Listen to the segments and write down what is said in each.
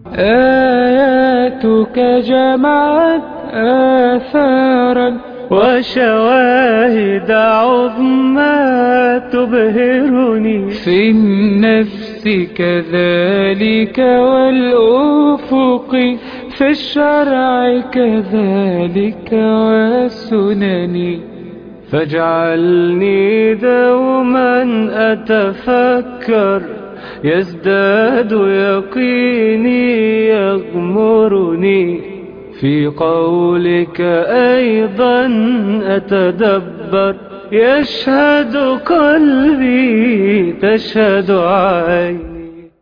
آياتك جمعت آثارا وشواهد عظمى تبهرني في النفس كذلك والأفق في الشرع كذلك والسنن فاجعلني دوما أتفكر يزداد يقيني يغمرني في قولك أيضا أتدبر يشهد قلبي تشهد عيني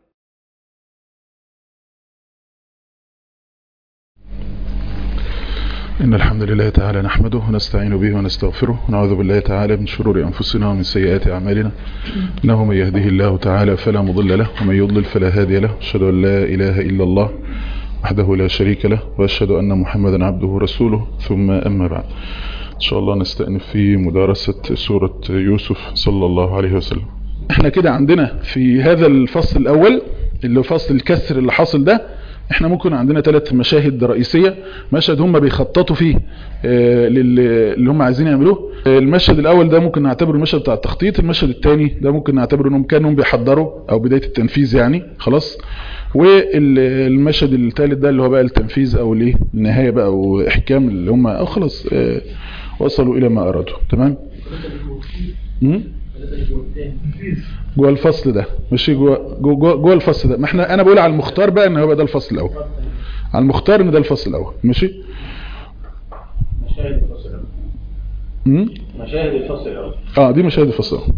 إن الحمد لله تعالى نحمده ونستعين به ونستغفره ونعوذ بالله تعالى من شرور أنفسنا ومن سيئات أعمالنا إنه من يهده الله تعالى فلا مضل له ومن يضلل فلا هادي له أشهد أن لا إله إلا الله وحده لا شريك له وأشهد أن محمدا عبده ورسوله ثم أما بعد إن شاء الله نستأنف في مدارسة سورة يوسف صلى الله عليه وسلم احنا كده عندنا في هذا الفصل الأول اللي هو فصل الكسر اللي حاصل ده احنا ممكن عندنا ثلاث مشاهد رئيسية مشهد هم بيخططوا فيه آه اللي هم عايزين يعملوه آه المشهد الاول ده ممكن نعتبره المشهد بتاع التخطيط المشهد الثاني ده ممكن نعتبره انهم كانوا بيحضروا او بداية التنفيذ يعني خلاص والمشهد الثالث ده اللي هو بقى التنفيذ او الايه النهاية بقى او احكام اللي هم او خلاص آه وصلوا الى ما ارادوا تمام جوه الفصل ده ماشي جوه جوه جوه الفصل ده ما احنا انا بقول على المختار بقى ان هو ده الفصل الاول على المختار ان ده الفصل الاول ماشي مشاهد الفصل الاول مشاهد الفصل الاول اه دي مشاهد الفصل الاول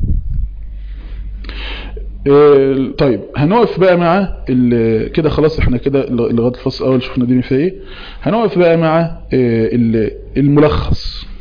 آه طيب هنقف بقى مع كده خلاص احنا كده لغايه الفصل الاول شفنا دي فيها ايه هنقف بقى مع آه الملخص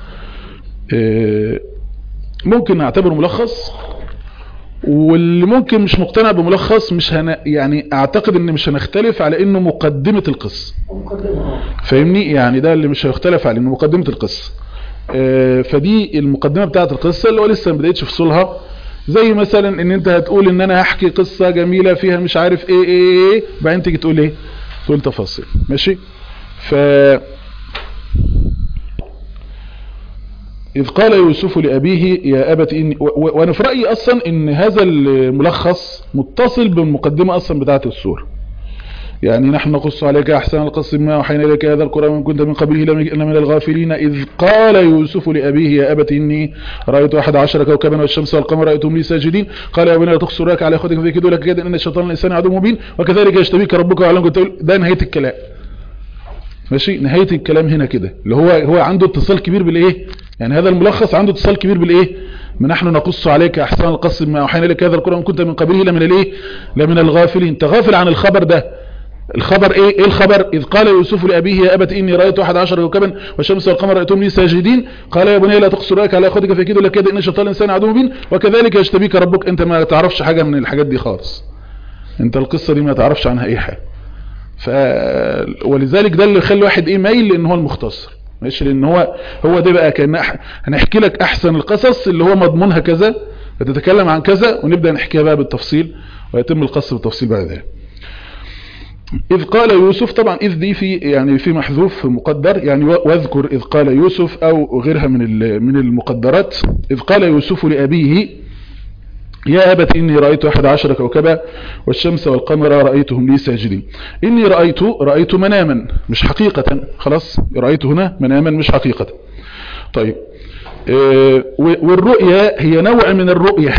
آه ممكن نعتبره ملخص واللي ممكن مش مقتنع بملخص مش هن... يعني اعتقد ان مش هنختلف على انه مقدمة القصة فاهمني يعني ده اللي مش هيختلف على انه مقدمة القصة آه فدي المقدمة بتاعة القصة اللي هو لسه ما بدأتش فصولها زي مثلا ان انت هتقول ان انا هحكي قصة جميلة فيها مش عارف ايه ايه ايه بعدين تيجي تقول ايه تقول تفاصيل ماشي ف إذ قال يوسف لأبيه يا أبت إني وأنا في رأيي أصلا إن هذا الملخص متصل بالمقدمة أصلا بتاعة السورة يعني نحن نقص عليك أحسن القص ما وحينا إليك هذا القرآن من كنت من قبله لمن الغافلين إذ قال يوسف لأبيه يا أبت إني رأيت أحد عشر كوكبا والشمس والقمر رأيتهم لي ساجدين قال يا بني لا تقص رأيك على أخوتك في كدوا لك كده إن الشيطان الإنسان عدو مبين وكذلك يشتبيك ربك وعلم كنت تقول ده نهاية الكلام ماشي نهاية الكلام هنا كده اللي هو هو عنده اتصال كبير بالايه يعني هذا الملخص عنده اتصال كبير بالايه ما نحن نقص عليك احسن القص ما اوحينا لك هذا القران كنت من قبله لمن الايه لمن الغافلين انت غافل عن الخبر ده الخبر ايه ايه الخبر اذ قال يوسف لابيه يا ابت اني رايت احد عشر كوكبا والشمس والقمر رايتهم لي ساجدين قال يا بني لا تقص رايك على اخوتك فكيد لك كده ان الشيطان الانسان عدو مبين وكذلك يشتبيك ربك انت ما تعرفش حاجه من الحاجات دي خالص انت القصه دي ما تعرفش عنها اي حاجه ف ولذلك ده اللي يخلي واحد ايه مايل لان هو المختصر ماشي لان هو هو ده بقى كان هنحكي لك احسن القصص اللي هو مضمونها كذا تتكلم عن كذا ونبدا نحكيها بقى بالتفصيل ويتم القص بالتفصيل بعد ذلك إذ قال يوسف طبعا إذ دي في يعني في محذوف مقدر يعني واذكر إذ قال يوسف أو غيرها من من المقدرات إذ قال يوسف لأبيه يا أبت إني رأيت أحد عشر كوكبا والشمس والقمر رأيتهم لي ساجدين إني رأيت رأيت مناما مش حقيقة خلاص رأيت هنا مناما مش حقيقة طيب آه والرؤية هي نوع من الرؤية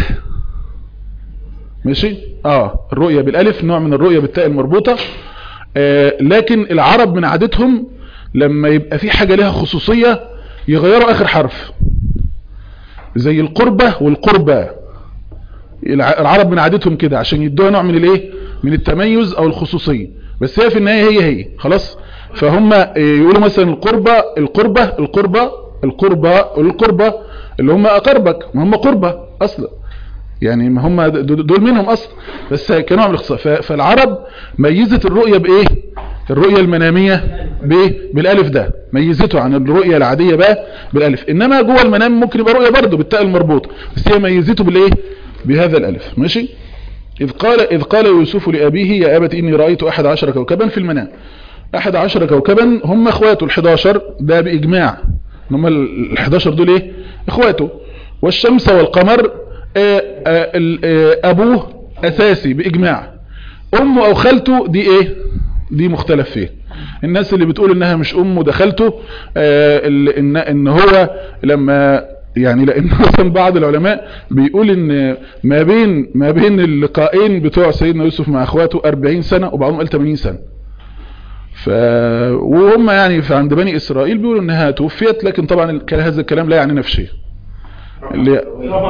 ماشي اه الرؤية بالالف نوع من الرؤية بالتاء المربوطة آه لكن العرب من عادتهم لما يبقى في حاجة لها خصوصية يغيروا اخر حرف زي القربة والقربة العرب من عادتهم كده عشان يدوها نوع من الايه من التميز او الخصوصية بس هي في النهاية هي هي خلاص فهم يقولوا مثلا القربة القربة القربة القربة القربة اللي هم اقربك ما هم قربة اصلا يعني ما هم دول منهم اصلا بس كنوع من الاختصار فالعرب ميزت الرؤية بايه الرؤية المنامية بايه بالالف ده ميزته عن الرؤية العادية بقى بالالف انما جوه المنام ممكن يبقى رؤية برضه بالتاء المربوط بس هي ميزته بالايه بهذا الالف ماشي إذ قال, إذ قال يوسف لأبيه يا أبت إني رأيت أحد عشر كوكبا في المنام أحد عشر كوكبا هم أخواته الحداشر ده بإجماع هم الحداشر دول إيه إخواته والشمس والقمر آه، آه، ال- آه، أبوه أساسي بإجماع أمه أو خالته دي إيه دي مختلف فيه الناس اللي بتقول إنها مش أمه ده خالته آه، ال- إن, إن هو لما يعني لان مثلا بعض العلماء بيقول ان ما بين ما بين اللقاءين بتوع سيدنا يوسف مع اخواته 40 سنة وبعضهم قال 80 سنة ف وهم يعني في عند بني اسرائيل بيقولوا انها توفيت لكن طبعا ال- هذا الكلام لا يعني نفسي اللي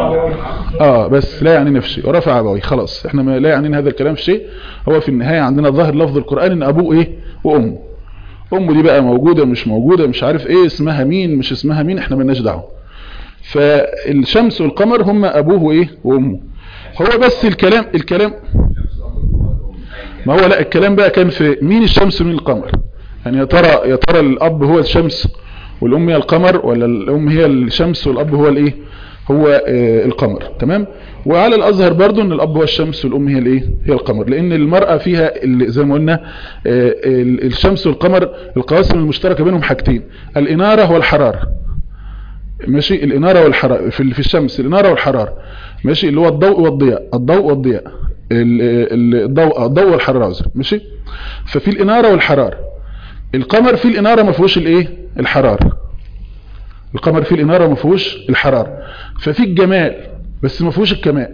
اه بس لا يعني نفسي ورفع ابوي خلاص احنا ما لا يعني هذا الكلام في شيء هو في النهاية عندنا ظاهر لفظ القرآن ان ابوه ايه وامه امه دي بقى موجودة مش موجودة مش عارف ايه اسمها مين مش اسمها مين احنا مالناش دعوه فالشمس والقمر هم ابوه وايه وامه هو بس الكلام الكلام ما هو لا الكلام بقى كان في مين الشمس ومين القمر يعني يا ترى يا ترى الاب هو الشمس والام هي القمر ولا الام هي الشمس والاب هو الايه هو آه القمر تمام وعلى الازهر برضو ان الاب هو الشمس والام هي الايه هي القمر لان المرأة فيها اللي زي ما قلنا آه ال- الشمس والقمر القواسم المشتركة بينهم حاجتين الانارة والحرارة ماشي الانارة والحرارة في ال- في الشمس الانارة والحرارة ماشي اللي هو الضوء والضياء الضوء والضياء ال- ال- الضوء الضوء والحرارة عذر ماشي ففي الانارة والحرارة القمر فيه الانارة ما فيهوش الايه الحرارة القمر فيه الانارة ما فيهوش الحرارة ففي الجمال بس ما فيهوش الكمال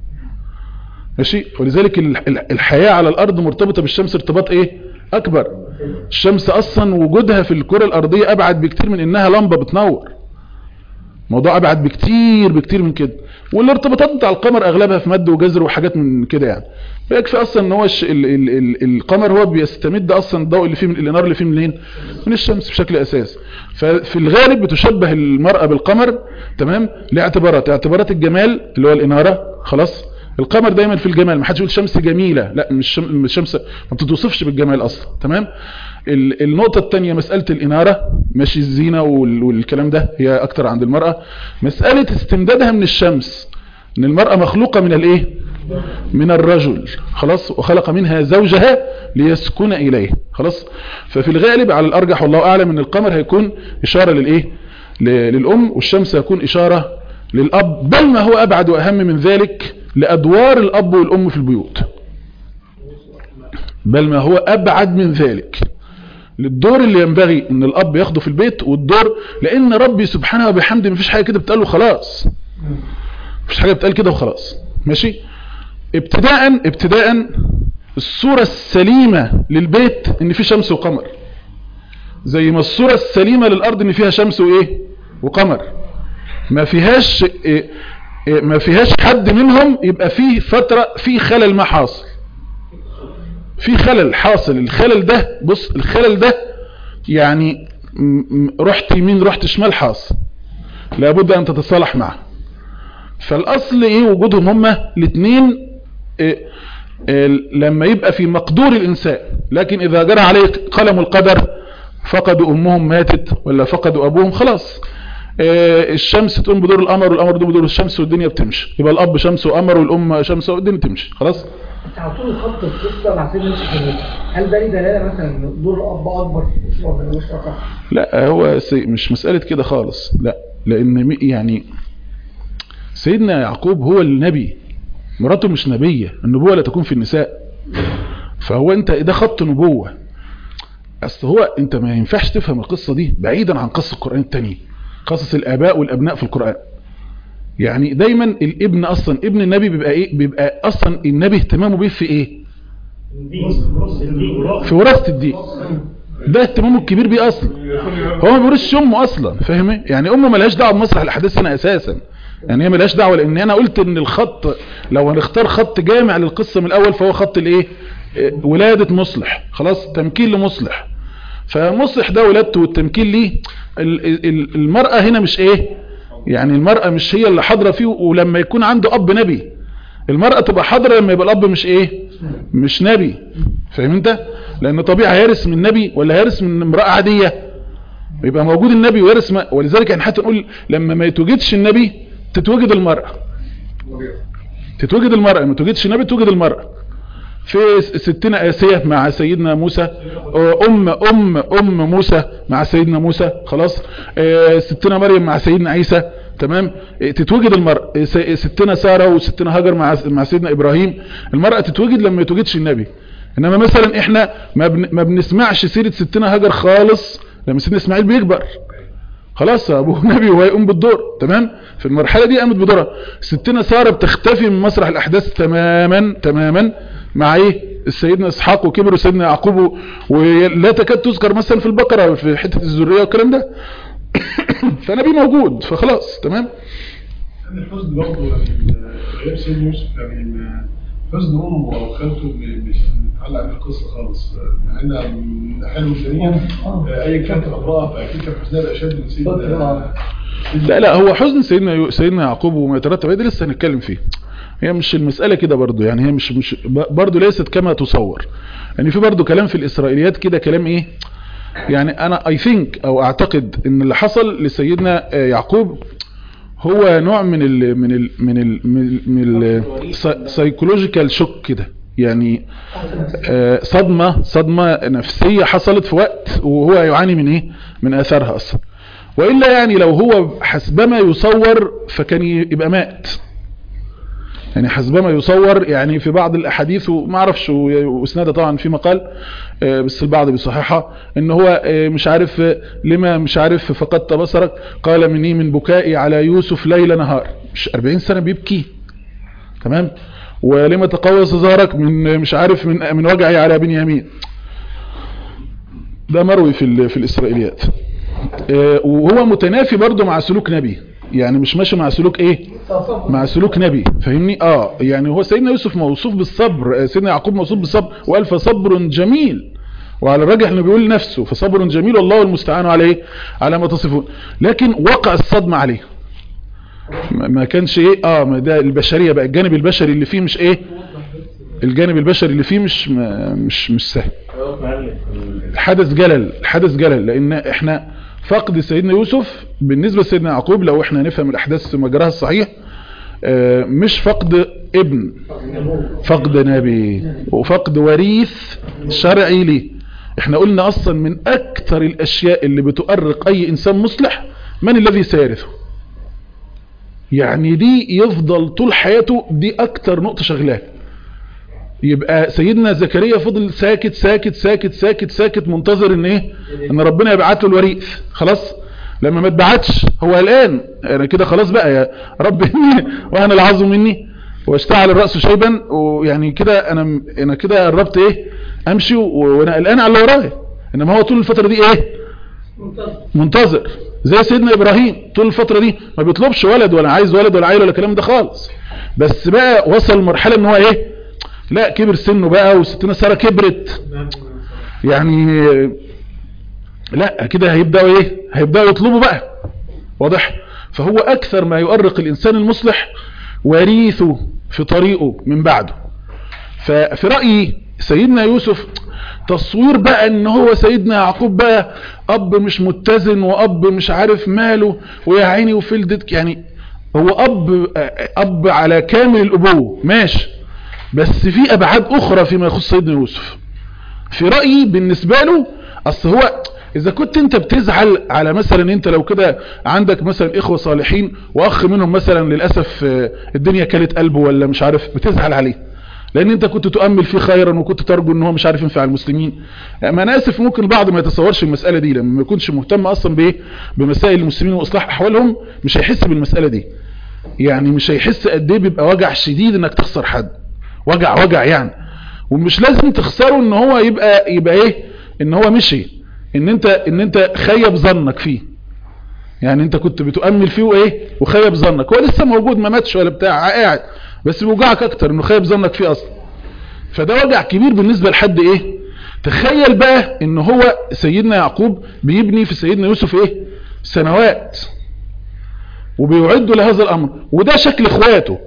ماشي ولذلك ال- ال- الحياة على الارض مرتبطة بالشمس ارتباط ايه اكبر الشمس اصلا وجودها في الكرة الارضية ابعد بكتير من انها لمبة بتنور موضوع ابعد بكتير بكتير من كده والارتباطات بتاع القمر اغلبها في مد وجزر وحاجات من كده يعني فيكفي اصلا ان هو الش... ال... ال... ال... القمر هو بيستمد اصلا الضوء اللي فيه من الاناره اللي فيه منين من الشمس بشكل اساسي ففي الغالب بتشبه المرأة بالقمر تمام لاعتبارات اعتبارات الجمال اللي هو الاناره خلاص القمر دايما في الجمال ما حدش يقول شمس جميلة لا مش شم... الشمس ما بتتوصفش بالجمال اصلا تمام ال- النقطة الثانية مسألة الإنارة ماشي الزينة وال- والكلام ده هي أكتر عند المرأة مسألة استمدادها من الشمس إن المرأة مخلوقة من الإيه من الرجل خلاص وخلق منها زوجها ليسكن إليه خلاص ففي الغالب على الأرجح والله أعلم إن القمر هيكون إشارة للإيه ل- للأم والشمس هيكون إشارة للأب بل ما هو أبعد وأهم من ذلك لأدوار الأب والأم في البيوت بل ما هو أبعد من ذلك للدور اللي ينبغي ان الاب ياخده في البيت والدور لان ربي سبحانه وبحمده مفيش حاجه كده بتقال له خلاص مفيش حاجه بتقال كده وخلاص ماشي ابتداء ابتداء الصوره السليمه للبيت ان في شمس وقمر زي ما الصوره السليمه للارض ان فيها شمس وايه وقمر ما فيهاش إيه إيه ما فيهاش حد منهم يبقى فيه فتره في خلل ما حاصل في خلل حاصل الخلل ده بص الخلل ده يعني م- م- رحت يمين رحت شمال حاصل لابد ان تتصالح معه فالاصل ايه وجودهم هما الاثنين إيه إيه لما يبقى في مقدور الانسان لكن اذا جرى عليه قلم القدر فقدوا امهم ماتت ولا فقدوا ابوهم خلاص إيه الشمس تقوم بدور القمر والقمر يقوم بدور الشمس والدنيا بتمشي يبقى الاب شمس وقمر والام شمس والدنيا تمشي خلاص انت على طول خط القصه مع سيدنا يوسف النبي هل ده ليه دلاله مثلا ان دور الاب اكبر في الاسره من الاسره لا هو سي مش مسألة كده خالص لا لأن مي- يعني سيدنا يعقوب هو النبي مراته مش نبية النبوة لا تكون في النساء فهو انت ده خط نبوة اصل هو انت ما ينفعش تفهم القصة دي بعيدا عن قصة القرآن التاني قصص الآباء والأبناء في القرآن يعني دايما الابن اصلا ابن النبي بيبقى ايه بيبقى اصلا النبي اهتمامه بيه في ايه في وراثة الدين ده اهتمامه الكبير بيه اصلا هو ما بيورثش امه اصلا فاهم إيه؟ يعني امه ملهاش دعوه بمسرح الاحداث هنا اساسا يعني هي ملهاش دعوه لان انا قلت ان الخط لو هنختار خط جامع للقصه من الاول فهو خط الايه إيه، ولاده مصلح خلاص تمكين لمصلح فمصلح ده ولادته والتمكين ليه ال- ال- المراه هنا مش ايه يعني المراه مش هي اللي حاضره فيه ولما يكون عنده اب نبي المرأة تبقى حاضرة لما يبقى الأب مش إيه مش نبي فاهم أنت لأن طبيعي هيرث من نبي ولا هيرث من امرأة عادية يبقى موجود النبي ويرث ما ولذلك يعني حتى نقول لما ما يتوجدش النبي تتوجد المرأة تتوجد المرأة ما توجدش نبي توجد المرأة في ستنا آسية مع سيدنا موسى أم أم أم موسى مع سيدنا موسى خلاص آه، ستنا مريم مع سيدنا عيسى تمام آه، تتوجد المرأة آه، س- ستنا سارة وستنا هاجر مع مع سيدنا إبراهيم المرأة تتوجد لما يتوجدش النبي إنما مثلا إحنا ما, بن ما بنسمعش سيرة ستنا هاجر خالص لما سيدنا إسماعيل بيكبر خلاص ابوه نبي وهو يقوم بالدور تمام في المرحله دي قامت بدورها ستنا ساره بتختفي من مسرح الاحداث تماما تماما مع ايه سيدنا اسحاق وكبر وسيدنا يعقوب و- ولا تكاد تذكر مثلا في البقره في حته الذريه والكلام ده فنبي موجود فخلاص تمام الحزن برضه يعني غير سيدنا يوسف يعني ما- حزن امه او خالته م- مش متعلق عليه القصه خالص مع ان حلو الدنيا ايا كانت الامراه فاكيد كان حزنها الاشد من سيدنا لا لا هو حزن سيدنا يو- سيدنا يعقوب وما يترتب عليه ده لسه هنتكلم فيه هي مش المسألة كده برضو يعني هي مش مش ب- برضو ليست كما تصور يعني في برضو كلام في الإسرائيليات كده كلام إيه يعني أنا اي ثينك أو أعتقد إن اللي حصل لسيدنا آه، يعقوب هو نوع من ال من ال من ال من السايكولوجيكال شوك كده يعني آه، صدمة صدمة نفسية حصلت في وقت وهو يعاني من ايه من اثارها اصلا وإلا يعني لو هو حسبما يصور فكان يبقى مات يعني حسبما يصور يعني في بعض الأحاديث وما اعرفش واسنادها طبعا في مقال آه، بس البعض بيصححها ان هو آه، مش عارف آه، لما مش عارف فقدت بصرك قال مني من بكائي على يوسف ليل نهار مش 40 سنة بيبكي تمام ولما تقوس ظهرك من مش عارف من من وجعي على بنيامين ده مروي في ال- في الاسرائيليات آه، وهو متنافي برضه مع سلوك نبي يعني مش ماشي مع سلوك ايه مع سلوك نبي فاهمني اه يعني هو سيدنا يوسف موصوف بالصبر آه، سيدنا يعقوب موصوف بالصبر وقال فصبر جميل وعلى الراجح انه بيقول نفسه فصبر جميل والله المستعان عليه على ما تصفون لكن وقع الصدمة عليه ما ما كانش ايه اه ما ده البشرية بقى الجانب البشري اللي فيه مش ايه الجانب البشري اللي فيه مش ما- مش مش سهل الحدث جلل الحدث جلل لان احنا فقد سيدنا يوسف بالنسبة لسيدنا يعقوب لو احنا نفهم الاحداث في مجراها الصحيح آه، مش فقد ابن فقد نبي وفقد وريث شرعي ليه احنا قلنا اصلا من اكثر الاشياء اللي بتؤرق اي انسان مصلح من الذي سيرثه يعني دي يفضل طول حياته دي اكتر نقطة شغلاه يبقى سيدنا زكريا فضل ساكت ساكت ساكت ساكت ساكت منتظر ان ايه ان ربنا يبعت له الوريث خلاص لما ما اتبعتش هو الان انا كده خلاص بقى يا رب اني وانا العظم مني واشتعل الرأس شيبا ويعني كده انا انا كده قربت ايه امشي و- وانا قلقان على اللي ورايا انما هو طول الفترة دي ايه منتظر زي سيدنا ابراهيم طول الفترة دي ما بيطلبش ولد ولا عايز ولد ولا عيل ولا الكلام ده خالص بس بقى وصل مرحلة ان هو ايه لا كبر سنه بقى وستنا سارة كبرت يعني لا كده هيبدأوا ايه هيبدأوا يطلبوا بقى واضح فهو اكثر ما يؤرق الانسان المصلح وريثه في طريقه من بعده ففي رأيي سيدنا يوسف تصوير بقى ان هو سيدنا يعقوب بقى اب مش متزن واب مش عارف ماله ويا عيني وفلدت يعني هو اب اب على كامل الابوه ماشي بس في ابعاد اخرى فيما يخص سيدنا يوسف في رأيي بالنسبة له اصل هو اذا كنت انت بتزعل على مثلا انت لو كده عندك مثلا اخوة صالحين واخ منهم مثلا للأسف آه، الدنيا كلت قلبه ولا مش عارف بتزعل عليه لان انت كنت تؤمل فيه خيرا وكنت ترجو ان هو مش عارف ينفع المسلمين ما انا اسف ممكن البعض ما يتصورش المسألة دي لما ما يكونش مهتم اصلا بايه بمسائل المسلمين واصلاح احوالهم مش هيحس بالمسألة دي يعني مش هيحس قد ايه بيبقى وجع شديد انك تخسر حد وجع وجع يعني ومش لازم تخسره ان هو يبقى يبقى ايه ان هو مشي ان انت ان انت خيب ظنك فيه يعني انت كنت بتؤمل فيه وايه وخيب ظنك هو لسه موجود ما ماتش ولا بتاع قاعد بس بيوجعك اكتر انه خيب ظنك فيه اصلا فده وجع كبير بالنسبة لحد ايه تخيل بقى ان هو سيدنا يعقوب بيبني في سيدنا يوسف ايه سنوات وبيعدوا لهذا الامر وده شكل اخواته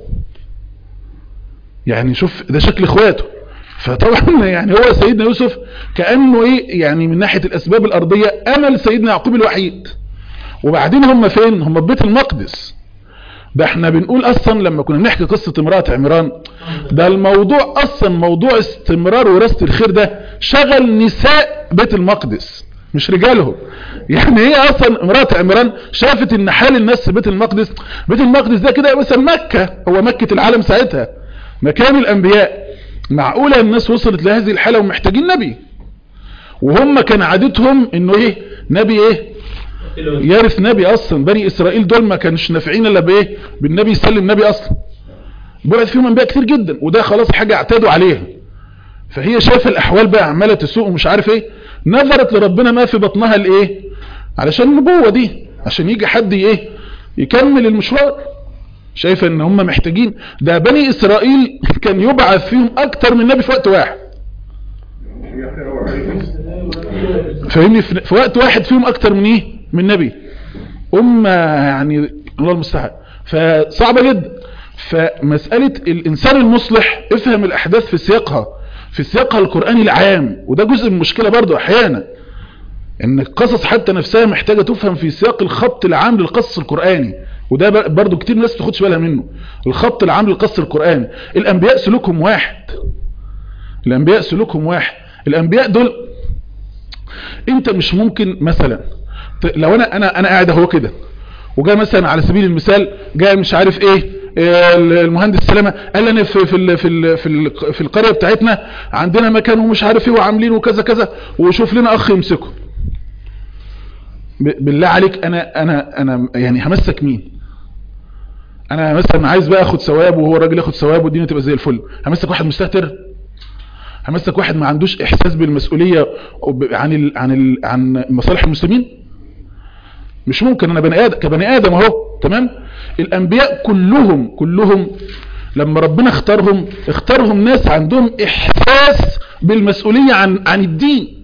يعني شوف ده شكل اخواته فطبعا يعني هو سيدنا يوسف كأنه ايه يعني من ناحية الاسباب الارضية امل سيدنا يعقوب الوحيد وبعدين هم فين هم في بيت المقدس ده احنا بنقول اصلا لما كنا بنحكي قصة امرأة عمران ده الموضوع اصلا موضوع استمرار وراثة الخير ده شغل نساء بيت المقدس مش رجالهم يعني هي اصلا امرأة عمران شافت ان حال الناس في بيت المقدس بيت المقدس ده كده مثلا مكة هو مكة العالم ساعتها مكان الانبياء معقولة الناس وصلت لهذه الحالة ومحتاجين نبي وهم كان عادتهم انه ايه نبي ايه يرث نبي اصلا بني اسرائيل دول ما كانش نافعين الا بايه بالنبي يسلم نبي اصلا بعث فيهم انبياء كتير جدا وده خلاص حاجة اعتادوا عليها فهي شايفه الاحوال بقى عماله تسوق ومش عارف ايه نظرت لربنا ما في بطنها الايه علشان النبوه دي عشان يجي حد ايه يكمل المشوار شايفه ان هم محتاجين ده بني اسرائيل كان يبعث فيهم اكتر من نبي في وقت واحد فاهمني في في وقت واحد فيهم اكتر من ايه من نبي امه يعني الله المستعان فصعبه جدا فمساله الانسان المصلح افهم الاحداث في سياقها في سياقها القراني العام وده جزء من المشكله برضو احيانا ان القصص حتى نفسها محتاجه تفهم في سياق الخط العام للقصص القراني وده ب- برضو كتير ناس تاخدش بالها منه الخط العام للقصص القراني الانبياء سلوكهم واحد الانبياء سلوكهم واحد الانبياء دول انت مش ممكن مثلا ت- لو انا انا انا قاعد اهو كده وجاء مثلا على سبيل المثال جاء مش عارف ايه إيه، المهندس سلامة قال لي انا في في ال- في ال- في ال- في القريه بتاعتنا عندنا مكان ومش عارف ايه وعاملين وكذا كذا وشوف لنا اخ يمسكه ب- بالله عليك انا انا انا يعني همسك مين انا مثلا عايز بقى اخد ثواب وهو الراجل ياخد ثواب والدنيا تبقى زي الفل همسك واحد مستهتر همسك واحد ما عندوش احساس بالمسؤوليه وب- عن ال عن ال عن مصالح المسلمين مش ممكن انا بني ادم كبني ادم اهو تمام الانبياء كلهم كلهم لما ربنا اختارهم اختارهم ناس عندهم احساس بالمسؤوليه عن عن الدين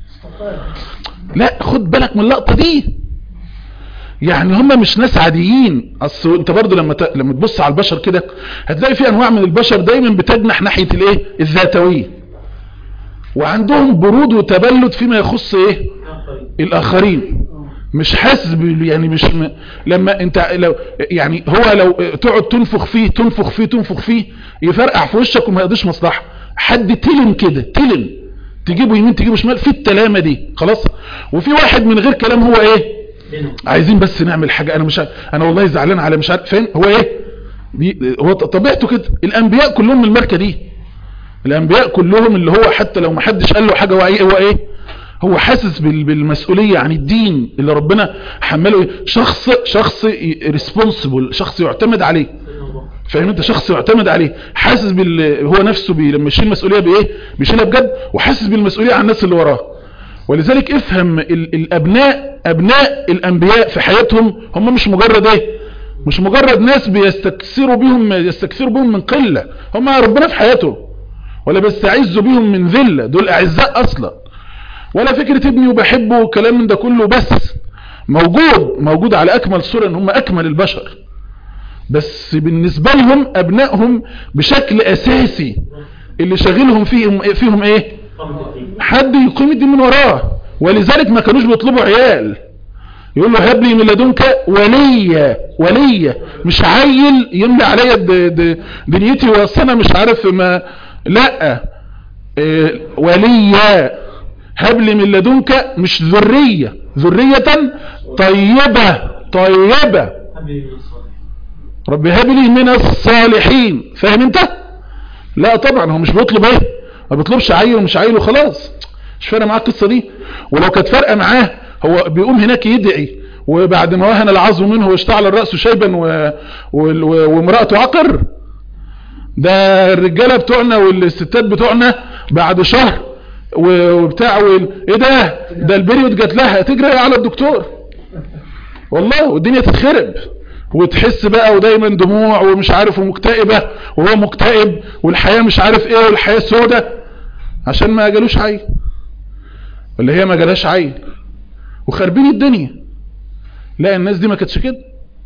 لا خد بالك من اللقطه دي يعني هم مش ناس عاديين اصل انت برضو لما ت... لما تبص على البشر كده هتلاقي في انواع من البشر دايما بتجنح ناحيه الايه الذاتويه وعندهم برود وتبلد فيما يخص ايه الاخرين مش حاسس بال- يعني مش م... لما انت لو يعني هو لو تقعد تنفخ فيه تنفخ فيه تنفخ فيه يفرقع في وشك وما يقضيش مصلحه حد تلم كده تلم تجيبه يمين تجيبه شمال في التلامه دي خلاص وفي واحد من غير كلام هو ايه عايزين بس نعمل حاجه انا مش ع- انا والله زعلان على مش عارف فين هو ايه دي هو طبيعته كده الانبياء كلهم من الماركه دي الانبياء كلهم اللي هو حتى لو ما حدش قال له حاجه هو ايه هو ايه هو حاسس بال- بالمسؤوليه عن الدين اللي ربنا حمله إيه؟ شخص شخص ريسبونسبل شخص يعتمد عليه فاهم انت شخص يعتمد عليه حاسس بال هو نفسه بي... لما يشيل مسؤوليه بايه بيشيلها بجد وحاسس بالمسؤوليه عن الناس اللي وراه ولذلك افهم ال... الابناء ابناء الانبياء في حياتهم هم مش مجرد ايه مش مجرد ناس بيستكثروا بيهم يستكثروا بيهم من قله هم ربنا في حياتهم ولا بيستعزوا بيهم من ذله دول اعزاء اصلا ولا فكره ابني وبحبه والكلام من ده كله بس موجود موجود على اكمل صوره ان هم اكمل البشر بس بالنسبة لهم ابنائهم بشكل اساسي اللي شاغلهم فيهم فيهم ايه حد يقيم الدين من وراه ولذلك ما كانوش بيطلبوا عيال يقول له هب لي من لدنك وليا وليا مش عيل يملي عليا د- د- دنيتي واصل مش عارف ما لا إيه، وليا هب لي من لدنك مش ذرية ذرية طيبة طيبة رب هب لي من الصالحين فاهم انت لا طبعا هو مش بيطلب ايه ما بيطلبش عيل ومش عيل وخلاص مش فارقه معاه القصه دي ولو كانت فارقه معاه هو بيقوم هناك يدعي وبعد ما وهن العظم منه واشتعل الراس شيبا و... و... و... وامراته عقر ده الرجاله بتوعنا والستات بتوعنا بعد شهر و- وبتاع وال... ايه ده ده البريود جات لها تجري على الدكتور والله والدنيا تتخرب وتحس بقى ودايما دموع ومش عارف ومكتئبة وهو مكتئب والحياة مش عارف ايه والحياة سودة عشان ما جالوش عيل ولا هي ما جالهاش عيل وخربين الدنيا لا الناس دي ما كانتش كده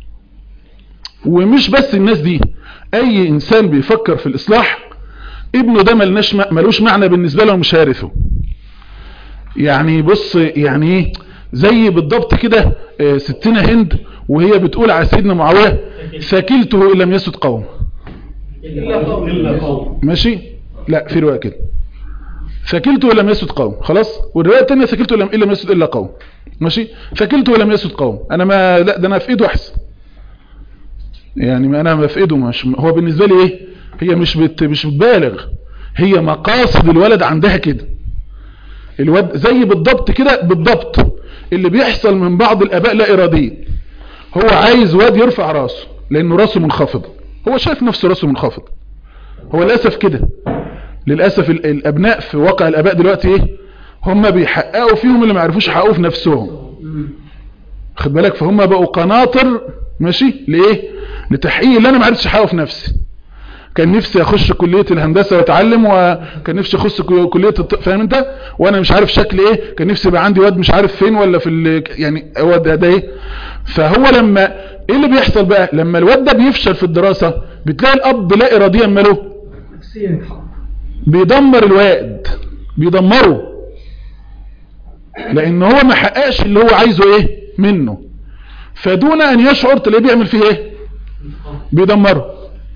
ومش بس الناس دي اي انسان بيفكر في الاصلاح ابنه ده ملناش ملوش معنى بالنسبة له مش هارثه يعني بص يعني ايه زي بالضبط كده آه، ستنا هند وهي بتقول على سيدنا معاوية ثكلته إن لم يسد قوم إلا قوم إلا قوم ماشي لا في رواية كده ثكلته إن لم يسد قوم خلاص والرواية الثانية ثكلته إن لم- إن لم يسد إلا قوم ماشي ثكلته إن لم يسد قوم أنا ما لا ده أنا في إيده أحسن يعني ما أنا ما في إيده مش هو بالنسبة لي إيه هي مش بت مش بتبالغ هي مقاصد الولد عندها كده الواد زي بالضبط كده بالضبط اللي بيحصل من بعض الآباء لا إراديا هو عايز واد يرفع راسه لأنه راسه منخفض هو شايف نفسه راسه منخفض هو للأسف كده للأسف ال- الأبناء في واقع الآباء دلوقتي إيه هم بيحققوا فيهم اللي ما عرفوش يحققوا في نفسهم خد بالك فهم بقوا قناطر ماشي لإيه لتحقيق اللي أنا ما عرفتش أحققه في نفسي كان نفسي اخش كلية الهندسة واتعلم وكان نفسي اخش كو- كلية الطب فاهم انت وانا مش عارف شكل ايه كان نفسي يبقى عندي واد مش عارف فين ولا في ال... يعني هو ده, ده ايه فهو لما ايه اللي بيحصل بقى لما الواد ده بيفشل في الدراسة بتلاقي الاب لا اراديا ماله نفسيا يتحط بيدمر الواد بيدمره لان هو ما حققش اللي هو عايزه ايه منه فدون ان يشعر تلاقيه بيعمل فيه ايه بيدمره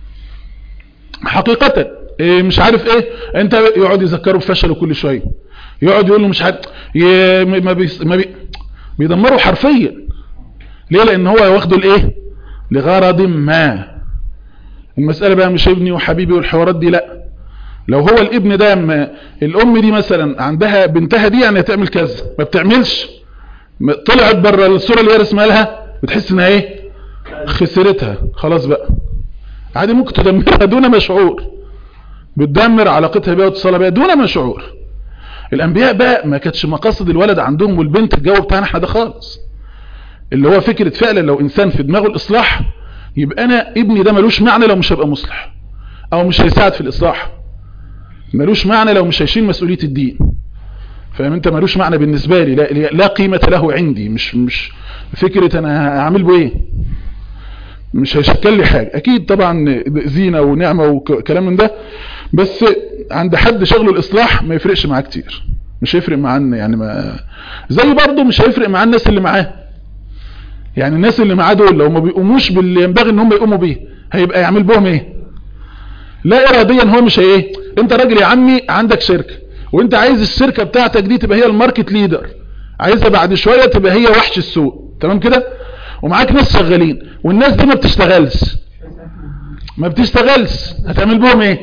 حقيقة إيه مش عارف ايه انت يقعد يذكره بفشله كل شوية يقعد يقول له مش عارف ي- ما بيس ما بي بيدمره حرفيا ليه لان هو واخده لايه لغرض ما المسألة بقى مش ابني وحبيبي والحوارات دي لا لو هو الابن ده ما الام دي مثلا عندها بنتها دي يعني هتعمل كذا ما بتعملش ما- طلعت بره الصورة اللي هي رسمها لها بتحس انها ايه خسرتها خلاص بقى عادي ممكن تدمرها دون ما شعور بتدمر علاقتها بيها واتصالها بيها دون ما شعور الانبياء بقى ما كانتش مقاصد الولد عندهم والبنت الجو بتاعنا احنا ده خالص اللي هو فكرة فعلا لو انسان في دماغه الاصلاح يبقى انا ابني ده ملوش معنى لو مش هيبقى مصلح او مش هيساعد في الاصلاح ملوش معنى لو مش هيشيل مسؤولية الدين فاهم انت ملوش معنى بالنسبة لي لا, لا قيمة له عندي مش مش فكرة انا هعمل به ايه مش هيشكل لي حاجة اكيد طبعا زينة ونعمة وكلام من ده بس عند حد شغله الاصلاح ما يفرقش معاه كتير مش هيفرق معاه يعني ما زي برضه مش هيفرق معاه الناس اللي معاه يعني الناس اللي معاه دول لو ما بيقوموش باللي ينبغي ان هم يقوموا بيه هيبقى يعمل بهم ايه لا اراديا هو مش هي ايه انت راجل يا عمي عندك شركة وانت عايز الشركة بتاعتك دي تبقى هي الماركت ليدر عايزها بعد شوية تبقى هي وحش السوق تمام كده ومعاك ناس شغالين والناس دي ما بتشتغلش ما بتشتغلش هتعمل بهم ايه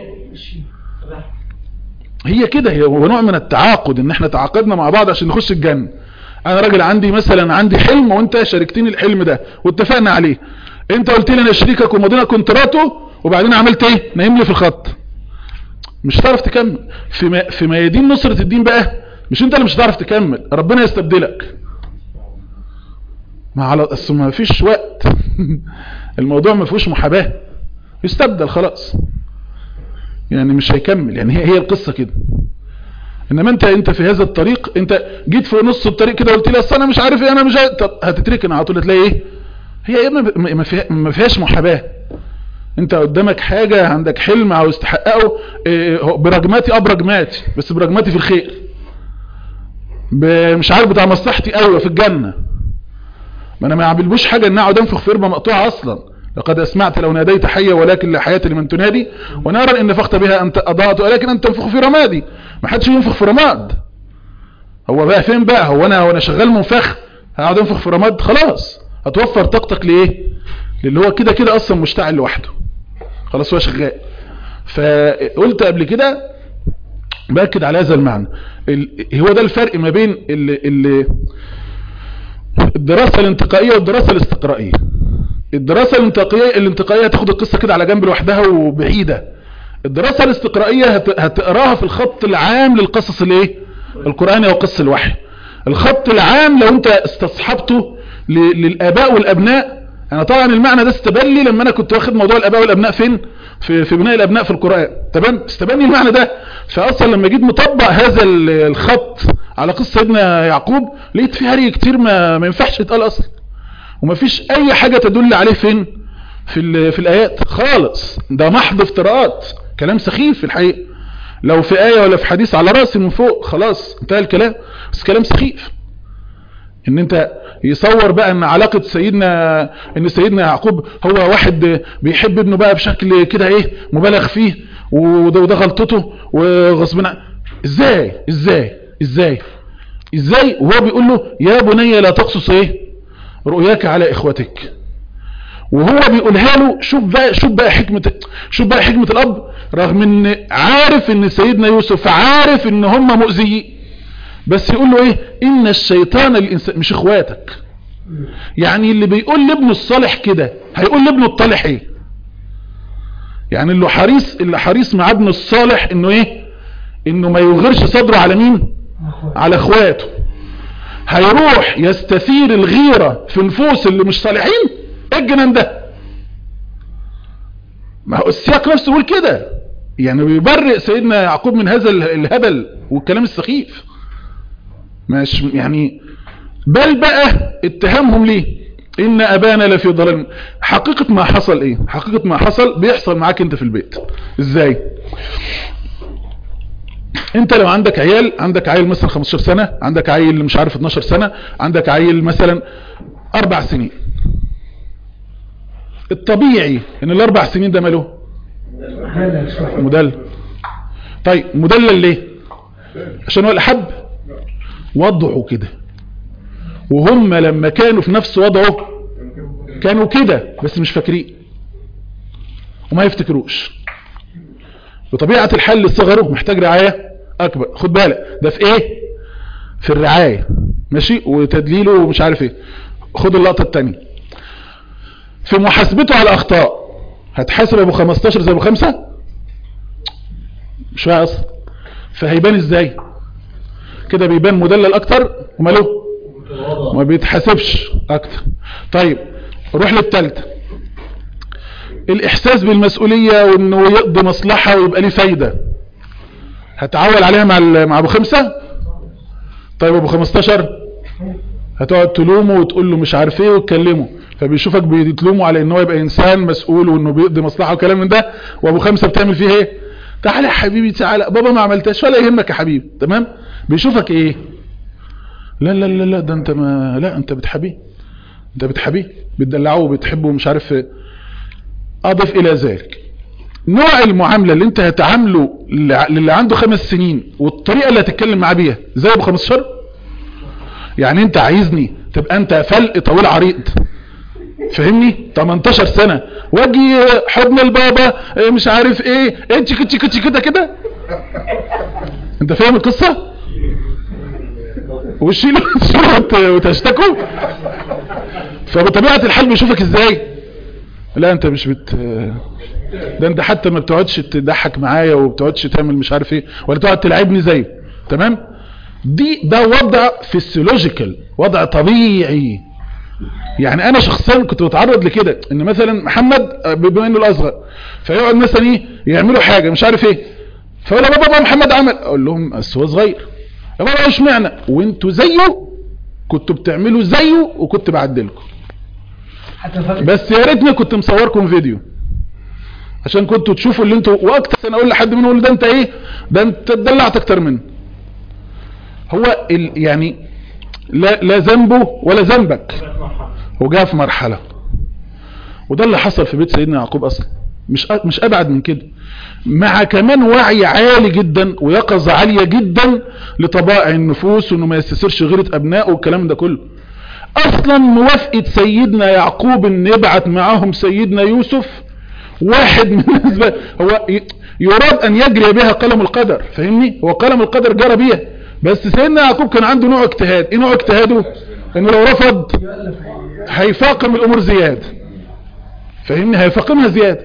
هي كده هي هو نوع من التعاقد ان احنا تعاقدنا مع بعض عشان نخش الجنة انا راجل عندي مثلا عندي حلم وانت شاركتني الحلم ده واتفقنا عليه انت قلت لي انا شريكك ومضينا كونتراته وبعدين عملت ايه نايم لي في الخط مش هتعرف تكمل في ما في ميادين نصرة الدين بقى مش انت اللي مش هتعرف تكمل ربنا يستبدلك ما على اصل ما فيش وقت الموضوع ما فيهوش محاباه يستبدل خلاص يعني مش هيكمل يعني هي هي القصه كده انما انت انت في هذا الطريق انت جيت في نص الطريق كده قلت لي اصل انا مش عارف ايه انا مش عارف طب هتتركن على طول تلاقي ايه هي ايه ما- ما ما فيها- ما فيهاش محاباه انت قدامك حاجة عندك حلم عاوز تحققه إيه، هو برجماتي اه برجماتي بس برجماتي في الخير ب- مش عارف بتاع مصلحتي قوي في الجنة ما انا ما عملبوش حاجة ان اقعد انفخ في ربة مقطوعة اصلا لقد اسمعت لو ناديت حيا ولكن لا حياة لمن تنادي ونارا ان نفخت بها انت اضاءت ولكن انت تنفخ في رمادي ما حدش ينفخ في رماد هو بقى فين بقى هو انا وانا شغال منفخ هقعد انفخ في رماد خلاص هتوفر طاقتك لايه للي هو كده كده اصلا مشتعل لوحده خلاص هو شغال فقلت قبل كده باكد على هذا المعنى ال- هو ده الفرق ما بين ال ال الدراسة الانتقائية والدراسة الاستقرائية الدراسة الانتقائية الانتقائية هتاخد القصة كده على جنب لوحدها وبعيدة الدراسة الاستقرائية هت- هتقراها في الخط العام للقصص الايه القرآني او قصص الوحي الخط العام لو انت استصحبته ل- للاباء والابناء انا طبعا المعنى ده استبان لي لما انا كنت واخد موضوع الاباء والابناء فين في, في بناء الابناء في القرآن تمام استبان لي المعنى ده فاصلا لما جيت مطبق هذا ال- الخط على قصة سيدنا يعقوب لقيت فيه هري كتير ما, ما ينفعش يتقال اصلا وما فيش اي حاجة تدل عليه فين في, ال- في الايات خالص ده محض افتراءات كلام سخيف في الحقيقة لو في آية ولا في حديث على رأسي من فوق خلاص انتهى الكلام بس كلام سخيف ان انت يصور بقى ان علاقة سيدنا ان سيدنا يعقوب هو واحد بيحب ابنه بقى بشكل كده ايه مبالغ فيه وده, وده غلطته وغصب عنه ازاي ازاي ازاي ازاي وهو بيقول له يا بني لا تقصص ايه رؤياك على اخوتك وهو بيقولها له شوف بقى شوف بقى حكمة شوف بقى حكمة الاب رغم ان عارف ان سيدنا يوسف عارف ان هم مؤذيين بس يقول له ايه ان الشيطان الانسان مش اخواتك يعني اللي بيقول لابنه الصالح كده هيقول لابنه الطالح ايه يعني اللي حريص اللي حريص مع ابنه الصالح انه ايه انه ما يغيرش صدره على مين على اخواته هيروح يستثير الغيرة في نفوس اللي مش صالحين ايه الجنان ده ما هو السياق نفسه يقول كده يعني بيبرئ سيدنا يعقوب من هذا الهبل والكلام السخيف مش يعني بل بقى اتهامهم ليه ان ابانا لفي ضلال حقيقة ما حصل ايه حقيقة ما حصل بيحصل معاك انت في البيت ازاي انت لو عندك عيال عندك عيل مثلا 15 سنة عندك عيل مش عارف 12 سنة عندك عيل مثلا اربع سنين الطبيعي ان الاربع سنين ده ماله مدلل طيب مدلل ليه عشان هو الحب وضعه كده وهم لما كانوا في نفس وضعه كانوا كده بس مش فاكرين وما يفتكروش بطبيعة الحل الصغر محتاج رعاية اكبر خد بالك ده في ايه في الرعاية ماشي وتدليله ومش عارف ايه خد اللقطة التانية في محاسبته على الاخطاء هتحاسب ابو 15 زي ابو 5 مش فاهم اصلا فهيبان ازاي كده بيبان مدلل اكتر وماله ما بيتحاسبش اكتر طيب روح للتالتة الاحساس بالمسؤولية وانه يقضي مصلحة ويبقى ليه فايدة هتعول عليها مع مع ابو خمسة طيب ابو 15 هتقعد تلومه وتقول له مش عارف ايه وتكلمه فبيشوفك بتلومه على ان هو يبقى انسان مسؤول وانه بيقضي مصلحة وكلام من ده وابو خمسة بتعمل فيه ايه تعالى يا حبيبي تعالى بابا ما عملتش ولا يهمك يا حبيبي تمام بيشوفك ايه لا لا لا لا ده انت ما لا انت بتحبيه انت بتحبيه بتدلعه وبتحبه ومش عارف ايه اضف الى ذلك نوع المعاملة اللي انت هتعامله للي عنده خمس سنين والطريقة اللي هتتكلم معاه بيها زي ابو 15 يعني انت عايزني تبقى انت فلق طويل عريض فهمني 18 سنة واجي حضن البابا مش عارف ايه انت كده كده كده كده انت فاهم القصة وشيلوا وتشتكوا فبطبيعة الحال بيشوفك ازاي لا انت مش بت ده انت حتى ما بتقعدش تضحك معايا وبتقعدش تعمل مش عارف ايه ولا تقعد تلعبني زي تمام دي ده وضع فيسيولوجيكال وضع طبيعي يعني انا شخصيا كنت بتعرض لكده ان مثلا محمد بما انه الاصغر فيقعد مثلا ايه يعملوا حاجه مش عارف ايه فيقول بابا بابا محمد عمل اقول لهم بس هو صغير يا بابا ايش معنى وانتوا زيه كنتوا بتعملوا زيه وكنت بعدلكم بس يا ريتني كنت مصوركم فيديو عشان كنتوا تشوفوا اللي انتوا واكتر انا اقول لحد منهم ده انت ايه ده انت اتدلعت اكتر منه هو ال يعني لا لا ذنبه ولا ذنبك هو جاء في مرحلة وده اللي حصل في بيت سيدنا يعقوب اصلا مش مش ابعد من كده مع كمان وعي عالي جدا ويقظة عالية جدا لطبائع النفوس وانه ما يستسرش غيرة ابنائه والكلام ده كله اصلا موافقة سيدنا يعقوب ان يبعت معاهم سيدنا يوسف واحد من الاسباب هو يراد ان يجري بها قلم القدر فاهمني هو قلم القدر جرى بيها بس سيدنا يعقوب كان عنده نوع اجتهاد ايه نوع اجتهاده انه لو رفض هيفاقم الامور زيادة فاهمني هيفاقمها زيادة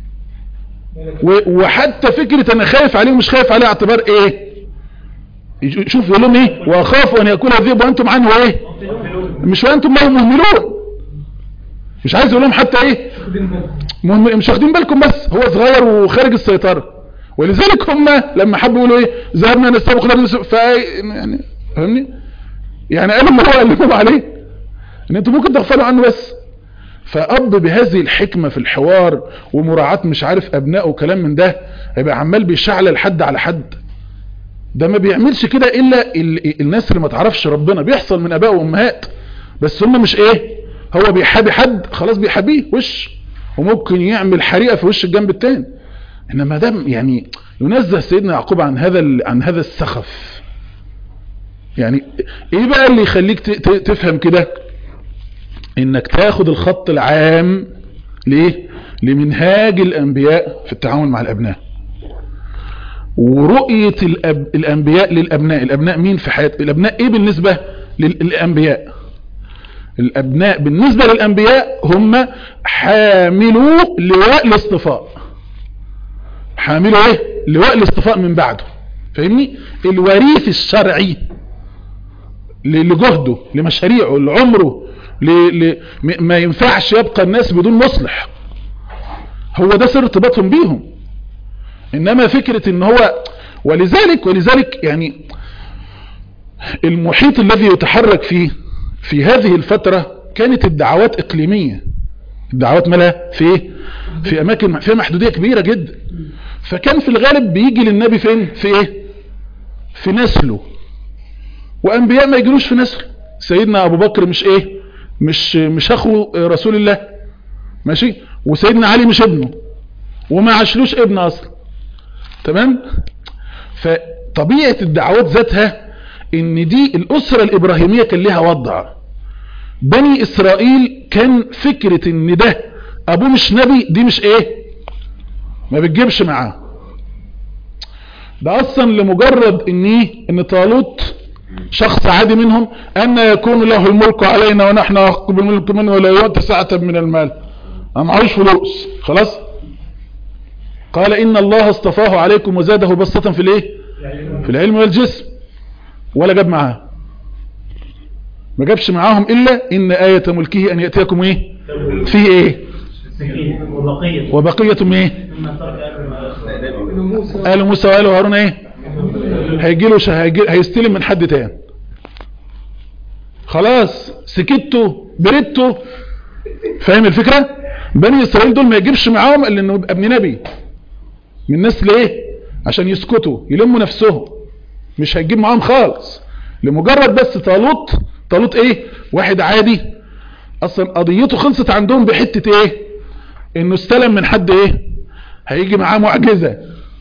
وحتى فكرة انا خايف عليه ومش خايف عليه اعتبار ايه شوف يقول لهم ايه واخاف ان يكون الذئب وانتم عنه ايه مش وانتم له مهملون مش عايز يقول لهم حتى ايه مهم مش واخدين بالكم بس هو صغير وخارج السيطرة ولذلك هم لما حبوا يقولوا ايه ذهبنا نستبق لنا ف يعني فاهمني يعني قالوا ما هو قال لهم عليه ان انتوا ممكن تغفلوا عنه بس فأب بهذه الحكمة في الحوار ومراعاة مش عارف أبنائه وكلام من ده هيبقى عمال بيشعل الحد على حد ده ما بيعملش كده الا ال- الناس اللي ما تعرفش ربنا بيحصل من اباء وامهات بس هم مش ايه هو بيحابي حد خلاص بيحابيه وش وممكن يعمل حريقه في وش الجنب التاني انما ده يعني ينزه سيدنا يعقوب عن هذا ال- عن هذا السخف يعني ايه بقى اللي يخليك ت- ت- تفهم كده انك تاخد الخط العام ليه لمنهاج الانبياء في التعامل مع الابناء ورؤية الأب... الانبياء للابناء الابناء مين في حياة الابناء ايه بالنسبة لل- للانبياء الابناء بالنسبة للانبياء هم حاملوا لواء الاصطفاء حاملوا ايه لواء الاصطفاء من بعده فاهمني الوريث الشرعي ل- لجهده لمشاريعه لعمره ل... ل... م- ما ينفعش يبقى الناس بدون مصلح هو ده سر ارتباطهم بيهم انما فكرة ان هو ولذلك ولذلك يعني المحيط الذي يتحرك فيه في هذه الفترة كانت الدعوات اقليمية الدعوات مالها في ايه في اماكن فيها محدودية كبيرة جدا فكان في الغالب بيجي للنبي فين في ايه في نسله وانبياء ما يجلوش في نسله سيدنا ابو بكر مش ايه مش مش اخو رسول الله ماشي وسيدنا علي مش ابنه وما عاشلوش ابن اصلا تمام فطبيعة الدعوات ذاتها ان دي الاسرة الابراهيمية كان لها وضع بني اسرائيل كان فكرة ان ده ابوه مش نبي دي مش ايه ما بتجيبش معاه ده اصلا لمجرد ان ايه ان طالوت شخص عادي منهم ان يكون له الملك علينا ونحن احق بالملك منه ولا يؤتى سعة من المال ما معهوش فلوس خلاص قال ان الله اصطفاه عليكم وزاده بسطة في الايه في العلم والجسم ولا جاب معاه ما جابش معاهم الا ان آية ملكه ان يأتيكم ايه فيه ايه وبقية وبقية من ايه مما ترك آل موسى قالوا موسى وقالوا هارون ايه هيجي له شه- هيجي هيستلم من حد تاني خلاص سكتوا بردتوا فاهم الفكرة بني اسرائيل دول ما يجيبش معاهم الا انه يبقى ابن نبي من نسل ايه عشان يسكتوا يلموا نفسهم مش هيجيب معاهم خالص لمجرد بس طالوت طالوت ايه واحد عادي اصلا قضيته خلصت عندهم بحتة ايه انه استلم من حد ايه هيجي معاه معجزة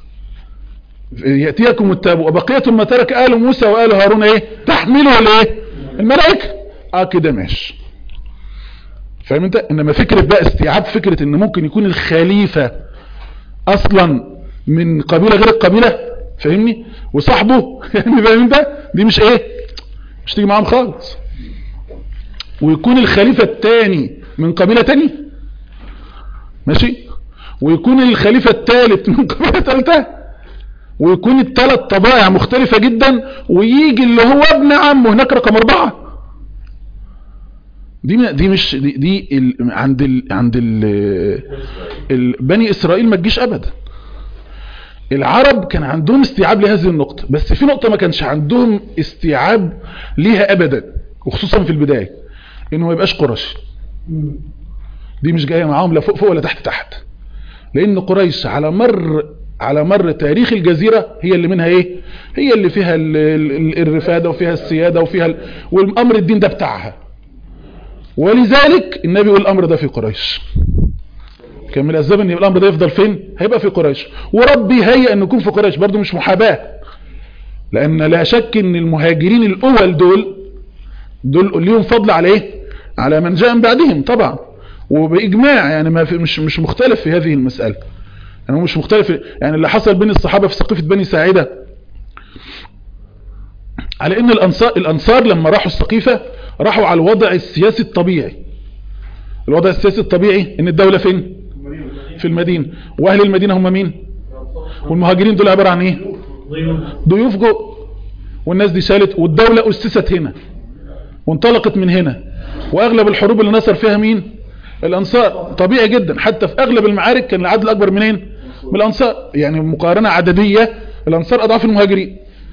يأتيكم التابوت وبقية ما ترك آل موسى وآل هارون ايه تحمله الايه الملائكة اه كده ماشي فاهم انت انما فكرة بقى استيعاب فكرة ان ممكن يكون الخليفة اصلا من قبيلة غير القبيلة فاهمني وصاحبه يعني فاهم انت دي مش ايه مش تيجي معاهم خالص ويكون الخليفة التاني من قبيلة تاني ماشي ويكون الخليفة الثالث من قبيلة ثالثة ويكون الثلاث طبائع مختلفة جدا ويجي اللي هو ابن عمه هناك رقم اربعة دي م- دي مش دي, دي ال عند ال عند ال ال بني اسرائيل ما تجيش ابدا العرب كان عندهم استيعاب لهذه النقطة بس في نقطة ما كانش عندهم استيعاب ليها ابدا وخصوصا في البداية انه ما يبقاش قرشي دي مش جاية معاهم لا فوق فوق ولا تحت تحت لان قريش على مر على مر تاريخ الجزيرة هي اللي منها ايه هي اللي فيها ال- ال- الرفادة وفيها السيادة وفيها ال... والامر الدين ده بتاعها ولذلك النبي يقول الامر ده في قريش كان من الاسباب ان الامر ده يفضل فين هيبقى في قريش وربي هيئ ان يكون في قريش برضو مش محاباة لان لا شك ان المهاجرين الاول دول دول ليهم فضل على ايه على من جاء من بعدهم طبعا وباجماع يعني ما في مش مش مختلف في هذه المسألة يعني هو مش مختلف يعني اللي حصل بين الصحابة في سقيفة بني ساعدة على ان الانصار الانصار لما راحوا السقيفة راحوا على الوضع السياسي الطبيعي الوضع السياسي الطبيعي ان الدولة فين في المدينة واهل المدينة هم مين والمهاجرين دول عبارة عن ايه ضيوف جو والناس دي شالت والدولة اسست هنا وانطلقت من هنا واغلب الحروب اللي نصر فيها مين الانصار طبيعي جدا حتى في اغلب المعارك كان العدد الاكبر منين من الانصار يعني مقارنة عددية الانصار اضعاف المهاجرين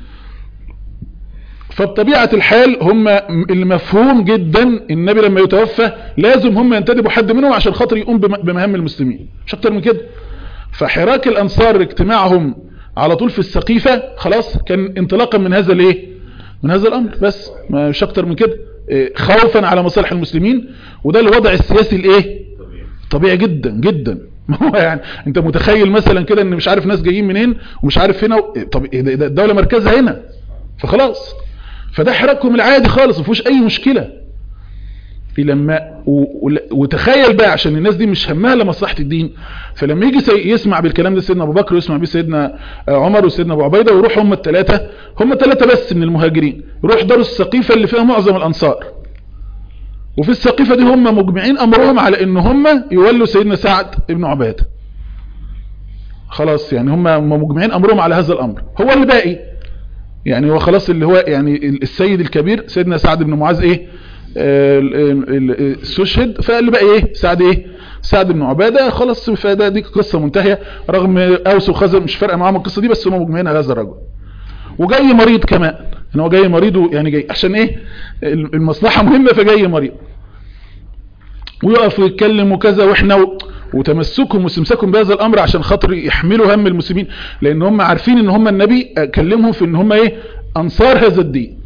فبطبيعة الحال هم المفهوم جدا النبي لما يتوفى لازم هم ينتدبوا حد منهم عشان خاطر يقوم بم- بمهام المسلمين مش اكتر من كده فحراك الانصار اجتماعهم على طول في السقيفة خلاص كان انطلاقا من هذا الايه من هذا الامر بس ما مش اكتر من كده إيه، خوفا على مصالح المسلمين وده الوضع السياسي الايه طبيعي جدا جدا ما هو يعني انت متخيل مثلا كده ان مش عارف ناس جايين منين ومش عارف هنا و... طب إيه ده- ده الدولة مركزها هنا فخلاص فده حراكهم العادي خالص ما فيهوش اي مشكلة لما و... و... وتخيل بقى عشان الناس دي مش همها لمصلحة الدين فلما يجي سي... يسمع بالكلام ده سيدنا ابو بكر ويسمع بيه سيدنا آه، عمر وسيدنا ابو عبيدة ويروح هم الثلاثة هم الثلاثة بس من المهاجرين يروح دار السقيفة اللي فيها معظم الانصار وفي السقيفة دي هم مجمعين امرهم على ان هم يولوا سيدنا سعد ابن عبادة خلاص يعني هم هم مجمعين امرهم على هذا الامر هو اللي باقي يعني هو خلاص اللي هو يعني السيد الكبير سيدنا سعد بن معاذ ايه آه، ال- ال- ال- استشهد فاللي بقى ايه سعد ايه سعد بن عبادة خلاص فده دي قصة منتهية رغم اوس وخزر مش فارقه معاهم القصة دي بس هم مجمعين على هذا الرجل وجاي مريض كمان ان هو جاي مريض و- يعني جاي عشان ايه المصلحة مهمة فجاي مريض ويقف ويتكلم وكذا واحنا و... وتمسكهم واستمساكهم بهذا الامر عشان خاطر يحملوا هم المسلمين لان هم عارفين ان هم النبي كلمهم في ان هم ايه انصار هذا الدين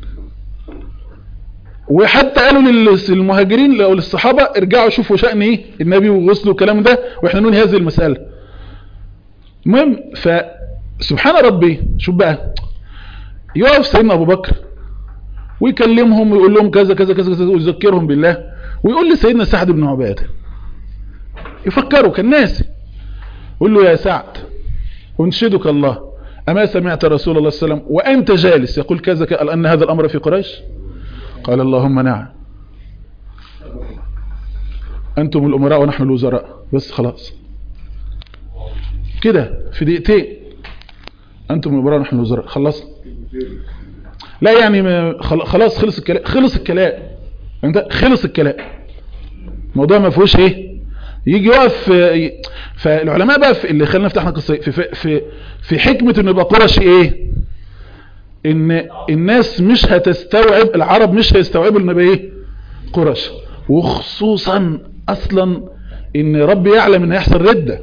وحتى قالوا لل- للمهاجرين او للصحابة ارجعوا شوفوا شأن ايه النبي ووصلوا الكلام ده واحنا ننهي هذه المسألة المهم فسبحان ربي شوف بقى يقف سيدنا ابو بكر ويكلمهم ويقول لهم كذا كذا كذا كذا ويذكرهم بالله ويقول لسيدنا سعد بن عباده يفكروا كالناس يقول له يا سعد انشدك الله أما سمعت رسول الله صلى الله عليه وسلم وأنت جالس يقول كذا ك- أن هذا الأمر في قريش قال اللهم نعم أنتم الأمراء ونحن الوزراء بس خلاص كده في دقيقتين أنتم الأمراء ونحن الوزراء خلص لا يعني ما- خل- خلاص خلص الكلام خلص الكلام انت خلص الكلام الموضوع ما فيهوش ايه يجي يقف آه، فالعلماء بقى في اللي خلينا فتحنا قصه في في في, في حكمه انه يبقى قرشي ايه ان الناس مش هتستوعب العرب مش هيستوعبوا انه يبقى ايه قرش وخصوصا اصلا ان رب يعلم ان هيحصل رده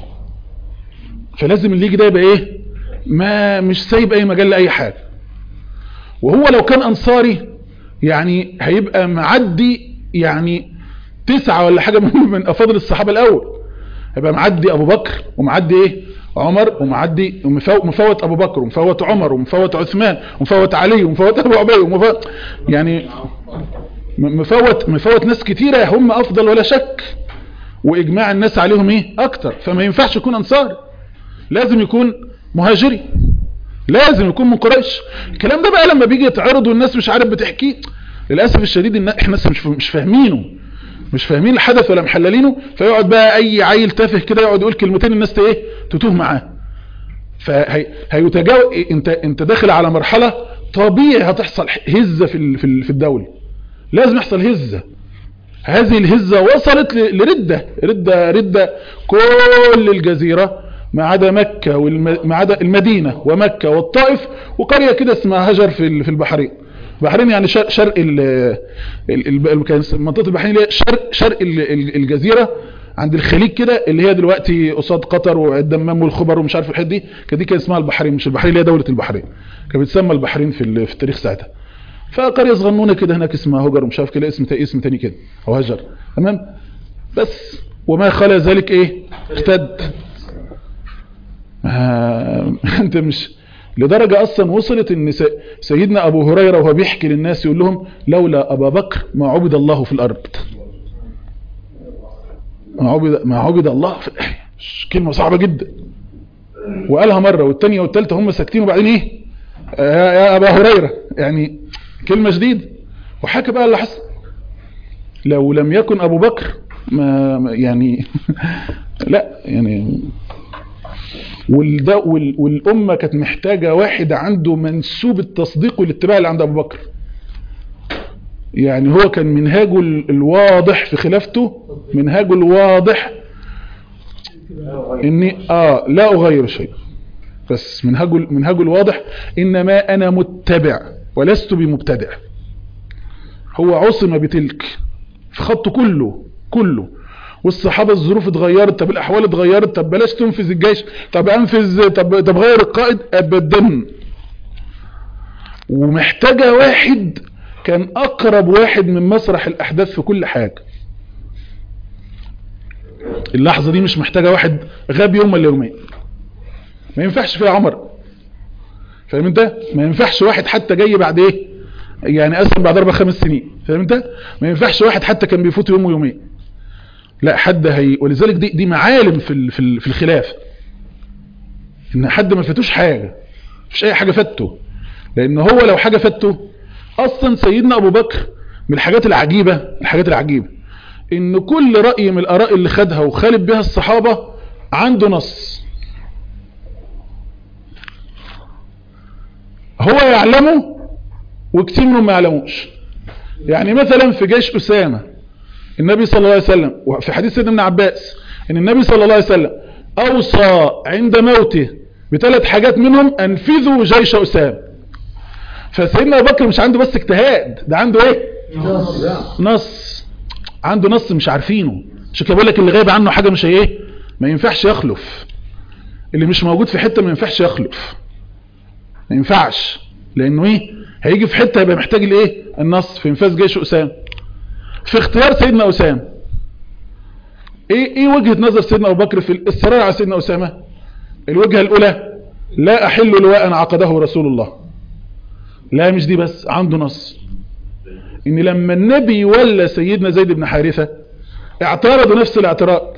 فلازم اللي يجي ده يبقى ايه ما مش سايب اي مجال لاي حاجه وهو لو كان انصاري يعني هيبقى معدي يعني تسعة ولا حاجة من, من افاضل الصحابة الاول هيبقى معدي ابو بكر ومعدي ايه عمر ومعدي ومفو- مفوت ابو بكر ومفوت عمر ومفوت عثمان ومفوت علي ومفوت ابو عبيد ومفوت يعني م- مفوت مفوت ناس كتيرة هم افضل ولا شك واجماع الناس عليهم ايه اكتر فما ينفعش يكون انصاري لازم يكون مهاجري لازم يكون من قريش الكلام ده بقى لما بيجي يتعرض والناس مش عارف بتحكيه للاسف الشديد ان احنا لسه مش مش فاهمينه مش فاهمين الحدث ولا محللينه فيقعد بقى اي عيل تافه كده يقعد يقول كلمتين الناس ت- ايه تتوه معاه فهي هيتجاوز انت انت داخل على مرحله طبيعي هتحصل هزه في ال- في ال- في الدوله لازم يحصل هزه هذه الهزه وصلت ل- لرده رده رده كل الجزيره ما عدا مكه والم... ما عدا المدينه ومكه والطائف وقريه كده اسمها هجر في ال- في البحرين البحرين يعني شرق شرق ال ال- ال- كان منطقه البحرين اللي هي شرق شرق ال- ال- الجزيره عند الخليج كده اللي هي دلوقتي قصاد قطر والدمام والخبر ومش عارف الحته دي كانت دي كان اسمها البحرين مش البحرين اللي هي دوله البحرين كانت بتسمى البحرين في ال- في التاريخ ساعتها فقريه صغنونه كده هناك اسمها هجر ومش عارف كده اسم تا- اسم تاني كده او هجر تمام بس وما خلا ذلك ايه ارتد آه، انت مش لدرجة اصلا وصلت ان س- سيدنا ابو هريرة وهو بيحكي للناس يقول لهم لولا ابا بكر ما عبد الله في الارض ما عبد, ما عبد الله في مش كلمة صعبة جدا وقالها مرة والتانية والتالتة هم ساكتين وبعدين ايه آه، يا ابا هريرة يعني كلمة جديدة وحكى بقى اللي حصل لو لم يكن ابو بكر ما ما- يعني لا يعني والدا وال والأمة كانت محتاجة واحد عنده منسوب التصديق والاتباع اللي عند أبو بكر يعني هو كان منهاجه ال- الواضح في خلافته منهاجه الواضح اني اه لا اغير شيء بس منهاجه منهاجه الواضح انما انا متبع ولست بمبتدع هو عصم بتلك في خطه كله كله والصحابة الظروف اتغيرت طب الاحوال اتغيرت طب بلاش تنفذ الجيش طب انفذ طب طب غير القائد ابدا ومحتاجة واحد كان اقرب واحد من مسرح الاحداث في كل حاجة اللحظة دي مش محتاجة واحد غاب يوم ولا يومين ما ينفعش فيها عمر فاهم انت ما ينفعش واحد حتى جاي بعد ايه يعني اسلم بعد اربع خمس سنين فاهم انت ما ينفعش واحد حتى كان بيفوت يوم ويومين لا حد هي ولذلك دي دي معالم في ال- في ال- في الخلاف ان حد ما فاتوش حاجه مفيش اي حاجه فاته لان هو لو حاجه فاته اصلا سيدنا ابو بكر من الحاجات العجيبه الحاجات العجيبه ان كل راي من الاراء اللي خدها وخالف بها الصحابه عنده نص هو يعلمه وكتير منهم ما يعلموش يعني مثلا في جيش أسامة النبي صلى الله عليه وسلم وفي حديث سيدنا ابن عباس ان النبي صلى الله عليه وسلم اوصى عند موته بثلاث حاجات منهم انفذوا جيش أسامة فسيدنا ابو بكر مش عنده بس اجتهاد ده عنده ايه نص عنده نص مش عارفينه عشان كده بقول لك اللي غايب عنه حاجه مش هي ايه ما ينفعش يخلف اللي مش موجود في حته ما ينفعش يخلف ما ينفعش لانه ايه هيجي في حته يبقى محتاج الايه النص في انفاذ جيش اسامه في اختيار سيدنا اسامه ايه ايه وجهه نظر سيدنا ابو بكر في الاصرار على سيدنا اسامه الوجهه الاولى لا احل لواء عقده رسول الله لا مش دي بس عنده نص ان لما النبي ولى سيدنا زيد بن حارثة اعترضوا نفس الاعتراض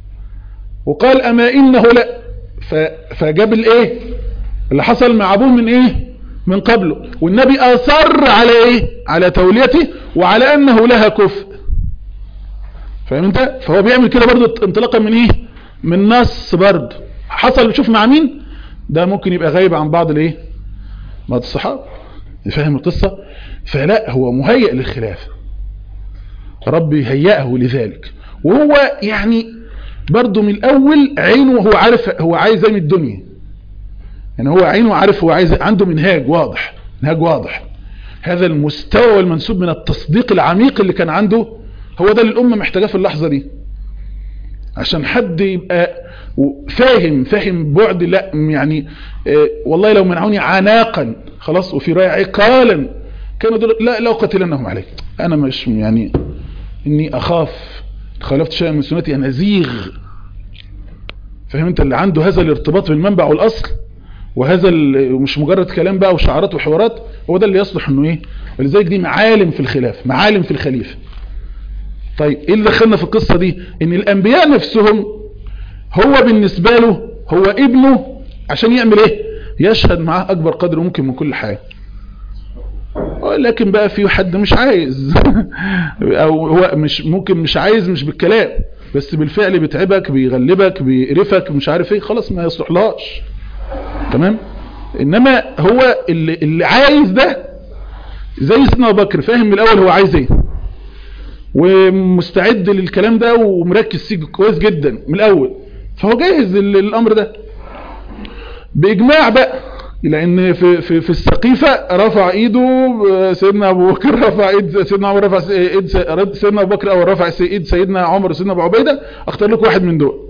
وقال اما انه لا ف- فجاب الايه اللي حصل مع ابوه من ايه من قبله والنبي اصر على ايه على توليته وعلى انه لها كفء فاهم انت فهو بيعمل كده برضو انطلاقا من ايه من نص برضو حصل شوف مع مين ده ممكن يبقى غايب عن بعض الايه بعض الصحابه فاهم القصة فلا هو مهيئ للخلاف ربي هيئه لذلك وهو يعني برضو من الاول عينه هو عارف هو عايز ايه من الدنيا يعني هو عينه عارف هو عايز عنده منهاج واضح منهاج واضح هذا المستوى والمنسوب من التصديق العميق اللي كان عنده هو ده اللي الامه محتاجاه في اللحظه دي عشان حد يبقى فاهم فاهم بعد لا يعني آه والله لو منعوني عناقا خلاص وفي رأي عقالا كانوا دول لا لا قتلنهم عليك انا مش يعني اني اخاف خالفت شيئا من سنتي ان ازيغ فاهم انت اللي عنده هذا الارتباط بالمنبع والاصل وهذا مش مجرد كلام بقى وشعارات وحوارات هو ده اللي يصلح انه ايه ولذلك دي معالم في الخلاف معالم في الخليفه طيب ايه اللي دخلنا في القصة دي ان الانبياء نفسهم هو بالنسبة له هو ابنه عشان يعمل ايه يشهد معاه اكبر قدر ممكن من كل حاجة لكن بقى في حد مش عايز او هو مش ممكن مش عايز مش بالكلام بس بالفعل بيتعبك بيغلبك بيقرفك مش عارف ايه خلاص ما يصلحلهاش تمام انما هو اللي, اللي عايز ده زي سيدنا ابو بكر فاهم من الاول هو عايز ايه ومستعد للكلام ده ومركز فيه كويس جدا من الاول فهو جاهز للامر ده باجماع بقى لان في في في السقيفه رفع ايده سيدنا ابو بكر رفع ايد سيدنا عمر رفع ايد سيدنا ابو بكر او رفع ايد سيدنا عمر وسيدنا ابو عبيده اختار لكم واحد من دول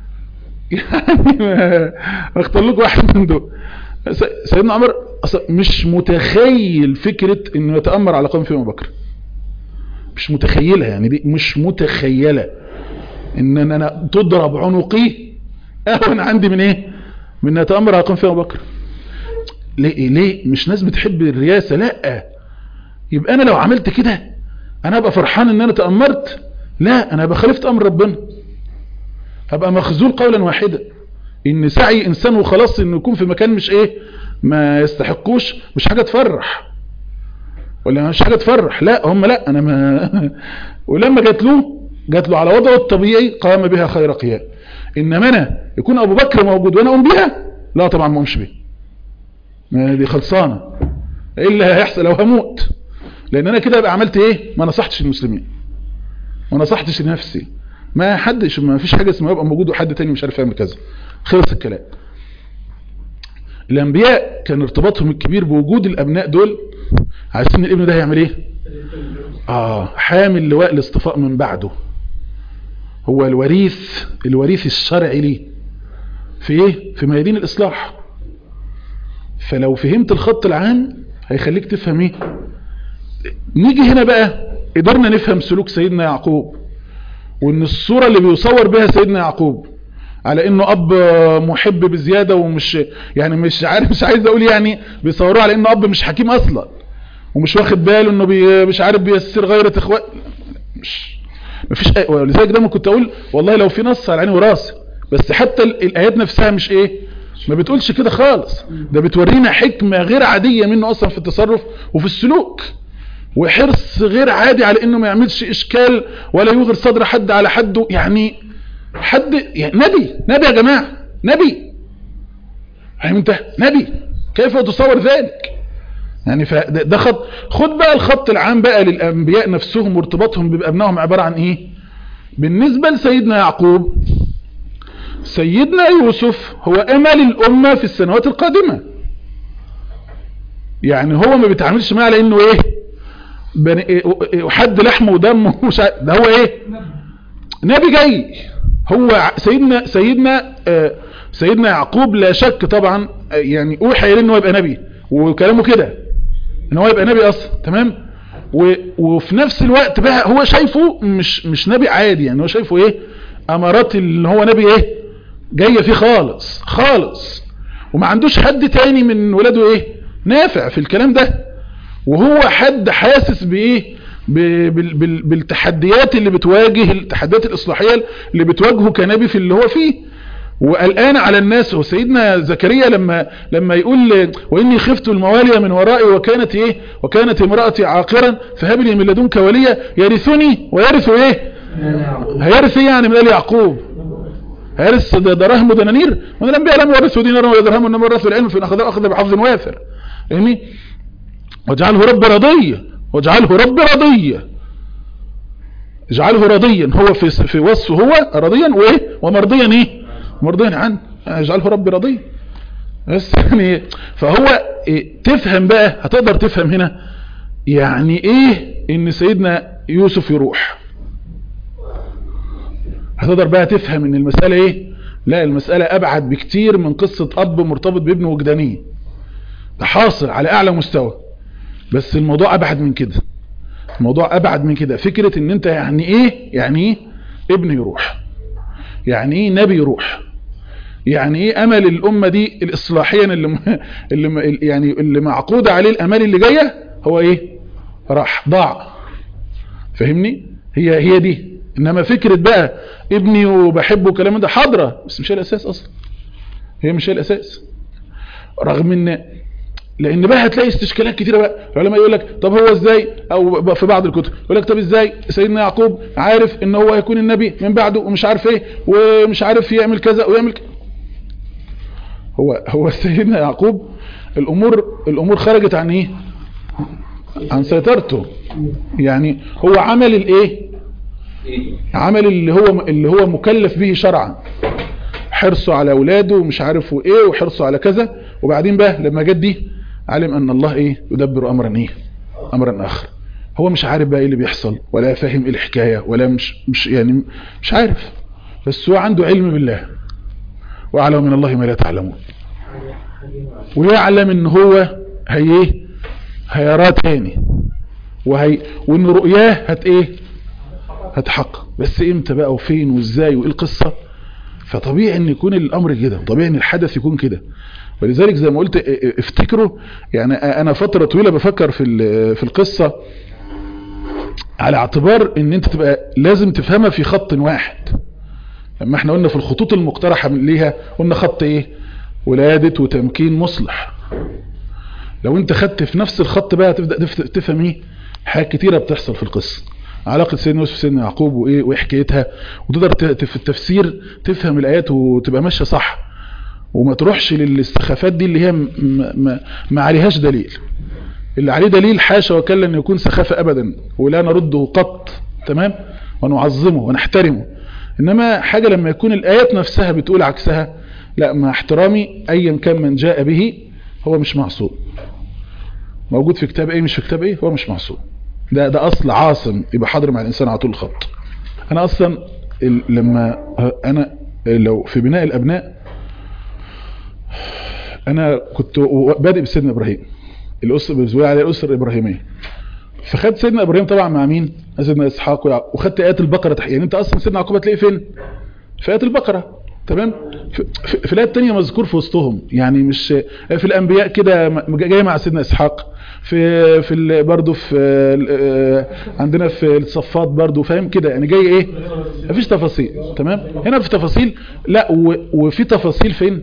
يعني اختار لكم واحد من دول سيدنا عمر مش متخيل فكره انه يتامر على قوم في ابو بكر مش متخيلها يعني دي مش متخيلة ان انا تضرب عنقي اهون عندي من ايه من اتامر على قوم فيها ابو بكر ليه ليه مش ناس بتحب الرياسة لا يبقى انا لو عملت كده انا ابقى فرحان ان انا تأمرت لا انا ابقى خالفت امر ربنا هبقى مخزول قولا واحدا ان سعي انسان وخلاص انه يكون في مكان مش ايه ما يستحقوش مش حاجة تفرح ولا مش حاجة تفرح لا هم لا انا ما ولما جات له جات له على وضعه الطبيعي قام بها خير قيام انما انا يكون ابو بكر موجود وانا اقوم بها لا طبعا ما اقومش بيها دي خلصانة ايه اللي هيحصل لو هموت لان انا كده ابقى عملت ايه ما نصحتش المسلمين ما نصحتش لنفسي ما حدش ما فيش حاجة اسمها يبقى موجود وحد تاني مش عارف يعمل كذا خلص الكلام الانبياء كان ارتباطهم الكبير بوجود الابناء دول عايزين الابن ده هيعمل ايه اه حامل لواء الاصطفاء من بعده هو الوريث الوريث الشرعي ليه في ايه في ميادين الاصلاح فلو فهمت الخط العام هيخليك تفهم ايه نيجي هنا بقى قدرنا نفهم سلوك سيدنا يعقوب وان الصورة اللي بيصور بها سيدنا يعقوب على انه اب محب بزيادة ومش يعني مش عارف مش عايز اقول يعني بيصوروه على انه اب مش حكيم اصلا ومش واخد باله انه بي مش عارف بيسر غيرة اخوات مش مفيش أي... ولذلك دايما كنت اقول والله لو في نص على عيني وراسي بس حتى ال- الايات نفسها مش ايه ما بتقولش كده خالص ده بتورينا حكمة غير عادية منه اصلا في التصرف وفي السلوك وحرص غير عادي على انه ما يعملش اشكال ولا يغر صدر حد على حده يعني حد يعني نبي نبي يا جماعة نبي فاهم انت نبي كيف تصور ذلك يعني فده ده خط خد بقى الخط العام بقى للانبياء نفسهم وارتباطهم بابنائهم عبارة عن ايه بالنسبة لسيدنا يعقوب سيدنا يوسف هو امل الامة في السنوات القادمة يعني هو ما بيتعاملش معاه على انه ايه بني إيه حد لحمه ودمه ومش عارف- ده هو ايه نبي جاي هو ع- سيدنا سيدنا آه، سيدنا يعقوب لا شك طبعا آه، يعني اوحى اليه ان هو يبقى نبي وكلامه كده ان هو يبقى نبي اصلا تمام و- وفي نفس الوقت بقى هو شايفه مش مش نبي عادي يعني هو شايفه ايه امارات اللي هو نبي ايه جايه فيه خالص خالص وما عندوش حد تاني من ولاده ايه نافع في الكلام ده وهو حد حاسس بايه ب- بال- بال- بالتحديات اللي بتواجه التحديات الاصلاحيه اللي بتواجهه كنبي في اللي هو فيه وقلقان على الناس وسيدنا زكريا لما لما يقول واني خفت الموالي من ورائي وكانت ايه وكانت امراتي عاقرا فهب لي من لدنك وليا يرثني ويرث ايه هيرث إيه يعني من ال يعقوب هيرث د- دراهم ودنانير من الانبياء لم يورثوا دينارا ولا درهم انما ورثوا العلم فان اخذ اخذ بحظ وافر فاهمني واجعله رب رضيا واجعله رب رضيا اجعله رضيا هو في في وصفه هو رضيا وايه ومرضيا ايه مرضيا عنه اجعله رب رضيا بس يعني فهو إيه تفهم بقى هتقدر تفهم هنا يعني ايه ان سيدنا يوسف يروح هتقدر بقى تفهم ان المسألة ايه لا المسألة ابعد بكتير من قصة اب مرتبط بابنه وجدانيه ده حاصل على اعلى مستوى بس الموضوع ابعد من كده الموضوع ابعد من كده فكرة ان انت يعني ايه يعني ايه ابن يروح يعني ايه نبي يروح يعني ايه امل الامة دي الاصلاحيا اللي, م... اللي م... يعني اللي معقودة عليه الامال اللي جاية هو ايه راح ضاع فاهمني هي هي دي انما فكرة بقى ابني وبحبه وكلام ده حاضرة بس مش هي الاساس اصلا هي مش هي الاساس رغم ان لان بقى هتلاقي استشكالات كتيرة بقى العلماء يقول لك طب هو ازاي او في بعض الكتب يقول لك طب ازاي سيدنا يعقوب عارف ان هو هيكون النبي من بعده ومش عارف ايه ومش عارف يعمل كذا ويعمل كذا هو هو سيدنا يعقوب الامور الامور خرجت عن ايه عن سيطرته يعني هو عمل الايه عمل اللي هو اللي هو مكلف به شرعا حرصه على اولاده ومش عارف ايه وحرصه على كذا وبعدين بقى لما جت دي علم ان الله ايه يدبر امرا ايه امرا اخر هو مش عارف بقى ايه اللي بيحصل ولا فاهم ايه الحكايه ولا مش مش يعني مش عارف بس هو عنده علم بالله واعلم من الله ما لا تعلمون ويعلم ان هو هي ايه هيراه تاني وهي وان رؤياه هت ايه هتحقق بس امتى بقى وفين وازاي وايه القصه فطبيعي ان يكون الامر كده طبيعي ان الحدث يكون كده ولذلك زي ما قلت افتكروا يعني انا فترة طويلة بفكر في في القصة على اعتبار ان انت تبقى لازم تفهمها في خط واحد لما احنا قلنا في الخطوط المقترحة ليها قلنا خط ايه ولادة وتمكين مصلح لو انت خدت في نفس الخط بقى تبدأ تفهم ايه حاجات كتيرة بتحصل في القصة علاقة سيدنا يوسف وسيدنا يعقوب وايه وايه حكايتها وتقدر في التفسير تفهم الايات وتبقى ماشيه صح وما تروحش للاستخافات دي اللي هي ما, ما عليهاش دليل اللي عليه دليل حاشا وكلا ان يكون سخافة ابدا ولا نرده قط تمام ونعظمه ونحترمه انما حاجة لما يكون الايات نفسها بتقول عكسها لا مع احترامي ايا كان من جاء به هو مش معصوم موجود في كتاب ايه مش في كتاب ايه هو مش معصوم ده ده اصل عاصم يبقى حاضر مع الانسان على طول الخط انا اصلا ال- لما انا لو في بناء الابناء انا كنت و- بادئ بسيدنا ابراهيم الاسره بيقول عليها الاسره الابراهيميه فخدت سيدنا ابراهيم طبعا مع مين سيدنا اسحاق ويعقوب وخدت ايات البقره تحت يعني انت اصلا سيدنا يعقوب هتلاقيه فين في ايات البقره تمام في, في, في الايه الثانيه مذكور في وسطهم يعني مش في الانبياء كده م- جاي مع سيدنا اسحاق في في ال- برضه في ال- آه، عندنا في الصفات برضه فاهم كده يعني جاي ايه مفيش تفاصيل تمام هنا في تفاصيل لا و- وفي تفاصيل فين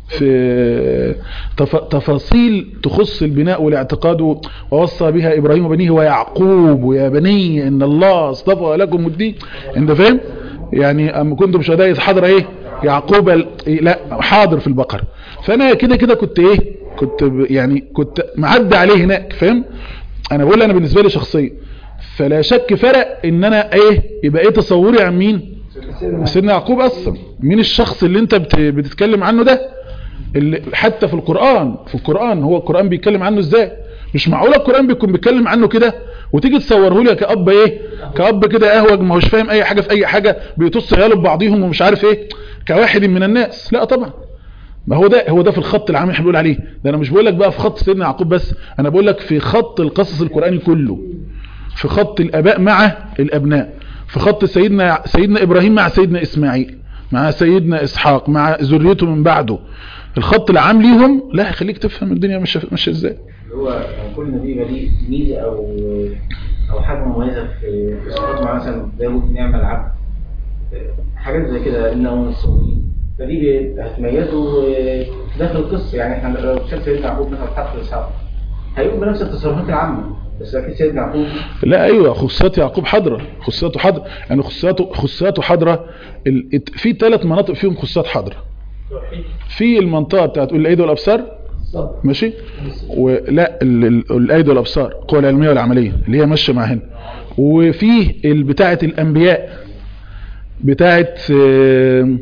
في تف... تفاصيل تخص البناء والاعتقاد و- ووصى بها ابراهيم بنيه ويعقوب يا بني ان الله اصطفى لكم الدين انت فاهم يعني اما كنتم شهداء حاضر ايه يعقوب ال... إيه لا حاضر في البقره فانا كده كده كنت ايه كنت ب- يعني كنت معدي عليه هناك فاهم انا بقول انا بالنسبه لي شخصيا فلا شك فرق ان انا ايه يبقى ايه تصوري عن مين سيدنا يعقوب اصلا مين الشخص اللي انت بت... بتتكلم عنه ده اللي حتى في القرآن في القرآن هو القرآن بيتكلم عنه ازاي مش معقول القرآن بيكون بيتكلم عنه كده وتيجي تصوره لي كأب ايه كأب كده اهوج ما هوش فاهم اي حاجة في اي حاجة بيطص عياله ببعضيهم ومش عارف ايه كواحد من الناس لا طبعا ما هو ده هو ده في الخط العام اللي احنا بنقول عليه ده انا مش بقول لك بقى في خط سيدنا يعقوب بس انا بقول لك في خط القصص القرآني كله في خط الاباء مع الابناء في خط سيدنا سيدنا ابراهيم مع سيدنا اسماعيل مع سيدنا اسحاق مع ذريته من بعده الخط العام ليهم لا يخليك تفهم الدنيا ماشيه ماشيه ازاي هو يعني كل نبي يبقى ليه ميزه او او حاجه مميزه في في صفات معينه مثلا داوود نعم العبد حاجات زي كده انه من الصالحين فدي بي- هتميزه داخل القصه يعني احنا لو شاف سيدنا يعقوب مثلا اتحط في اسحاق هيقوم بنفس التصرفات العامه بس اكيد سيدنا يعقوب لا ايوه خصوصات يعقوب حضره خصوصاته حضره يعني خصوصاته خصوصاته حضره ال- ات- في ثلاث مناطق فيهم خصوصات حضره في المنطقه بتاعت الايدي والابصار ماشي ولا ال- ال- الايدي والابصار القوى العلميه والعمليه اللي هي ماشيه مع هنا وفي ال- بتاعه الانبياء بتاعه آه،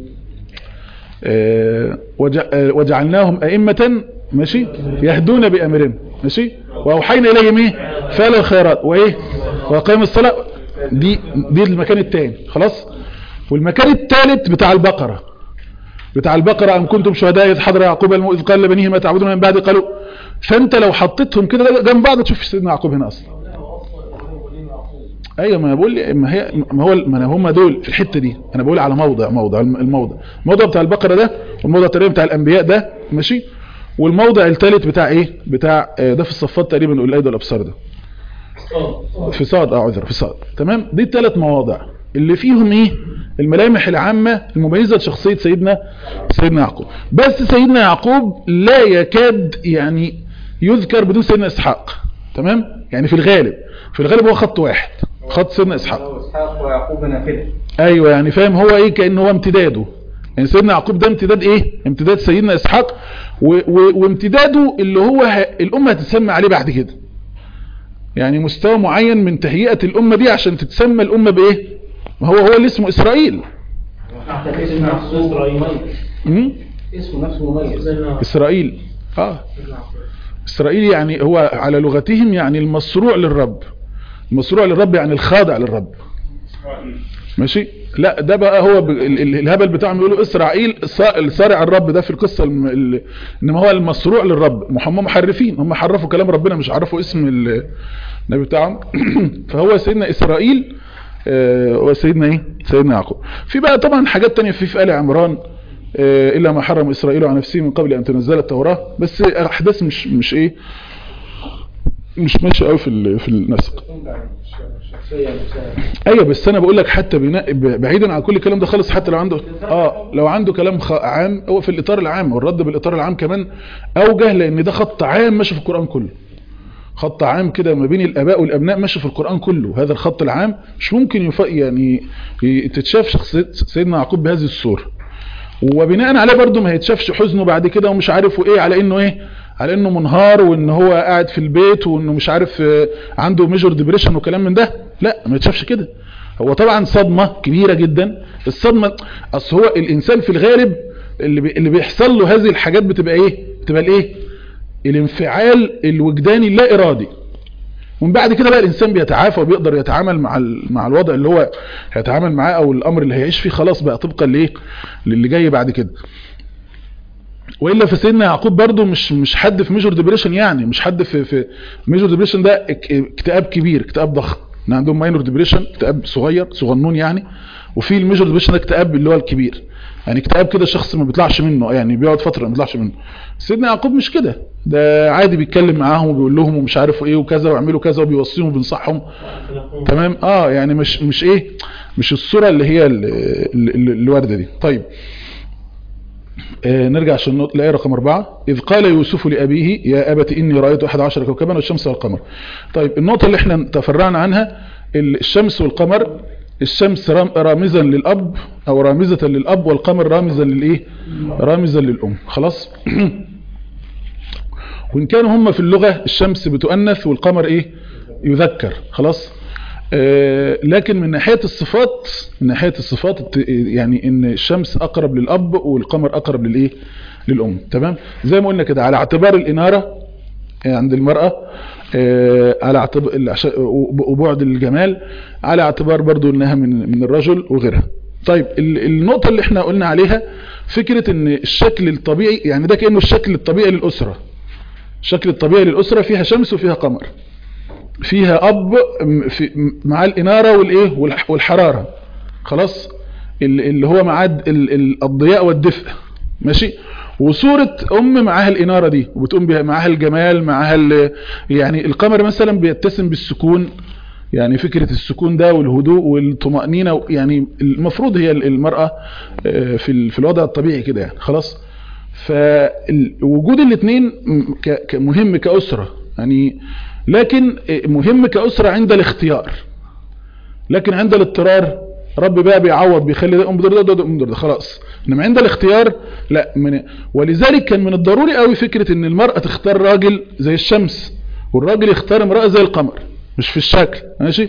آه، وجع- آه، وجعلناهم ائمه ماشي يهدون بامرنا ماشي واوحينا اليهم ايه فعل الخيرات وايه واقام الصلاه دي دي المكان الثاني خلاص والمكان الثالث بتاع البقره بتاع البقرة أم كنتم شهداء إذ حضر يعقوب الموت إذ قال لبنيه ما تعبدون من بعد قالوا فأنت لو حطيتهم كده جنب بعض تشوف سيدنا يعقوب هنا أصلا أيوة ما أنا بقول لي ما هي ما هو ما أنا هم دول في الحتة دي أنا بقول على موضع موضع الموضع الموضع بتاع البقرة ده والموضع التقريبا بتاع الأنبياء ده ماشي والموضع الثالث بتاع إيه بتاع آه، ده في الصفات تقريبا والأيدي والأبصار ده في صاد اه عذر في صاد تمام دي الثلاث مواضع اللي فيهم ايه الملامح العامة المميزة لشخصية سيدنا سيدنا يعقوب بس سيدنا يعقوب لا يكاد يعني يذكر بدون سيدنا اسحاق تمام يعني في الغالب في الغالب هو خط واحد خط سيدنا اسحاق هو اسحاق ويعقوب نافله ايوه يعني فاهم هو ايه كأن هو امتداده يعني سيدنا يعقوب ده امتداد ايه امتداد سيدنا اسحاق و و وامتداده اللي هو ه... الامه هتتسمى عليه بعد كده يعني مستوى معين من تهيئة الامه دي عشان تتسمى الامه بايه ما هو هو اللي اسمه اسرائيل حتى اسم نفسه مميز مم؟ اسمه نفسه مميز اسرائيل اه اسرائيل يعني هو على لغتهم يعني المصروع للرب المصروع للرب يعني الخاضع للرب ماشي لا ده بقى هو ب... ال- ال- الهبل بتاعهم يقولوا اسرائيل الصا- الصارع الرب ده في القصة الم... ال... انما هو المصروع للرب هم محرفين هم حرفوا كلام ربنا مش عرفوا اسم ال- النبي بتاعهم فهو سيدنا اسرائيل آه، هو سيدنا ايه سيدنا يعقوب في بقى طبعا حاجات تانية في في آل عمران آه، الا ما حرم اسرائيل على نفسه من قبل ان تنزل التوراة بس احداث مش مش ايه مش ماشي قوي في ال- في النسق ايوه بس انا بقول لك حتى بناء ب- بعيدا عن كل الكلام ده خالص حتى لو عنده اه لو عنده كلام خ- عام هو في الاطار العام والرد بالاطار العام كمان اوجه لان ده خط عام ماشي في القران كله خط عام كده ما بين الاباء والابناء ماشي في القران كله هذا الخط العام مش ممكن يف... يعني ي- تتشاف شخصيه سيدنا يعقوب بهذه الصوره وبناء عليه برضه ما يتشافش حزنه بعد كده ومش عارف ايه على انه ايه على انه منهار وان هو قاعد في البيت وانه مش عارف آه، عنده ميجور ديبريشن وكلام من ده لا ما يتشافش كده هو طبعا صدمة كبيرة جدا الصدمة اصل هو الانسان في الغالب اللي, بي اللي بيحصل له هذه الحاجات بتبقى ايه بتبقى الايه الانفعال الوجداني اللا ارادي ومن بعد كده بقى الانسان بيتعافى وبيقدر يتعامل مع ال- مع الوضع اللي هو هيتعامل معاه او الامر اللي هيعيش فيه خلاص بقى طبقا لايه للي جاي بعد كده والا في سيدنا يعقوب برضو مش مش حد في ميجور ديبريشن يعني مش حد في في ميجور ديبريشن ده اك- اكتئاب كبير اكتئاب ضخم إن عندهم ماينور ديبريشن اكتئاب صغير صغنون يعني وفي الميجور ديبريشن ده اكتئاب اللي هو الكبير يعني اكتئاب كده الشخص ما بيطلعش منه يعني بيقعد فتره ما بيطلعش منه سيدنا يعقوب مش كده ده عادي بيتكلم معاهم وبيقول لهم ومش عارف ايه وكذا واعملوا كذا وبيوصيهم وبينصحهم تمام اه يعني مش مش ايه مش الصوره اللي هي ال- ال- اللي وارده دي طيب آه، نرجع عشان النقطة الآية رقم أربعة إذ قال يوسف لأبيه يا أبت إني رأيت أحد عشر كوكبا والشمس والقمر طيب النقطة اللي احنا تفرعنا عنها الشمس والقمر الشمس رام- رامزا للأب أو رامزة للأب والقمر رامزا للإيه رامزا للأم خلاص وإن كانوا هم في اللغة الشمس بتؤنث والقمر إيه يذكر خلاص آه، لكن من ناحية الصفات من ناحية الصفات الت- يعني ان الشمس اقرب للاب والقمر اقرب للايه للام تمام زي ما قلنا كده على اعتبار الانارة عند المرأة آه، على اعتبار العش- وبعد الجمال على اعتبار برضو انها من من الرجل وغيرها طيب ال- النقطة اللي احنا قلنا عليها فكرة ان الشكل الطبيعي يعني ده كأنه الشكل الطبيعي للأسرة الشكل الطبيعي للأسرة فيها شمس وفيها قمر فيها اب م- في م- مع الاناره والايه والح- والحراره خلاص ال- اللي هو مع ال- ال- الضياء والدفء ماشي وصورة ام معاها الاناره دي وبتقوم بها معاها الجمال معاها ال- يعني القمر مثلا بيتسم بالسكون يعني فكرة السكون ده والهدوء والطمأنينة يعني المفروض هي المرأة آه، في ال- في الوضع الطبيعي كده يعني خلاص فوجود الاثنين مهم كأسرة يعني لكن مهم كأسرة عند الاختيار لكن عند الاضطرار رب بقى بيعوض بيخلي ده امدر ده ده امدر ده خلاص انما عند الاختيار لا من ولذلك كان من الضروري قوي فكرة ان المرأة تختار راجل زي الشمس والراجل يختار امرأة زي القمر مش في الشكل ماشي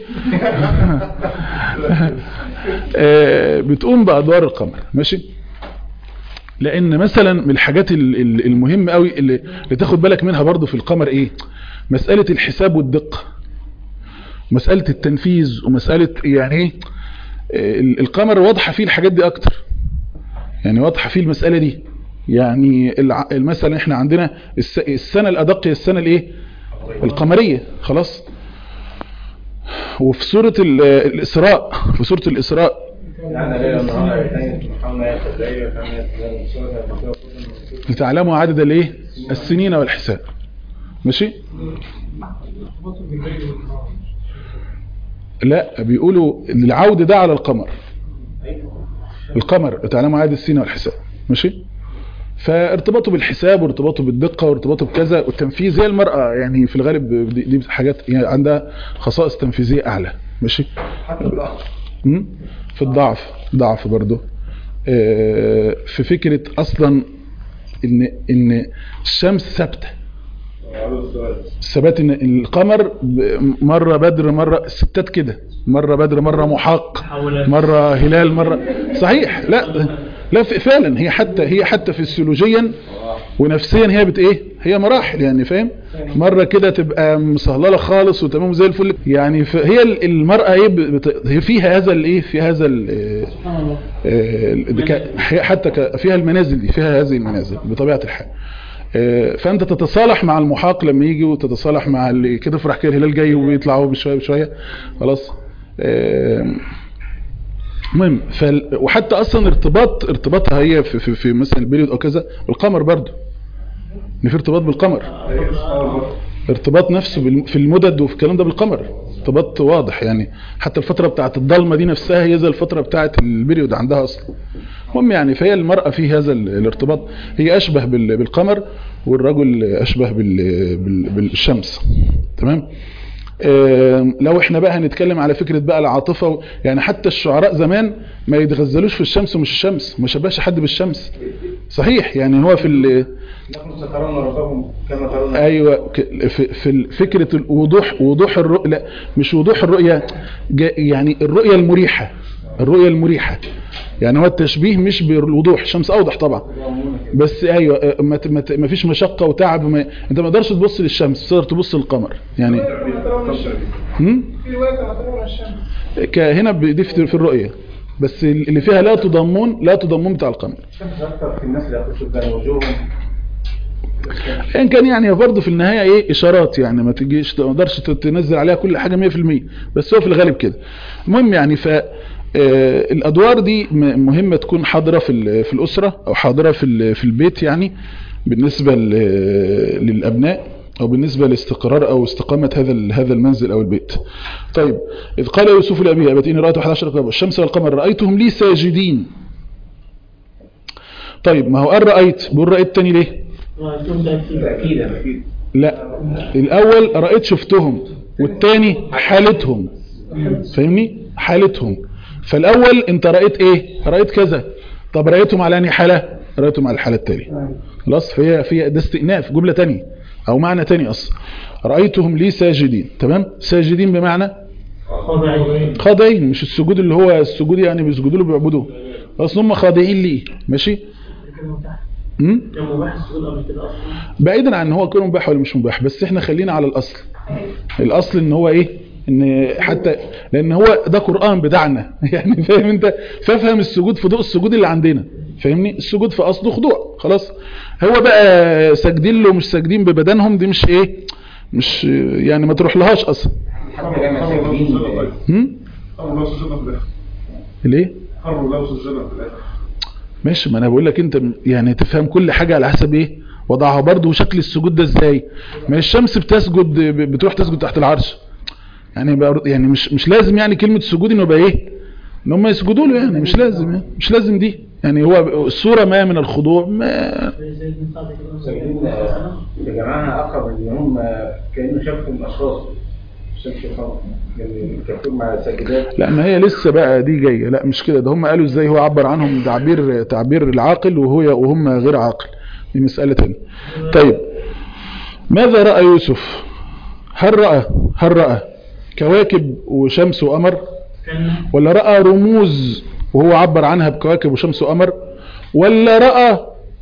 آه، بتقوم بأدوار القمر ماشي لان مثلا من الحاجات ال- ال- المهمة قوي اللي, اللي تاخد بالك منها برضو في القمر ايه مسألة الحساب والدقة مسألة التنفيذ ومسألة يعني ايه ال- القمر واضحة فيه الحاجات دي اكتر يعني واضحة فيه المسألة دي يعني الع- مثلا احنا عندنا الس- السنة الادق هي السنة الايه القمرية خلاص وفي سورة ال- الاسراء في سورة الاسراء يعني ليلة ونهار الاثنين محاولة ياخد ليلة وكان ياخد سورة لتعلموا عدد الايه السنين والحساب ماشي لا بيقولوا إن العود ده على القمر القمر تعلموا عدد السنين والحساب ماشي فارتباطه بالحساب وارتباطه بالدقة وارتباطه بكذا والتنفيذ هي المرأة يعني في الغالب دي, دي حاجات يعني عندها خصائص تنفيذية أعلى ماشي حتى الضعف مم؟ في الضعف ضعف برضه آه، في فكرة أصلا إن إن الشمس ثابتة ثبات إن القمر ب- مرة بدر مرة ستات كده مرة بدر مرة محاق مرة هلال مرة صحيح لا لا ف- فعلا هي حتى هي حتى فسيولوجيا ونفسيا هي بت ايه هي مراحل يعني فاهم مرة كده تبقى مصهللة خالص وتمام زي الفل يعني ف- هي ال- المرأة ايه بت- هي فيها هذا الايه في هذا ال- آه، الذكاء هي حتى ك- فيها المنازل دي فيها هذه المنازل بطبيعة الحال آه، فانت تتصالح مع المحاق لما يجي وتتصالح مع اللي كده تفرح كده الهلال جاي وبيطلع هو بشويه بشويه خلاص آه، المهم فال... وحتى اصلا ارتباط ارتباطها هي في, في, في مثلا البريود او كذا القمر برضه ان في ارتباط بالقمر ارتباط نفسه بال- في المدد وفي الكلام ده بالقمر ارتباط واضح يعني حتى الفترة بتاعت الضلمة دي نفسها هي زي الفترة بتاعت البريود عندها اصلا المهم يعني فهي المرأة في هذا ال- الارتباط هي اشبه بال- بالقمر والرجل اشبه بال- بال- بالشمس تمام آم، لو احنا بقى هنتكلم على فكرة بقى العاطفة و- يعني حتى الشعراء زمان ما يتغزلوش في الشمس ومش الشمس ما شبهش حد بالشمس صحيح يعني هو في ال- نحن سترون ربكم كما ترون ايوه ك- في في ال- فكره الوضوح وضوح الرؤيه لا مش وضوح الرؤيه جا- يعني الرؤيه المريحه الرؤية المريحة يعني هو التشبيه مش بالوضوح الشمس اوضح طبعا بس ايوه آه، ما ت- ما ت- ما فيش مشقة وتعب ما انت ما تقدرش تبص للشمس تقدر تبص للقمر يعني هم؟ في رواية كما ترون الشمس ك- هنا دي في في الرؤية بس اللي فيها لا تضمون لا تضمون بتاع القمر الشمس اكتر في الناس اللي هتشوف بقى وجوههم ان كان يعني برضه في النهايه ايه اشارات يعني ما تجيش ما تقدرش تنزل عليها كل حاجه 100% بس هو في الغالب كده المهم يعني ف آه، الادوار دي م- مهمه تكون حاضره في ال- في الاسره او حاضره في ال- في البيت يعني بالنسبه ل- للابناء او بالنسبه لاستقرار او استقامه هذا ال- هذا المنزل او البيت طيب اذ قال يوسف لابيه ابت اني رايت 11 كوكبا الشمس والقمر رايتهم لي ساجدين طيب ما هو قال رايت بيقول رايت تاني ليه تاكيدا اكيد لا الاول رأيت شفتهم والتاني حالتهم فاهمني حالتهم فالاول انت رأيت ايه رأيت كذا طب رأيتهم على انهي حالة رأيتهم على الحالة التالية خلاص فهي فهي ده استئناف جملة تانية او معنى تاني اصلا رأيتهم لي ساجدين تمام ساجدين بمعنى خاضعين مش السجود اللي هو السجود يعني بيسجدوا له بيعبدوه اصل هم خاضعين ليه ماشي امم بعيدا عن ان هو كان مباح ولا مش مباح بس احنا خلينا على الاصل الاصل ان هو ايه ان حتى لان هو ده قرآن بتاعنا يعني فاهم انت فافهم السجود في ضوء السجود اللي عندنا فاهمني السجود في اصله خضوع خلاص هو بقى ساجدين له مش ساجدين ببدنهم دي مش ايه مش يعني ما تروح لهاش اصلا حتى جامع ساجدين هم؟ خروا له سجنة في الآخر ليه خروا له سجنة في الآخر ماشي ما انا بقول لك انت يعني تفهم كل حاجة على حسب ايه وضعها برضه وشكل السجود ده ازاي ما الشمس بتسجد بتروح تسجد تحت العرش يعني بقى يعني مش مش لازم يعني كلمة السجود انه يبقى ايه ان هم يسجدوا له يعني مش لازم يعني مش لازم دي يعني هو الصورة ما من الخضوع ما ساجدين يا جماعه اقرب ان هم كانوا شافوا الاشخاص الشمس والقمر يعني كانوا مع ساجدات لا ما هي لسه بقى دي جاية لا مش كده ده هم قالوا ازاي هو عبر عنهم تعبير تعبير العاقل وهو وهم غير عاقل دي مسألة تانية طيب ماذا رأى يوسف هل رأى هل رأى كواكب وشمس وقمر ولا رأى رموز وهو عبر عنها بكواكب وشمس وقمر ولا رأى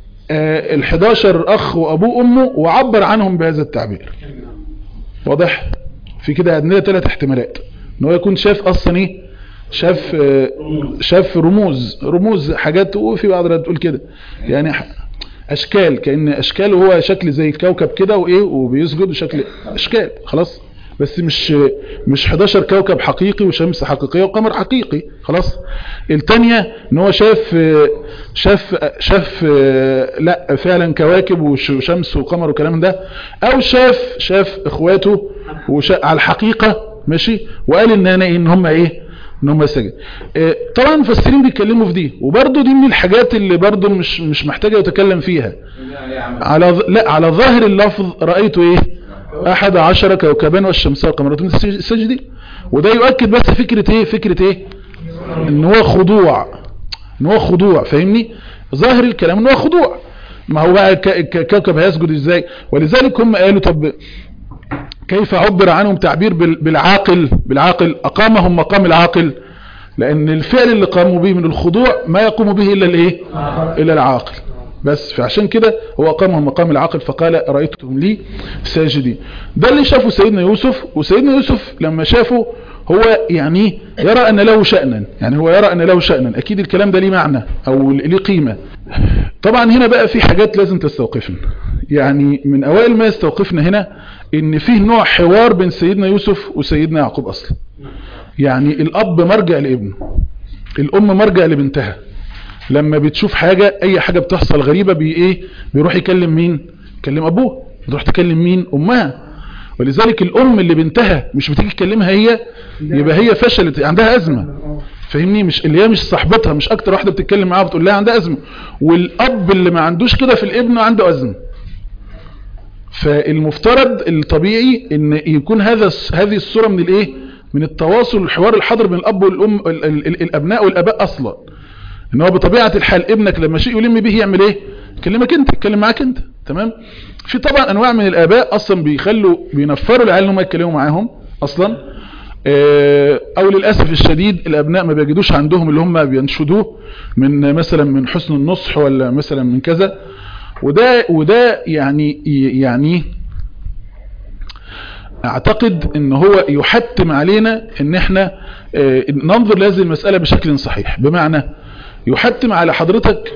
آه ال11 أخ وأبوه وأمه وعبر عنهم بهذا التعبير واضح في كده عندنا ثلاث احتمالات ان هو يكون شاف اصلا ايه شاف آه، شاف رموز رموز حاجات وفي بعض الناس تقول كده يعني ح- اشكال كان اشكال هو شكل زي الكوكب كده وايه وبيسجد وشكل اشكال خلاص بس مش مش 11 كوكب حقيقي وشمس حقيقيه وقمر حقيقي خلاص الثانيه ان هو شاف آه، شاف شاف آه، لا فعلا كواكب وش- وشمس وقمر وكلام ده او شاف شاف اخواته وشا على الحقيقه ماشي وقال ان انا إيه؟ ان هم ايه ان هم سجد آه، طبعا المفسرين بيتكلموا في دي وبرده دي من الحاجات اللي برده مش مش محتاجه يتكلم فيها على ظ- لا على ظاهر اللفظ رأيت ايه احد عشر كوكبا والشمس والقمر سجدي وده يؤكد بس فكرة ايه فكرة ايه ان هو خضوع ان هو خضوع فاهمني ظاهر الكلام ان هو خضوع ما هو بقى ك- ك- كوكب هيسجد ازاي ولذلك هم قالوا طب كيف عبر عنهم تعبير بال- بالعاقل بالعاقل اقامهم مقام العاقل لان الفعل اللي قاموا به من الخضوع ما يقوم به الا الايه الا العاقل بس فعشان كده هو اقامهم مقام العاقل فقال رايتهم لي ساجدين ده اللي شافه سيدنا يوسف وسيدنا يوسف لما شافه هو يعني يرى ان له شأنا يعني هو يرى ان له شأنا اكيد الكلام ده ليه معنى او ليه قيمة طبعا هنا بقى في حاجات لازم تستوقفنا يعني من اوائل ما يستوقفنا هنا ان فيه نوع حوار بين سيدنا يوسف وسيدنا يعقوب اصلا يعني الاب مرجع لابنه الام مرجع لبنتها لما بتشوف حاجة اي حاجة بتحصل غريبة بي ايه بيروح يكلم مين يكلم ابوه بتروح تكلم مين امها ولذلك الام اللي بنتها مش بتيجي تكلمها هي يبقى هي فشلت عندها ازمة فاهمني مش اللي هي مش صاحبتها مش اكتر واحدة بتتكلم معاها بتقول لها عندها ازمة والاب اللي ما عندوش كده في الابن عنده ازمة فالمفترض الطبيعي ان يكون هذا هذه الصورة من الايه من التواصل الحوار الحاضر بين الاب والام ال ال ال الابناء والاباء اصلا ان هو بطبيعة الحال ابنك لما شيء يلم به يعمل ايه يكلمك انت يتكلم معاك انت تمام في طبعا انواع من الاباء اصلا بيخلوا بينفروا العيال ان هم يتكلموا معاهم اصلا آه، او للاسف الشديد الابناء ما بيجدوش عندهم اللي هم بينشدوه من مثلا من حسن النصح ولا مثلا من كذا وده وده يعني يعني اعتقد ان هو يحتم علينا ان احنا آه، ننظر لهذه المسألة بشكل صحيح بمعنى يحتم على حضرتك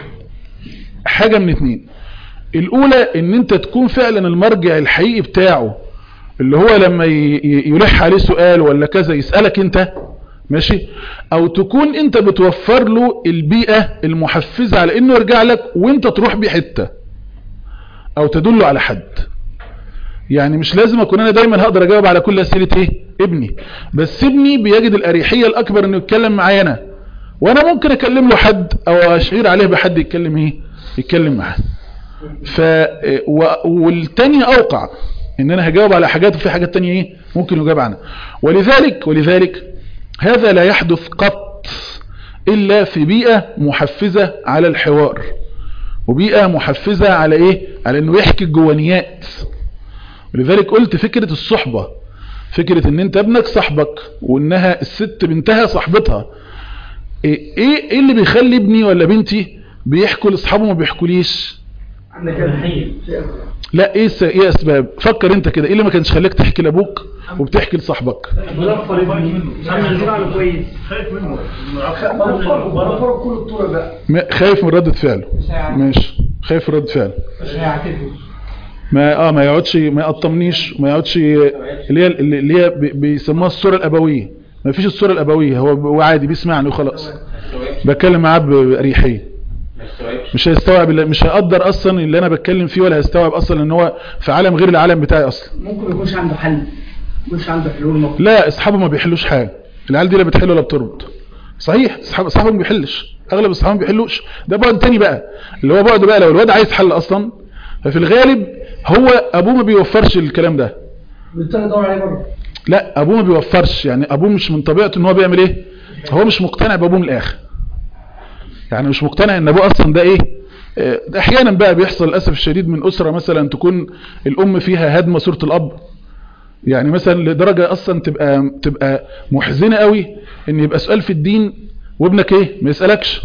حاجة من اتنين الاولى ان انت تكون فعلا المرجع الحقيقي بتاعه اللي هو لما ي- ي- يلح عليه سؤال ولا كذا يسألك انت ماشي او تكون انت بتوفر له البيئة المحفزة على انه يرجع لك وانت تروح بيه حتة او تدله على حد يعني مش لازم اكون انا دايما هقدر اجاوب على كل اسئله ايه ابني بس ابني بيجد الاريحيه الاكبر انه يتكلم معايا انا وانا ممكن اكلم له حد او اشير عليه بحد يتكلم ايه يتكلم معاه ف و... والتانية اوقع ان انا هجاوب على حاجات وفي حاجات تانية ايه ممكن يجاوب عنها ولذلك ولذلك هذا لا يحدث قط الا في بيئة محفزة على الحوار وبيئة محفزة على ايه على انه يحكي الجوانيات ولذلك قلت فكرة الصحبة فكرة ان انت ابنك صاحبك وانها الست بنتها صاحبتها ايه ايه إيه اللي بيخلي ابني ولا بنتي بيحكوا لاصحابه ما بيحكوليش عندك كده لا ايه س- ايه اسباب فكر انت كده ايه اللي ما كانش خلاك تحكي لابوك وبتحكي لصاحبك بنفر ابني مش عارف ازاي على كويس خايف منه بنفر بنفر كل الطرق بقى م- خايف من ردة فعله ماشي خايف من ردة فعله مش هيعتذر ما اه ما يقعدش ما يقطمنيش ما يقعدش اللي هي اللي هي بي- بيسموها الصورة الابوية ما فيش الصورة الابوية هو هو عادي بيسمعني وخلاص بتكلم معاه بأريحية مش هيستوعب اللي- مش هيقدر اصلا اللي انا بتكلم فيه ولا هيستوعب اصلا ان هو في عالم غير العالم بتاعي اصلا ممكن يكونش عنده حل يكونش عنده حلول مطلوبة لا اصحابه ما بيحلوش حاجه العيال دي لا بتحل ولا بتربط صحيح اصحاب اصحابه ما بيحلش اغلب اصحابه ما بيحلوش ده بعد تاني بقى اللي هو بعد بقى لو الواد عايز حل اصلا ففي الغالب هو ابوه ما بيوفرش الكلام ده بيضطر يدور عليه بره لا ابوه ما بيوفرش يعني ابوه مش من طبيعته ان هو بيعمل ايه هو مش مقتنع بابوه من الاخر يعني مش مقتنع ان ابوه اصلا ده ايه آه، ده احيانا بقى بيحصل للاسف الشديد من اسره مثلا تكون الام فيها هدمه صوره الاب يعني مثلا لدرجه اصلا تبقى تبقى محزنه قوي ان يبقى سؤال في الدين وابنك ايه ما يسالكش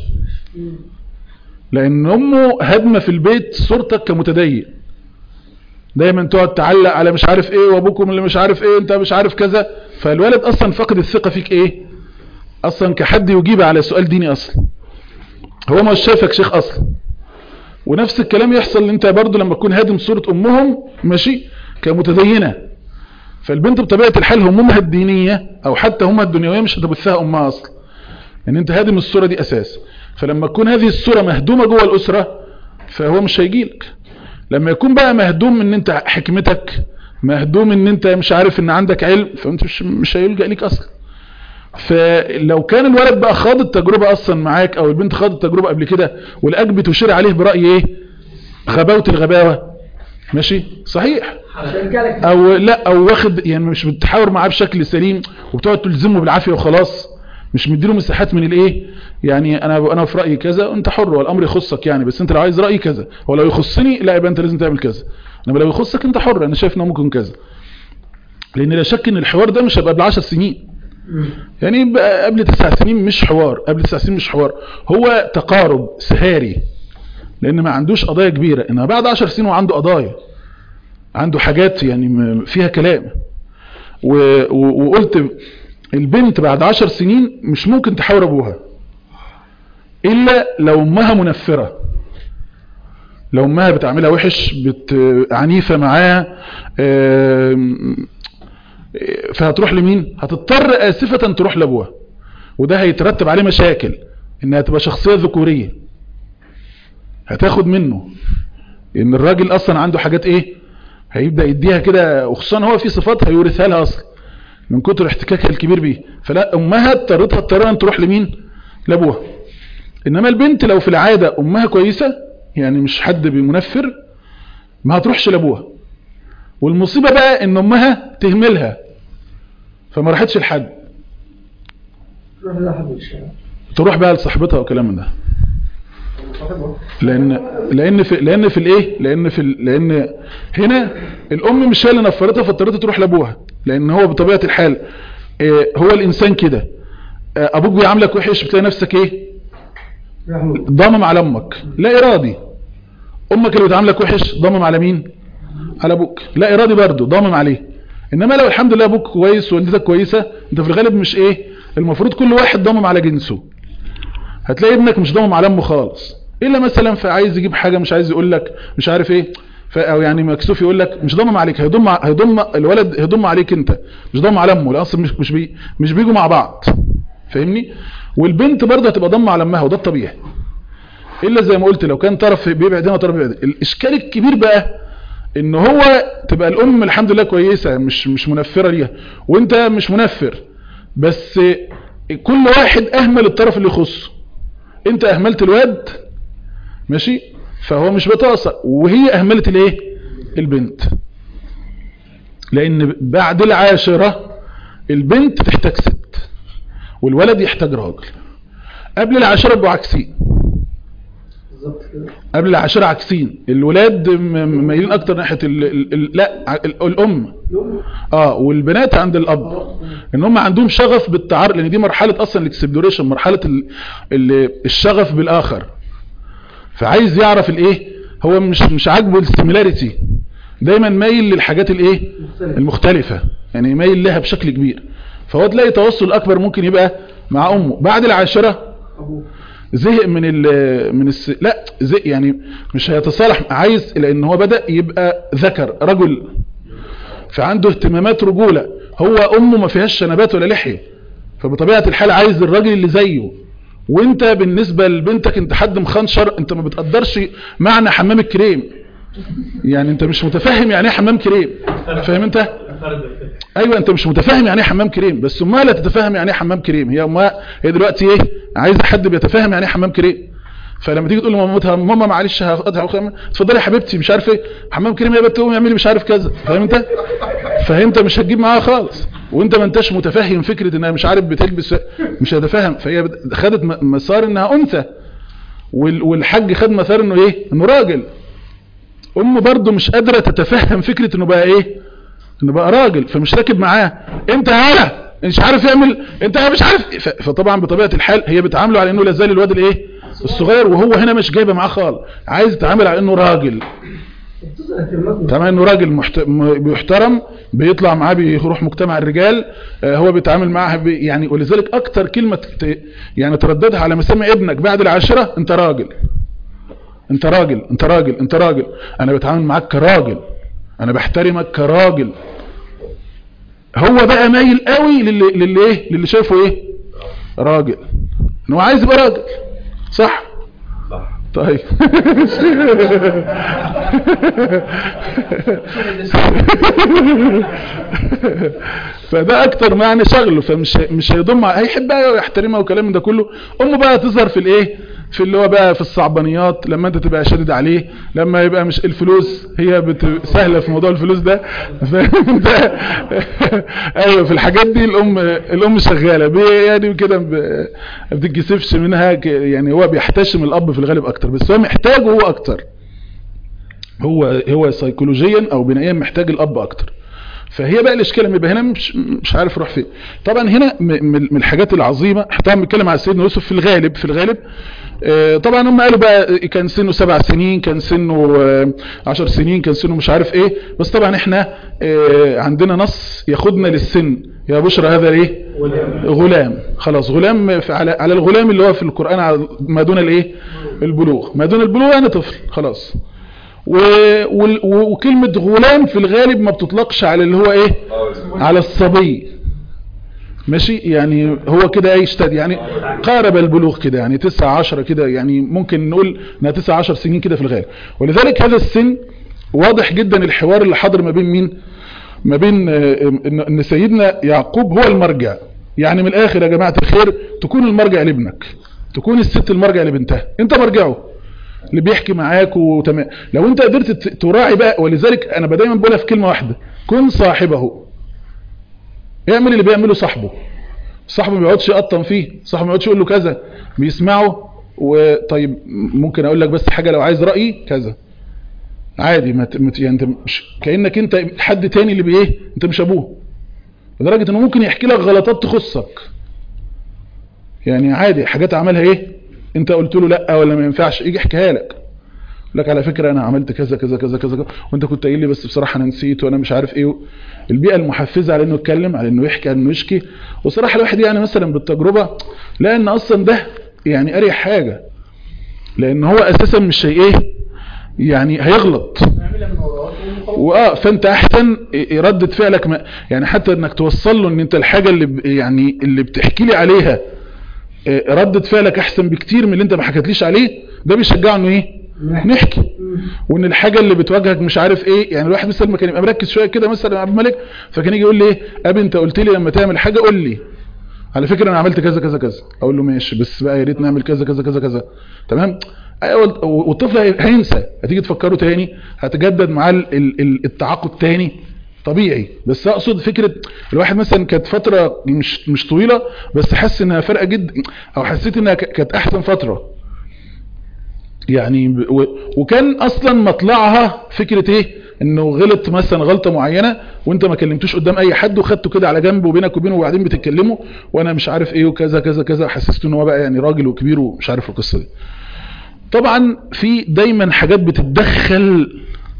لان امه هدمه في البيت صورتك كمتدين دايما تقعد تعلق على مش عارف ايه وابوكم اللي مش عارف ايه انت مش عارف كذا فالولد اصلا فقد الثقه فيك ايه اصلا كحد يجيب على سؤال ديني اصلا هو مش شايفك شيخ اصلا ونفس الكلام يحصل انت برضو لما تكون هادم صورة امهم ماشي كمتدينة فالبنت بطبيعة الحال همومها الدينية او حتى همها الدنيوية مش هتبثها امها اصلا ان انت هادم الصورة دي اساس فلما تكون هذه الصورة مهدومة جوه الاسرة فهو مش هيجيلك لما يكون بقى مهدوم ان انت حكمتك مهدوم ان انت مش عارف ان عندك علم فانت مش, مش هيلجأ ليك اصلا فلو كان الولد بقى خاض التجربة اصلا معاك او البنت خاضت التجربة قبل كده والاج بتشير عليه برأي ايه غباوة الغباوة ماشي صحيح عشان كده لك او لا او واخد يعني مش بتحاور معاه بشكل سليم وبتقعد تلزمه بالعافية وخلاص مش مديله مساحات من الايه يعني انا انا في رايي كذا وانت حر والامر يخصك يعني بس انت لو عايز رايي كذا هو لو يخصني لا يبقى انت لازم تعمل كذا انما لو يخصك انت حر انا شايف انه ممكن كذا لان لا شك ان الحوار ده مش هيبقى قبل 10 سنين يعني يبقى قبل تسع سنين مش حوار قبل تسع سنين مش حوار هو تقارب سهاري لان ما عندوش قضايا كبيرة انما بعد 10 سنين وعنده قضايا عنده حاجات يعني م- فيها كلام و... و... وقلت البنت بعد 10 سنين مش ممكن تحاور ابوها الا لو امها منفرة لو امها بتعملها وحش بت... عنيفة معاه آم، فهتروح لمين هتضطر آسفة تروح لابوها وده هيترتب عليه مشاكل انها تبقى شخصية ذكورية هتاخد منه ان الراجل اصلا عنده حاجات ايه هيبدأ يديها كده وخصوصا هو في صفات هيورثها لها اصلا من كتر احتكاكها الكبير بيه فلا امها اضطرتها اضطرها ان تروح لمين لابوها انما البنت لو في العادة امها كويسة يعني مش حد بمنفر ما هتروحش لابوها والمصيبة بقى ان امها تهملها فما راحتش لحد روح لحد الشارع تروح بقى لصاحبتها وكلام من ده لان لان في لان في الايه لان في ال- لان هنا الام مش هي اللي نفرتها فاضطرت تروح لابوها لان هو بطبيعه الحال إيه هو الانسان كده آه، ابوك بيعاملك وحش بتلاقي نفسك ايه ضامم على امك لا ارادي امك اللي بتعاملك وحش ضامم على مين على ابوك لا ارادي برضه ضامم عليه انما لو الحمد لله ابوك كويس ووالدتك كويسه انت في الغالب مش ايه المفروض كل واحد ضامم على جنسه هتلاقي ابنك مش ضامم على امه خالص الا مثلا فعايز يجيب حاجه مش عايز يقول لك مش عارف ايه ف- او يعني مكسوف يقول لك مش ضامم عليك هيضم هيضم الولد هيضم عليك انت مش ضامم على امه لا اصلا مش مش بي مش بيجوا مع بعض فاهمني والبنت برضه هتبقى ضامه على امها وده الطبيعي الا زي ما قلت لو كان طرف بيبعد هنا وطرف بيبعد الاشكال الكبير بقى ان هو تبقى الام الحمد لله كويسه مش مش منفره ليها وانت مش منفر بس كل واحد اهمل الطرف اللي يخصه انت اهملت الواد ماشي فهو مش بتقصى وهي اهملت الايه البنت لان بعد العاشرة البنت تحتاج ست والولد يحتاج راجل قبل العاشرة بقوا عكسين بالظبط كده قبل العاشرة عكسين الولاد م- م- مايلين اكتر ناحية ال ال ال لا ع- ال- الام يوم اه والبنات عند الاب ان هم عندهم شغف بالتعارض لان دي مرحله اصلا الاكسبلوريشن مرحله ال ال الشغف بالاخر فعايز يعرف الايه هو مش مش عاجبه السيميلاريتي دايما مايل للحاجات الايه مختلف. المختلفه يعني مايل لها بشكل كبير فهو تلاقي توصل اكبر ممكن يبقى مع امه بعد العاشره ابوه زهق من ال من الس... لا زهق يعني مش هيتصالح عايز لان هو بدأ يبقى ذكر رجل فعنده اهتمامات رجولة هو امه ما فيهاش شنبات ولا لحية فبطبيعة الحال عايز الراجل اللي زيه وانت بالنسبة لبنتك انت حد مخنشر انت ما بتقدرش معنى حمام الكريم يعني انت مش متفهم يعني ايه حمام كريم فاهم انت ايوه انت مش متفاهم يعني ايه حمام كريم بس امها لا تتفهم يعني ايه حمام كريم هي امها هي دلوقتي ايه عايزه حد بيتفاهم يعني ايه حمام كريم فلما تيجي تقول لمامتها ماما معلش هقطع وخم اتفضلي يا حبيبتي مش عارف ايه حمام كريم يا بنت قومي اعملي مش عارف كذا فاهم انت فانت مش هتجيب معاها خالص وانت ما انتش متفهم فكره انها مش عارف بتلبس مش هتفهم فهي بت- خدت م- مسار انها انثى وال- والحاج خد مسار انه ايه انه راجل امه برضه مش قادره تتفهم فكره انه بقى ايه انه بقى راجل فمش راكب معاه انت هلا مش عارف يعمل انت مش عارف ف- فطبعا بطبيعه الحال هي بتعامله على انه لازال الواد الايه الصغير وهو هنا مش جايبه معاه خالص عايز يتعامل على انه راجل بتصل اهتمامات تمام انه راجل محت... م- بيحترم بيطلع معاه بيروح مجتمع الرجال آه، هو بيتعامل معاه ب... يعني ولذلك اكتر كلمه ت... يعني ترددها على مسامع ابنك بعد العاشره انت راجل انت راجل انت راجل انت راجل انا بتعامل معاك كراجل انا بحترمك كراجل هو بقى مايل قوي للي للي ايه للي شايفه ايه راجل ان هو عايز يبقى راجل صح صح طيب فده اكتر معنى شغله فمش مش هيضم هيحبها ويحترمها وكلام من ده كله امه بقى تظهر في الايه في اللي هو بقى في الصعبانيات لما انت تبقى شادد عليه لما يبقى مش الفلوس هي بت... سهله في موضوع الفلوس ده فاهم انت ايوه في الحاجات دي الام الام شغاله بي- يعني كده ب- ما بتتكسفش منها ك- يعني هو بيحتشم الاب في الغالب اكتر بس هو محتاجه هو اكتر هو هو سيكولوجيا او بنائيا محتاج الاب اكتر فهي بقى الاشكال لما يبقى هنا مش مش عارف يروح فين طبعا هنا م- من من الحاجات العظيمه احنا طبعا بنتكلم على سيدنا يوسف في الغالب في الغالب آه، طبعا هم قالوا بقى كان سنه سبع سنين كان سنه آه، عشر سنين كان سنه مش عارف ايه بس طبعا احنا آه، عندنا نص ياخدنا للسن يا بشرى هذا ايه غلام خلاص غلام في- على على الغلام اللي هو في القرآن على ما دون الايه البلوغ ما دون البلوغ يعني طفل خلاص و... وال- و... وكلمة غلام في الغالب ما بتطلقش على اللي هو ايه على الصبي ماشي يعني هو كده ايه اشتد يعني قارب البلوغ كده يعني تسعة عشرة كده يعني ممكن نقول انها تسعة عشر سنين كده في الغالب ولذلك هذا السن واضح جدا الحوار اللي حاضر ما بين مين ما بين آه، ان إن سيدنا يعقوب هو المرجع يعني من الاخر يا جماعة الخير تكون المرجع لابنك تكون الست المرجع لبنتها انت مرجعه اللي بيحكي معاك وتمام لو انت قدرت ت- تراعي بقى ولذلك انا دايما بقولها في كلمة واحدة كن صاحبه اعمل اللي بيعمله صاحبه صاحبه ما بيقعدش يقطن فيه صاحبه ما بيقعدش يقول له كذا بيسمعه وطيب ممكن اقول لك بس حاجة لو عايز رأيي كذا عادي ما ت- ما ت- يعني انت مش كانك انت حد تاني اللي بايه انت مش ابوه لدرجة انه ممكن يحكي لك غلطات تخصك يعني عادي حاجات عملها ايه انت قلت له لا ولا ما ينفعش يجي يحكيها لك لك على فكرة انا عملت كذا كذا كذا كذا كذا وانت كنت قايل لي بس بصراحة انا نسيت وانا مش عارف ايه البيئة المحفزة على انه يتكلم على انه يحكي على انه يشكي وصراحة الواحد يعني مثلا بالتجربة لان اصلا ده يعني اريح حاجة لان هو اساسا مش شيء ايه يعني هيغلط نعملها من وراء واه فانت احسن ردة فعلك ما يعني حتى انك توصل له ان انت الحاجة اللي ب- يعني اللي بتحكي لي عليها آه، ردة فعلك احسن بكتير من اللي انت ما حكيتليش عليه ده بيشجعه انه ايه نحكي وان الحاجة اللي بتواجهك مش عارف ايه يعني الواحد مثلا ما كان يبقى مركز شوية كده مثلا يا عبد الملك فكان يجي يقول لي ايه ابي انت قلت لي لما تعمل حاجة قول لي على فكرة انا عملت كذا كذا كذا اقول له ماشي بس بقى يا ريت نعمل كذا كذا كذا كذا تمام أيوة، والطفل هي- هينسى هتيجي تفكره تاني هتجدد معاه ال- ال- ال- التعاقد تاني طبيعي بس اقصد فكرة الواحد مثلا كانت فترة مش مش طويلة بس حس انها فارقة جدا او حسيت انها ك- كانت احسن فترة يعني ب- و- وكان اصلا مطلعها فكرة ايه انه غلط مثلا غلطة معينة وانت ما كلمتوش قدام اي حد وخدته كده على جنب وبينك وبينه وبعدين بتتكلموا وانا مش عارف ايه وكذا كذا كذا حسسته ان هو بقى يعني راجل وكبير ومش عارف القصة دي طبعا في دايما حاجات بتتدخل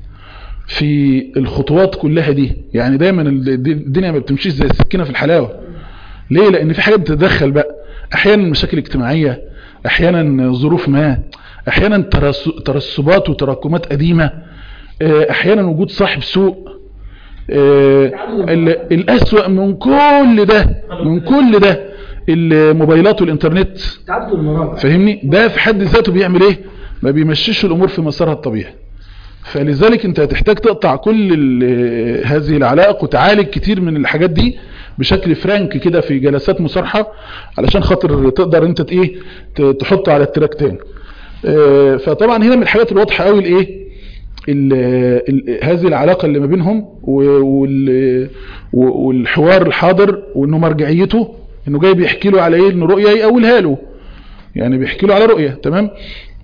في الخطوات كلها دي يعني دايما ال- الدنيا ما بتمشيش زي السكينة في الحلاوة ليه لان في حاجات بتتدخل بقى احيانا مشاكل اجتماعية احيانا ظروف ما احيانا ترس- ترسبات وتراكمات قديمة اه، احيانا وجود صاحب سوء اه، ال- الاسوأ من كل ده من كل ده الموبايلات والانترنت تعدد المراجع فاهمني ده في حد ذاته بيعمل ايه ما بيمشيش الامور في مسارها الطبيعي فلذلك انت هتحتاج تقطع كل ال- هذه العلائق وتعالج كتير من الحاجات دي بشكل فرانك كده في جلسات مصارحة علشان خاطر تقدر انت ت- ايه ت- تحط على التراك تاني اه، فطبعا هنا من الحاجات الواضحة قوي الايه ال- ال- هذه العلاقة اللي ما بينهم و- وال- و- والحوار الحاضر وانه مرجعيته انه جاي بيحكي له على ايه انه رؤية يقولها له يعني بيحكي له على رؤية تمام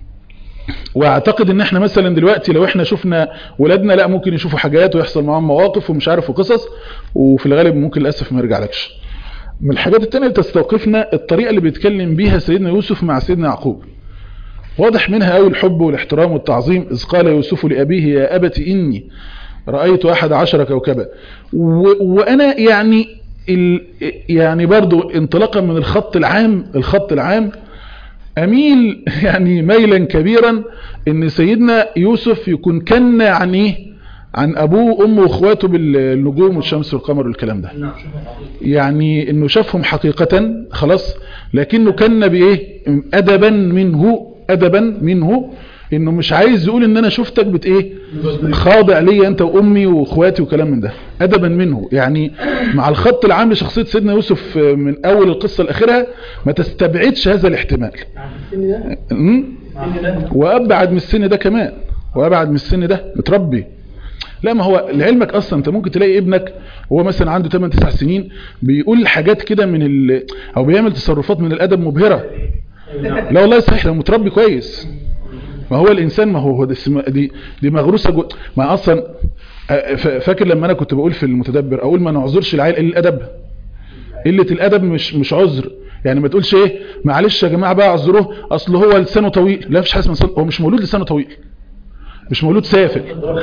واعتقد ان احنا مثلا دلوقتي لو احنا شفنا ولادنا لا ممكن يشوفوا حاجات ويحصل معاهم مواقف ومش عارف وقصص وفي الغالب ممكن للاسف ما يرجعلكش من الحاجات التانية اللي تستوقفنا الطريقة اللي بيتكلم بيها سيدنا يوسف مع سيدنا يعقوب واضح منها قوي الحب والاحترام والتعظيم إذ قال يوسف لأبيه يا أبت إني رأيت أحد عشر كوكبا و- وأنا يعني ال يعني برضو انطلاقا من الخط العام الخط العام أميل يعني ميلا كبيرا ان سيدنا يوسف يكون كان عن ايه عن ابوه وامه واخواته بالنجوم والشمس والقمر والكلام ده يعني انه شافهم حقيقة خلاص لكنه كان بايه ادبا منه ادبا منه انه مش عايز يقول ان انا شفتك بت ايه خاضع لي انت وامي واخواتي وكلام من ده ادبا منه يعني مع الخط العام لشخصية سيدنا يوسف من اول القصة لاخرها ما تستبعدش هذا الاحتمال السن ده م? السن ده وابعد من السن ده كمان وابعد من السن ده متربي لا ما هو لعلمك اصلا انت ممكن تلاقي ابنك هو مثلا عنده 8 9 سنين بيقول حاجات كده من ال... او بيعمل تصرفات من الادب مبهرة لا والله صحيح ده متربي كويس ما هو الانسان ما هو هو ده اسم- دي دي مغروسه جو ما اصلا آه، ف- فاكر لما انا كنت بقول في المتدبر اقول ما نعذرش العيل قله الادب قله الادب مش مش عذر يعني ما تقولش ايه معلش يا جماعه بقى اعذروه اصل هو لسانه طويل لا مفيش حاجه اسمها لسان- هو مش مولود لسانه طويل مش مولود سافل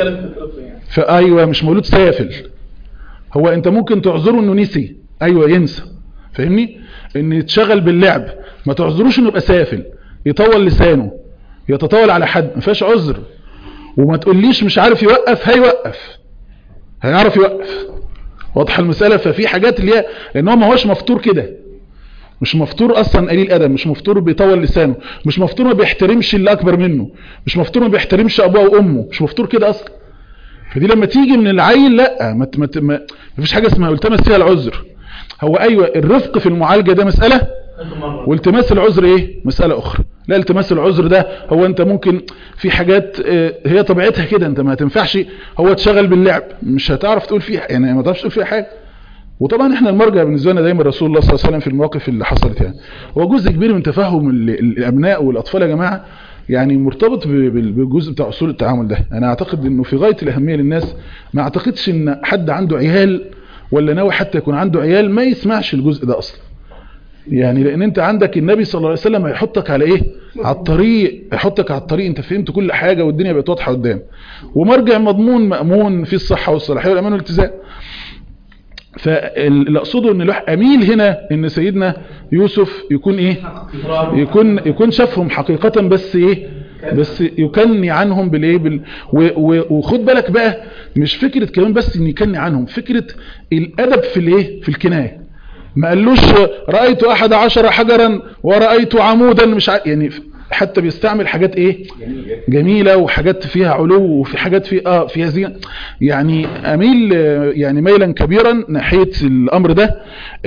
فايوه مش مولود سافل هو انت ممكن تعذره انه نسي ايوه ينسى فاهمني ان يتشغل باللعب ما تعذروش انه يبقى سافل يطول لسانه يتطاول على حد ما فيهاش عذر وما تقوليش مش عارف يوقف هيوقف هيعرف يوقف واضحه المساله ففي حاجات اللي هي لان هو ما هوش مفطور كده مش مفطور اصلا قليل ادب مش مفطور بيطول لسانه مش مفطور ما بيحترمش اللي اكبر منه مش مفطور ما بيحترمش ابوه وامه مش مفطور كده اصلا فدي لما تيجي من العيل لا ما ت- ما ت- ما فيش حاجه اسمها التمس فيها العذر هو ايوه الرفق في المعالجه ده مساله والتماس العذر ايه مسألة اخرى لا التماس العذر ده هو انت ممكن في حاجات آه، هي طبيعتها كده انت ما تنفعش هو تشغل باللعب مش هتعرف تقول فيها يعني ما تعرفش تقول فيها حاجة وطبعا احنا المرجع بالنسبه لنا دايما رسول الله صلى الله عليه وسلم في المواقف اللي حصلت يعني هو جزء كبير من تفهم ال- ال- الابناء والاطفال يا جماعه يعني مرتبط ب- بال- بالجزء بتاع اصول التعامل ده انا اعتقد انه في غايه الاهميه للناس ما اعتقدش ان حد عنده عيال ولا ناوي حتى يكون عنده عيال ما يسمعش الجزء ده اصلا يعني لان انت عندك النبي صلى الله عليه وسلم هيحطك على ايه على الطريق هيحطك على الطريق انت فهمت كل حاجة والدنيا بقت واضحة قدام ومرجع مضمون مأمون في الصحة والصلاحية والامان والالتزام فاللي اقصده ان الواحد اميل هنا ان سيدنا يوسف يكون ايه يكون يكون شافهم حقيقة بس ايه بس يكني عنهم بالايه بال و- و- وخد بالك بقى مش فكرة كمان بس ان يكني عنهم فكرة الادب في الايه في الكناية ما قالوش رأيت احد عشر حجرا ورأيت عمودا مش ع... يعني حتى بيستعمل حاجات ايه جميلة وحاجات فيها علو وفي حاجات في اه فيها زين يعني اميل آه، يعني ميلا كبيرا ناحية الامر ده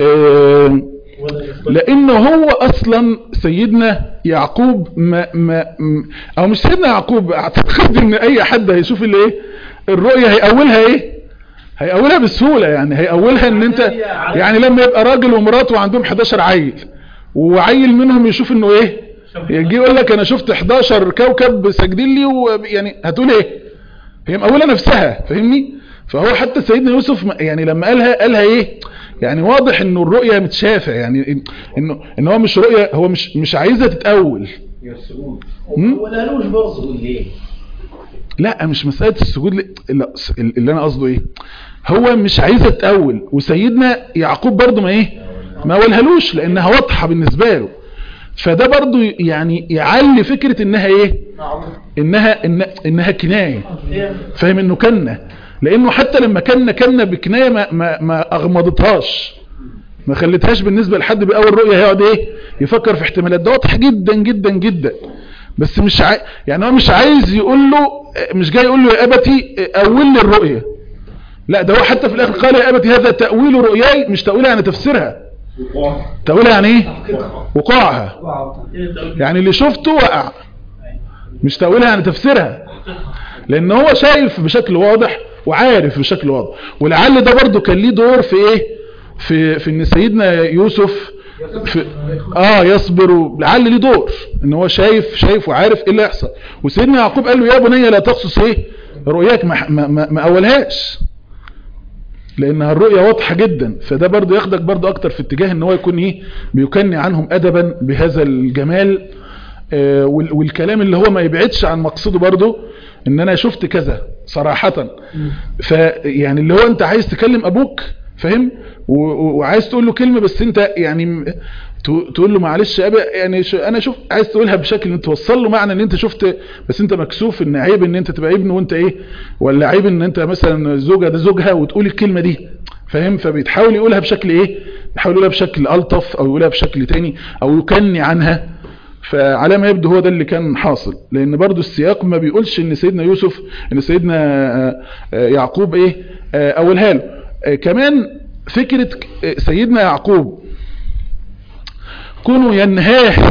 آه لانه هو اصلا سيدنا يعقوب ما ما م- او مش سيدنا يعقوب اعتقد ان اي حد هيشوف اللي ايه الرؤية هيأولها ايه هيأولها بسهولة يعني هيأولها ان انت يعني لما يبقى راجل ومراته عندهم 11 عيل وعيل منهم يشوف انه ايه يجي يقول لك انا شفت 11 كوكب ساجدين لي ويعني هتقول ايه هي مأولة نفسها فاهمني فهو حتى سيدنا يوسف م- يعني لما قالها قالها ايه يعني واضح انه الرؤية متشافة يعني انه ان هو مش رؤية هو مش مش عايزها تتأول يسجون مم؟ ولا قالوش برضه ليه لا مش مسألة السجود ل- لا س- اللي انا قصده ايه هو مش عايزها تتأول وسيدنا يعقوب برضه ما ايه ما قولهالوش لانها واضحة بالنسبة له فده برضه يعني يعلي فكرة انها ايه انها إن انها كناية فاهم انه كنا لانه حتى لما كنا كنا بكناية ما, ما, ما اغمضتهاش ما خلتهاش بالنسبة لحد باول رؤية هيقعد ايه يفكر في احتمالات ده واضح جدا جدا جدا بس مش عاي... يعني هو مش عايز يقول له مش جاي يقول له يا ابتي اول لي الرؤية لا ده هو حتى في الاخر قال يا ابتي هذا تأويل رؤياي مش تأويلها يعني تفسيرها تأويلها يعني ايه وقوعها يعني اللي شفته وقع مش تأويلها يعني تفسيرها لان هو شايف بشكل واضح وعارف بشكل واضح ولعل ده برضو كان ليه دور في ايه في في ان سيدنا يوسف في اه يصبر لعل ليه دور ان هو شايف شايف وعارف ايه اللي هيحصل وسيدنا يعقوب قال له يا بني لا تقصص ايه رؤياك ما ما ما, ما اولهاش لانها الرؤية واضحة جدا فده برضو ياخدك برضو اكتر في اتجاه ان هو يكون ايه بيكني عنهم ادبا بهذا الجمال آه، وال- والكلام اللي هو ما يبعدش عن مقصده برضو ان انا شفت كذا صراحة فيعني اللي هو انت عايز تكلم ابوك فاهم و- و- وعايز تقول له كلمة بس انت يعني م- ت- تقول له معلش يا ابا يعني شو انا شوف عايز تقولها بشكل ان توصل له معنى ان انت شفت بس انت مكسوف ان عيب ان انت تبقى ابن وانت ايه ولا عيب ان انت مثلا زوجة ده زوجها وتقول الكلمة دي فاهم فبيتحاول يقولها بشكل ايه يحاول يقولها بشكل الطف او يقولها بشكل تاني او يكني عنها فعلى ما يبدو هو ده اللي كان حاصل لان برضو السياق ما بيقولش ان سيدنا يوسف ان سيدنا آه، آه، يعقوب ايه آه، اولها له آه، كمان فكرة آه، سيدنا يعقوب كونوا ينهاه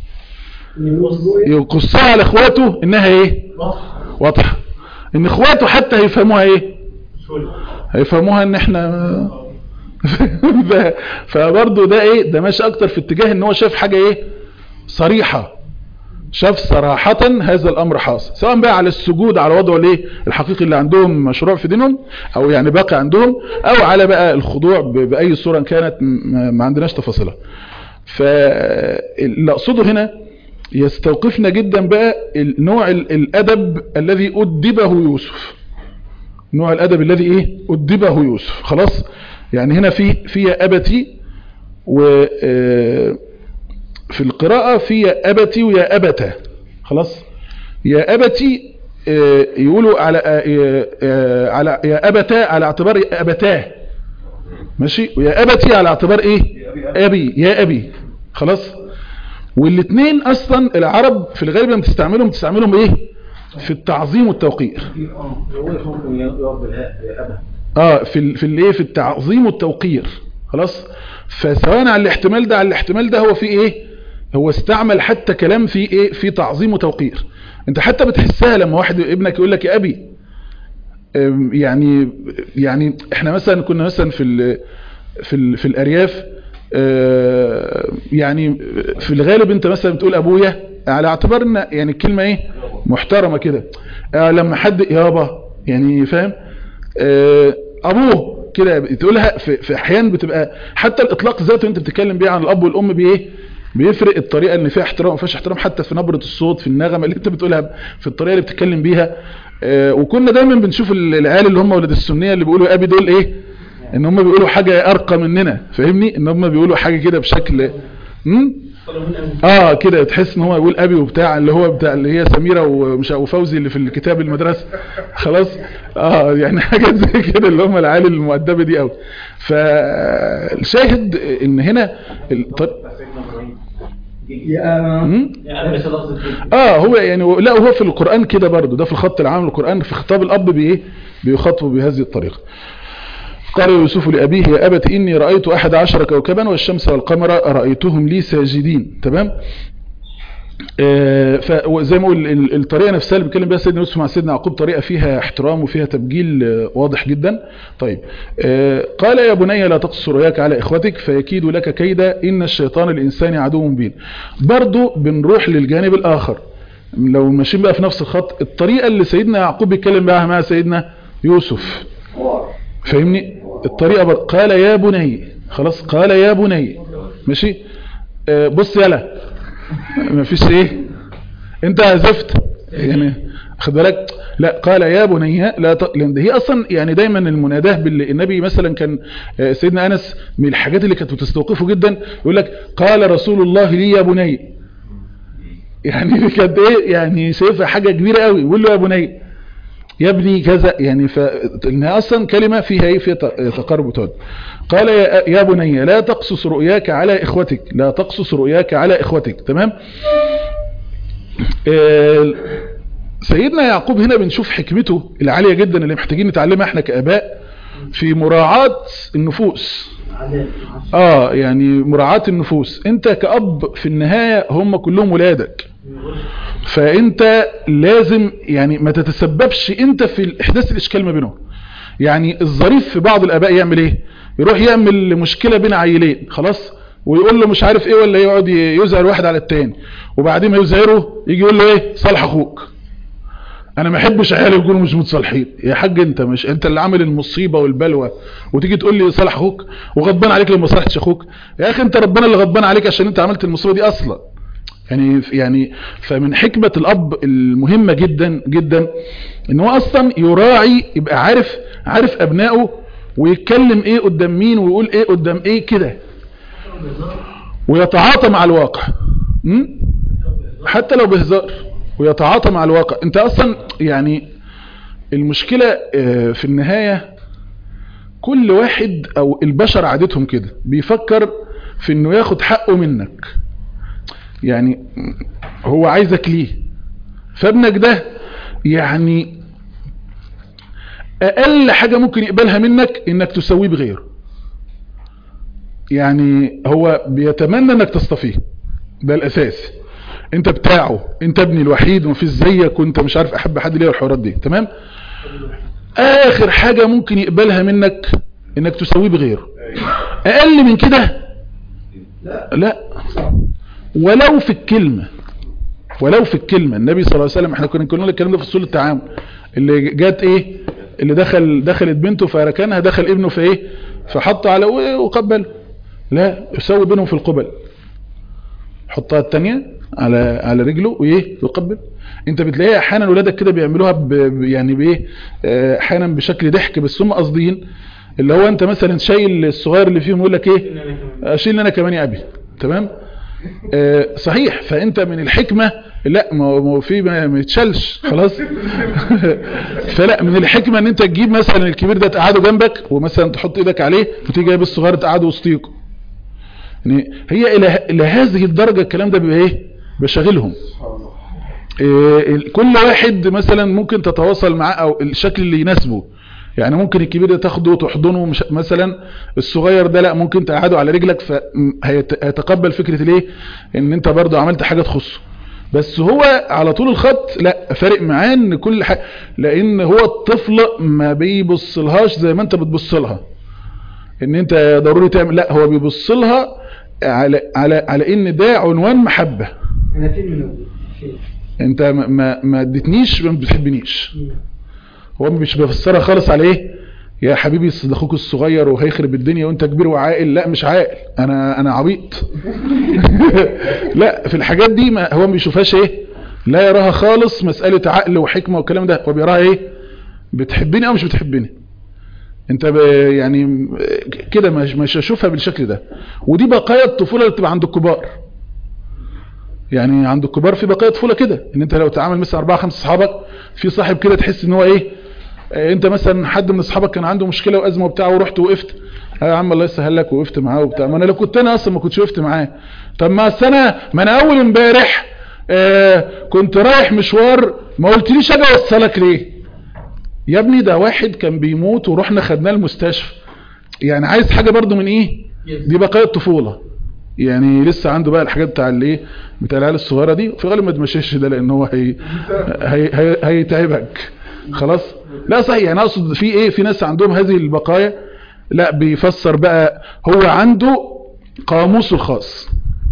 يقصها على اخواته انها ايه واضحة ان اخواته حتى هيفهموها ايه هيفهموها ان احنا ف- فبرضه ده ايه ده ماشي اكتر في اتجاه ان هو شاف حاجة ايه صريحة شاف صراحة هذا الامر حاصل سواء بقى على السجود على وضعه الايه الحقيقي اللي عندهم مشروع في دينهم او يعني باقي عندهم او على بقى الخضوع ب- باي صورة كانت م- ما عندناش تفاصيلها فاللي اقصده هنا يستوقفنا جدا بقى نوع ال- الادب الذي ادبه يوسف نوع الادب الذي ايه ادبه يوسف خلاص يعني هنا في في يا ابتي و آه، في القراءة في يا ابتي ويا ابتا خلاص يا ابتي آه، يقولوا على آه، آه، على يا ابتا على اعتبار يا ابتاه ماشي ويا ابتي على اعتبار ايه ابي يا ابي خلاص والاثنين اصلا العرب في الغالب لما تستعملهم بتستعملهم ايه في التعظيم والتوقير هو ممكن يقف بالهاء يا ابا اه في ال في الايه في التعظيم والتوقير خلاص فسواء على الاحتمال ده على الاحتمال ده هو في ايه هو استعمل حتى كلام في ايه في تعظيم وتوقير انت حتى بتحسها لما واحد ابنك يقول لك يا ابي أم، يعني يعني احنا مثلا كنا مثلا في ال في ال في الارياف آه، يعني في الغالب انت مثلا بتقول ابويا على اعتبار ان يعني الكلمه ايه محترمه كده آه، لما حد يابا يعني فاهم آه، ابوه كده تقولها في, في احيان بتبقى حتى الاطلاق ذاته انت بتتكلم بيه عن الاب والام بايه بيفرق الطريقه ان فيها احترام ما فيهاش احترام حتى في نبره الصوت في النغمه اللي انت بتقولها في الطريقه اللي بتتكلم بيها آه، وكنا دايما بنشوف ال- العيال اللي هم ولاد السنيه اللي بيقولوا ابي دول ايه ان هم بيقولوا حاجه ارقى مننا فاهمني ان هم بيقولوا حاجه كده بشكل امم اه كده تحس ان هو يقول ابي وبتاع اللي هو بتاع اللي هي سميره ومش وفوزي اللي في الكتاب المدرسه خلاص اه يعني حاجات زي كده اللي هم العيال المؤدبه دي قوي فالشاهد ان هنا الط- سيدنا ابراهيم يا مم؟ يعني بس لفظ الجد. اه هو يعني لا هو في القرآن كده برضه ده في الخط العام للقرآن في خطاب الأب بإيه بيخاطبه بهذه الطريقة قال يوسف لأبيه يا أبت إني رأيت أحد عشر كوكبا والشمس والقمر رأيتهم لي ساجدين تمام آه، فزي ما اقول ال- الطريقه نفسها اللي بيتكلم بيها سيدنا يوسف مع سيدنا يعقوب طريقه فيها احترام وفيها تبجيل آه، واضح جدا طيب آه، قال يا بني لا تقص رؤياك على اخوتك فيكيد لك كيدا ان الشيطان الانسان عدو مبين برضو بنروح للجانب الاخر لو ماشيين بقى في نفس الخط الطريقه اللي سيدنا يعقوب بيتكلم بها مع سيدنا يوسف فاهمني الطريقه بر... قال يا بني خلاص قال يا بني ماشي آه، بص يلا ما فيش ايه انت عزفت يعني خد بالك لا قال يا بني لا ت... لان هي اصلا يعني دايما المناداه بالنبي مثلا كان آه، سيدنا انس من الحاجات اللي كانت بتستوقفه جدا يقول لك قال رسول الله لي يا بني يعني كانت ايه يعني شايفها حاجه كبيره قوي يقول له يا بني يا ابني كذا يعني فانها اصلا كلمه فيها ايه فيها ت- تقارب وتود قال يا يا بني لا تقصص رؤياك على اخوتك لا تقصص رؤياك على اخوتك تمام آه، سيدنا يعقوب هنا بنشوف حكمته العاليه جدا اللي محتاجين نتعلمها احنا كاباء في مراعاه النفوس اه يعني مراعاه النفوس انت كاب في النهايه هم كلهم ولادك فانت لازم يعني ما تتسببش انت في احداث الاشكال ما بينهم يعني الظريف في بعض الاباء يعمل ايه يروح يعمل مشكله بين عيلين خلاص ويقول له مش عارف ايه ولا يقعد يزعل واحد على التاني وبعدين ما يزعره يجي يقول له ايه صالح اخوك انا ما احبش عيالي يكونوا مش متصالحين يا حاج انت مش انت اللي عامل المصيبه والبلوى وتيجي تقول لي صالح اخوك وغضبان عليك لما ما صالحتش اخوك يا اخي انت ربنا اللي غضبان عليك عشان انت عملت المصيبه دي اصلا يعني يعني فمن حكمة الأب المهمة جدا جدا إن هو أصلا يراعي يبقى عارف عارف أبنائه ويتكلم إيه قدام مين ويقول إيه قدام إيه كده ويتعاطى مع الواقع م? حتى لو بهزار ويتعاطى مع الواقع أنت أصلا يعني المشكلة آه، في النهاية كل واحد أو البشر عادتهم كده بيفكر في إنه ياخد حقه منك يعني هو عايزك ليه فابنك ده يعني اقل حاجة ممكن يقبلها منك انك تسويه بغيره يعني هو بيتمنى انك تصطفيه ده الاساس انت بتاعه انت ابني الوحيد ومفيش زيك وانت مش عارف احب حد ليه والحوارات دي تمام اخر حاجة ممكن يقبلها منك انك تسويه بغيره اقل من كده لا ولو في الكلمة ولو في الكلمة النبي صلى الله عليه وسلم احنا كنا كنا الكلام ده في اصول التعامل اللي جات ايه اللي دخل دخلت بنته فركنها دخل ابنه في ايه فحط على وقبل لا يسوي بينهم في القبل حطها التانية على على رجله وايه يقبل انت بتلاقيها احيانا ولادك كده بيعملوها ب ب- يعني بايه آه، احيانا بشكل ضحك بس هم قاصدين اللي هو انت مثلا شايل الصغير اللي فيهم يقول لك ايه اشيل انا كمان يا ابي تمام آه، صحيح فانت من الحكمة لا ما هو ما هو في ما ما يتشالش خلاص فلا من الحكمة ان انت تجيب مثلا الكبير ده تقعده جنبك ومثلا تحط ايدك عليه وتيجي جايب الصغير تقعده وسطيكم يعني هي الى الى هذه الدرجة الكلام ده بيبقى ايه بشغلهم إيه، ال- كل واحد مثلا ممكن تتواصل معاه او الشكل اللي يناسبه يعني ممكن الكبير ده تاخده وتحضنه مش مثلا الصغير ده لا ممكن تقعده على رجلك فهيتقبل فكرة الايه ان انت برضو عملت حاجة تخصه بس هو على طول الخط لا فارق معاه ان كل حاجة لان هو الطفل ما بيبصلهاش زي ما انت بتبص لها ان انت ضروري تعمل لا هو بيبص لها على على على ان ده عنوان محبة انا فين من اول فين انت ما ما- ما اديتنيش ما بتحبنيش هو مش بيفسرها خالص على ايه يا حبيبي ده اخوك الصغير وهيخرب الدنيا وانت كبير وعاقل لا مش عاقل انا انا عبيط لا في الحاجات دي ما هو ما بيشوفهاش ايه لا يراها خالص مسألة عقل وحكمة والكلام ده هو بيراها ايه بتحبني او مش بتحبني انت ب- يعني كده مش مش هشوفها بالشكل ده ودي بقايا الطفولة اللي بتبقى عند الكبار يعني عند الكبار في بقايا طفولة كده ان انت لو تعامل مثلا اربعة خمسة اصحابك في صاحب كده تحس ان هو ايه آه، انت مثلا حد من اصحابك كان عنده مشكلة وازمة وبتاع ورحت وقفت آه يا عم الله يسهل لك وقفت معاه وبتاع ما انا لو كنت انا اصلا ما كنتش وقفت معاه طب ما أصل انا ما انا اول امبارح آه كنت رايح مشوار ما قلتليش اجي اوصلك ليه يا ابني ده واحد كان بيموت ورحنا خدناه المستشفى يعني عايز حاجة برضو من ايه دي بقايا الطفولة يعني لسه عنده بقى الحاجات بتاع الايه بتاع العيال الصغيره دي في غالب ما تمشيش ده لان هو هي هي هي هيتعبك خلاص لا صحيح يعني اقصد في ايه في ناس عندهم هذه البقايا لا بيفسر بقى هو عنده قاموسه الخاص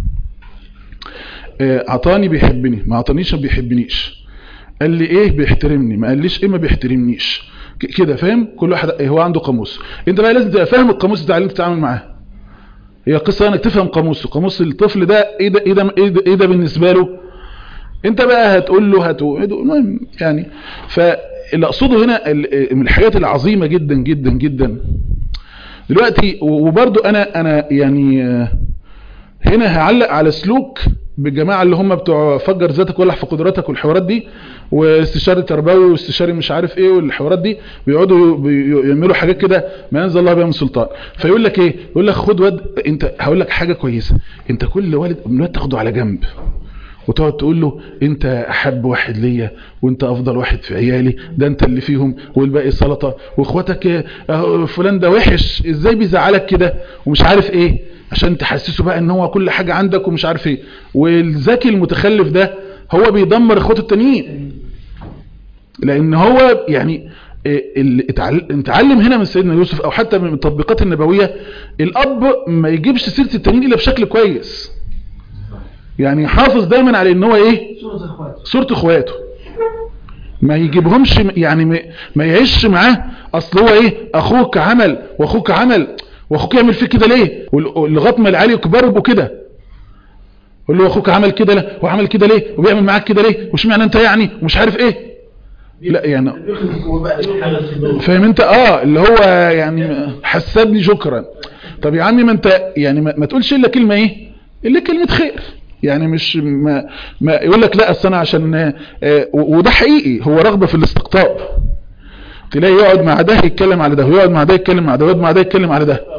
آه، عطاني بيحبني ما عطانيش ما بيحبنيش قال لي ايه بيحترمني ما قاليش ايه ما بيحترمنيش ك- كده فاهم كل واحد إيه هو عنده قاموس انت بقى لازم تبقى فاهم القاموس بتاع اللي انت بتتعامل معاه هي قصه انك تفهم قاموسه قاموس الطفل ده ايه ده ايه ده ايه ده, إيه ده بالنسبه له انت بقى هتقول له هتوعده المهم يعني فاللي اقصده هنا ال- من الحاجات العظيمه جدا جدا جدا دلوقتي وبرضو انا انا يعني آه، هنا هعلق على سلوك بالجماعه اللي هم بتوع فجر ذاتك ولح في قدراتك والحوارات دي واستشاري تربوي واستشاري مش عارف ايه والحوارات دي بيقعدوا بي- يعملوا حاجات كده ما ينزل الله بها من سلطان فيقول لك ايه يقول لك خد واد انت هقول لك حاجه كويسه انت كل والد من الواد تاخده على جنب وتقعد تقول له انت احب واحد ليا وانت افضل واحد في عيالي ده انت اللي فيهم والباقي سلطه واخواتك اه، فلان ده وحش ازاي بيزعلك كده ومش عارف ايه عشان تحسسه بقى ان هو كل حاجه عندك ومش عارف ايه والذكي المتخلف ده هو بيدمر اخواته التانيين لان هو يعني إيه اللي اتعل- اتعلم هنا من سيدنا يوسف او حتى من التطبيقات النبويه الاب ما يجيبش سيره التانيين الا بشكل كويس يعني حافظ دايما على ان هو ايه صورة اخوات صورة اخواته ما يجيبهمش يعني ما- ما يعيش معاه اصل هو ايه اخوك عمل واخوك عمل واخوك يعمل فيك كده ليه وال- لغايه ما العيال يكبروا يبقوا كده يقول له اخوك عمل كده لا وعمل كده ليه وبيعمل معاك كده ليه وش معنى انت يعني ومش عارف ايه لا يعني فاهم انت اه اللي هو يعني حسبني شكرا طب يا عمي ما انت يعني ما, ما تقولش الا كلمه ايه الا كلمه خير يعني مش ما, ما يقول لك لا اصل انا عشان آه و- وده حقيقي هو رغبه في الاستقطاب تلاقي يقعد مع ده يتكلم على ده ويقعد مع ده يتكلم على ده ويقعد مع ده يتكلم على ده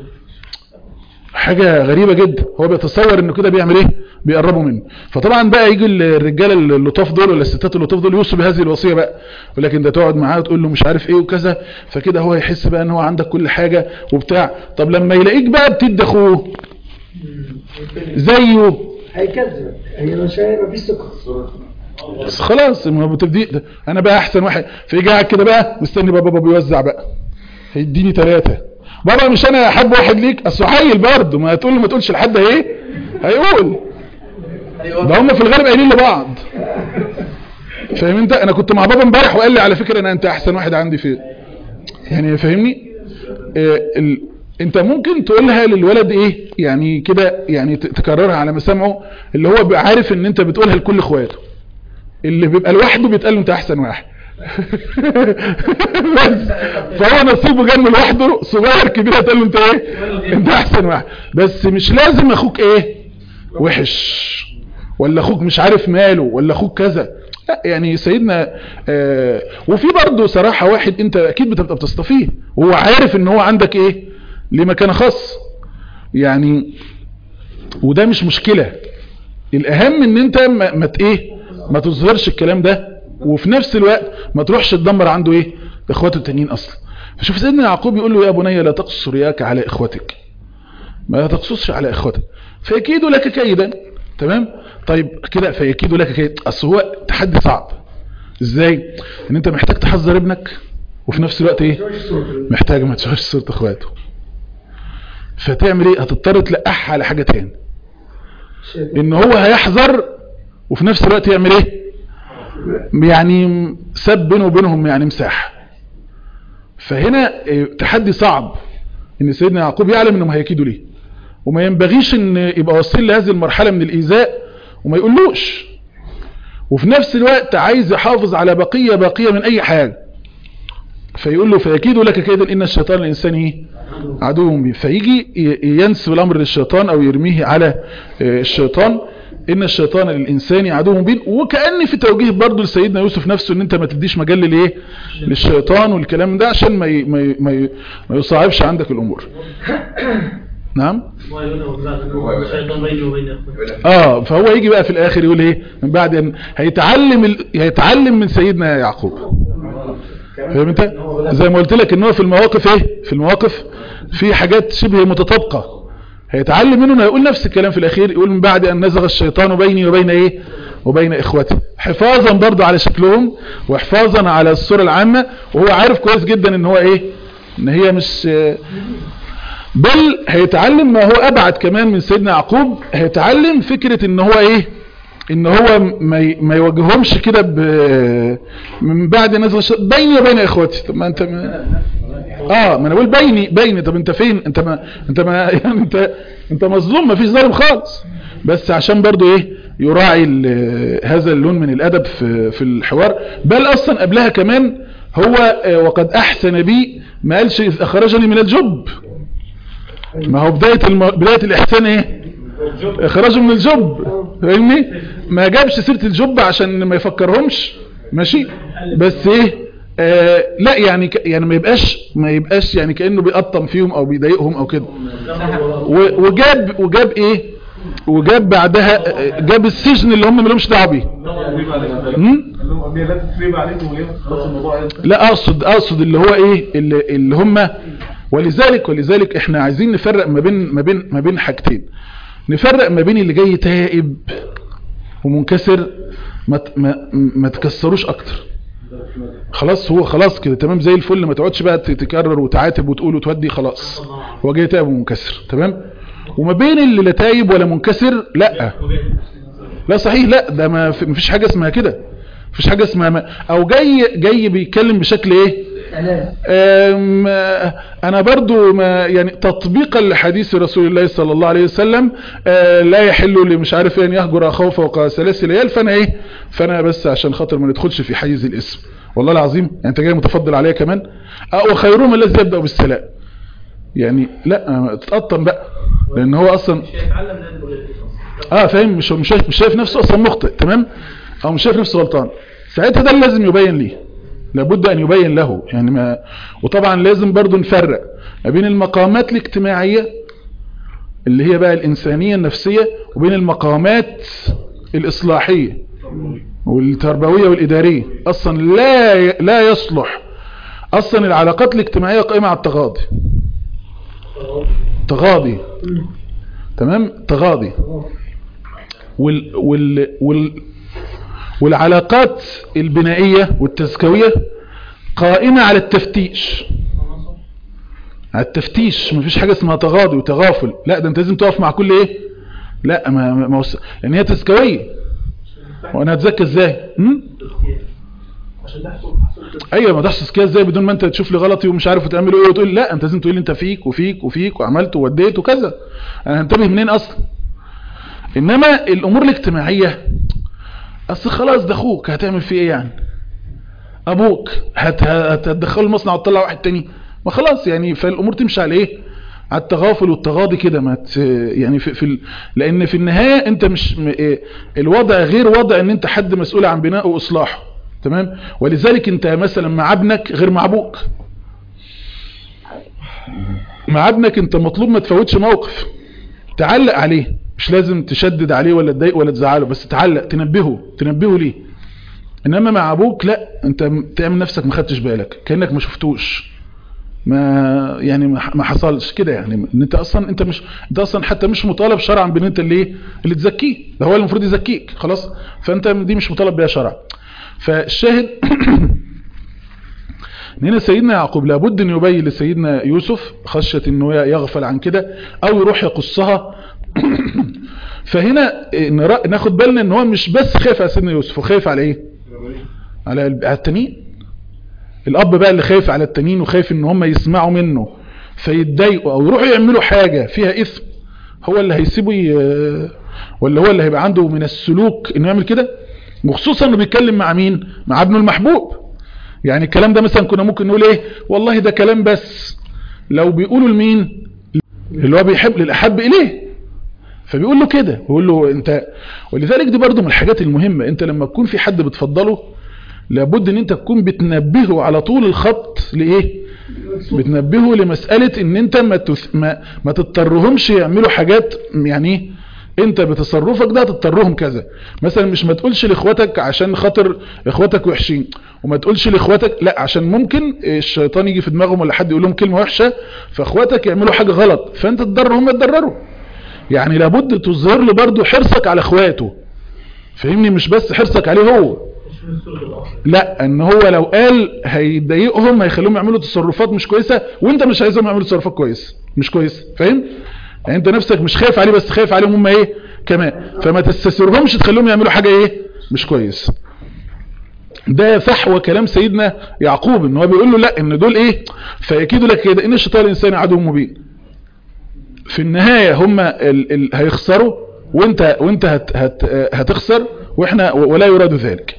حاجة غريبة جدا هو بيتصور انه كده بيعمل ايه بيقربوا منه فطبعا بقى يجي الرجاله اللطاف دول ولا الستات اللطاف دول يوصوا بهذه الوصيه بقى ولكن ده تقعد معاه وتقول له مش عارف ايه وكذا فكده هو يحس بقى ان هو عندك كل حاجه وبتاع طب لما يلاقيك بقى بتدي اخوه زيه هيكذب هي مش هيبقى في ثقة بس خلاص ما بتبدي انا بقى احسن واحد فيجي قاعد كده بقى مستني بقى بابا بيوزع بقى هيديني ثلاثة بابا مش انا احب واحد ليك اصل عيل برضه ما تقول له ما تقولش لحد ايه هيقول ده هم في الغالب قايلين لبعض فاهم انت انا كنت مع بابا امبارح وقال لي على فكره انا انت احسن واحد عندي في يعني فاهمني آه ال... انت ممكن تقولها للولد ايه يعني كده يعني ت- تكررها على مسامعه اللي هو بيبقى عارف ان انت بتقولها لكل اخواته اللي بيبقى لوحده بيتقال له انت احسن واحد بس فهو نصيبه جنب لوحده صغير كبير هتقول له انت ايه انت احسن واحد بس مش لازم اخوك ايه وحش ولا اخوك مش عارف ماله ولا اخوك كذا لا يعني سيدنا آه وفي برضه صراحة واحد انت اكيد بتبقى بتصطفيه وهو عارف ان هو عندك ايه ليه مكان خاص يعني وده مش مشكلة الاهم ان انت ما, ما ت- ايه ما تظهرش الكلام ده وفي نفس الوقت ما تروحش تدمر عنده ايه اخواته التانيين اصلا فشوف سيدنا يعقوب يقول له يا بني لا تقص رياك على اخوتك ما تقصصش على اخوتك فيكيدوا لك كيدا تمام طيب كده فيكيدوا لك كيدا اصل هو تحدي صعب ازاي ان انت محتاج تحذر ابنك وفي نفس الوقت ايه محتاج ما تشوفش صورة اخواته فتعمل ايه هتضطر تلقحها على حاجة تاني ان هو هيحذر وفي نفس الوقت يعمل ايه يعني ساب بينه وبينهم يعني مساحة فهنا اه، تحدي صعب ان سيدنا يعقوب يعلم انهم هيكيدوا ليه وما ينبغيش ان يبقى واصل لهذه المرحلة من الايذاء وما يقولوش وفي نفس الوقت عايز يحافظ على بقية باقية من اي حاجة فيقول له فيكيد لك كيدا ان الشيطان الانسان ايه عدو مبين فيجي ي- ينسب الامر للشيطان او يرميه على آه، الشيطان ان الشيطان للانسان عدو مبين وكأن في توجيه برضه لسيدنا يوسف نفسه ان انت ما تديش مجال للايه للشيطان والكلام ده عشان ما ي- ما ي- ما ي- ما يصعبش عندك الامور نعم الشيطان بيني وبين اخواني اه فهو يجي بقى في الاخر يقول ايه من بعد ان هيتعلم ال... هيتعلم من سيدنا يعقوب فاهم انت زي ما قلت لك ان هو في المواقف ايه في المواقف في حاجات شبه متطابقه هيتعلم منه انه هيقول نفس الكلام في الاخير يقول من بعد ان نزغ الشيطان بيني وبين ايه وبين اخوتي حفاظا برضه على شكلهم وحفاظا على الصورة العامة وهو عارف كويس جدا ان هو ايه ان هي مش بل هيتعلم ما هو ابعد كمان من سيدنا يعقوب هيتعلم فكرة ان هو ايه ان هو ما ي- ما يواجههمش كده ب- من بعد نزل الش- بيني وبين اخواتي طب ما انت ما اه ما انا بقول بيني بيني طب انت فين انت ما انت ما يعني انت انت مظلوم ما فيش ظالم خالص بس عشان برضو ايه يراعي ال- هذا اللون من الادب في في الحوار بل اصلا قبلها كمان هو آه، وقد احسن بي ما قالش إذ اخرجني من الجب ما هو بداية الم... بداية الإحسان إيه إخراجه من الجب فاهمني ما جابش سيرة الجب عشان ما يفكرهمش ماشي بس إيه آه لا يعني ك... يعني ما يبقاش ما يبقاش يعني كأنه بيقطم فيهم أو بيضايقهم أو كده و... وجاب وجاب إيه وجاب بعدها آه، جاب السجن اللي هم مالهمش دعوه بيه هم؟ لا تسريب عليكم وايه خلاص الموضوع ايه لا اقصد اقصد اللي هو ايه اللي, اللي هم ولذلك ولذلك احنا عايزين نفرق ما بين ما بين ما بين حاجتين نفرق ما بين اللي جاي تائب ومنكسر ما ت- ما ما تكسروش اكتر خلاص هو خلاص كده تمام زي الفل ما تقعدش بقى تكرر وتعاتب وتقول وتودي خلاص هو جاي تائب ومنكسر تمام وما بين اللي لا تايب ولا منكسر لا لا صحيح لا ده ما في- مفيش حاجه اسمها كده مفيش حاجه اسمها ما او جاي جاي بيتكلم بشكل ايه أم، انا برضو ما يعني تطبيقا لحديث رسول الله صلى الله عليه وسلم آه، لا يحل لي مش عارف ان يهجر اخوه فوق ثلاث ليال فانا ايه فانا بس عشان خاطر ما ندخلش في حيز الاسم والله العظيم يعني انت جاي متفضل عليا كمان آه، وخيرهم الذي يبدا بالسلام يعني لا تتقطم بقى لان هو اصلا هيتعلم ده البوليس اه فاهم مش مش شايف, مش شايف نفسه اصلا مخطئ تمام او مش شايف نفسه غلطان ساعتها ده اللي لازم يبين ليه لابد ان يبين له يعني ما وطبعا لازم برضو نفرق ما بين المقامات الاجتماعية اللي هي بقى الانسانية النفسية وبين المقامات الاصلاحية والتربوية والادارية اصلا لا لا يصلح اصلا العلاقات الاجتماعية قائمة على التغاضي تغاضي تمام تغاضي وال وال وال والعلاقات البنائية والتزكوية قائمة على التفتيش على التفتيش مفيش حاجة اسمها تغاضي وتغافل لا ده انت لازم تقف مع كل ايه لا ما ما ما وص... يعني هي تزكوية وانا هتزكى ازاي هم؟ ايوه ما تحصل تزكية ازاي بدون ما انت تشوف لي غلطي ومش عارف تعمله ايه وتقول لا انت لازم تقول لي انت فيك وفيك وفيك وعملت ووديت وكذا انا هنتبه منين اصلا انما الامور الاجتماعية اصل خلاص ده اخوك هتعمل فيه ايه يعني ابوك هت- هتدخله المصنع وتطلع واحد تاني ما خلاص يعني فالامور تمشي على ايه على التغافل والتغاضي كده ما ت... يعني في, في ال... لان في النهاية انت مش م... إيه، الوضع غير وضع ان انت حد مسؤول عن بنائه واصلاحه تمام ولذلك انت مثلا مع ابنك غير مع ابوك مع ابنك انت مطلوب ما تفوتش موقف تعلق عليه مش لازم تشدد عليه ولا تضايق ولا تزعله بس تعلق تنبهه تنبهه ليه انما مع ابوك لا انت م- تعمل نفسك ما خدتش بالك كانك ما شفتوش ما يعني ما ما حصلش كده يعني ان انت اصلا انت مش انت اصلا حتى مش مطالب شرعا بان انت اللي ايه اللي تزكيه ده هو اللي المفروض يزكيك خلاص فانت دي مش مطالب بيها شرعا فالشاهد ان هنا سيدنا يعقوب لابد ان يبين لسيدنا يوسف خشية انه يغفل عن كده او يروح يقصها فهنا نرا- ناخد بالنا ان هو مش بس خايف على سيدنا يوسف وخايف على ايه على ال- على التانيين الاب بقى اللي خايف على التانيين وخايف ان هم يسمعوا منه فيتضايقوا او يروحوا يعملوا حاجة فيها اثم هو اللي هيسيبه ي... ولا هو اللي هيبقى عنده من السلوك انه يعمل كده وخصوصا انه بيتكلم مع مين مع ابنه المحبوب يعني الكلام ده مثلا كنا ممكن نقول ايه والله ده كلام بس لو بيقولوا لمين اللي هو بيحب للاحب اليه فبيقول له كده بيقول له انت ولذلك دي برضو من الحاجات المهمة انت لما تكون في حد بتفضله لابد ان انت تكون بتنبهه على طول الخط لايه بتنبهه لمسألة ان انت ما, تث... ما, ما تضطرهمش يعملوا حاجات يعني انت بتصرفك ده تضطرهم كذا مثلا مش ما تقولش لاخواتك عشان خاطر اخواتك وحشين وما تقولش لاخواتك لا عشان ممكن الشيطان يجي في دماغهم ولا حد يقول لهم كلمة وحشة فاخواتك يعملوا حاجة غلط فانت تضر هم يتضرروا يعني لابد تظهر له برضه حرصك على اخواته فاهمني مش بس حرصك عليه هو لا ان هو لو قال هيضايقهم هيخليهم يعملوا تصرفات مش كويسة وانت مش عايزهم يعملوا تصرفات كويسة مش كويسة فاهم يعني انت نفسك مش خايف عليه بس خايف عليهم هم ايه كمان فما تستسرهمش تخليهم يعملوا حاجة ايه مش كويس ده فحوى كلام سيدنا يعقوب ان هو بيقول له لا ان دول ايه فيكيدوا لك كده ان الشيطان الانسان عدو مبين في النهاية هم ال ال هيخسروا وانت وانت هت هت هتخسر واحنا ولا يراد ذلك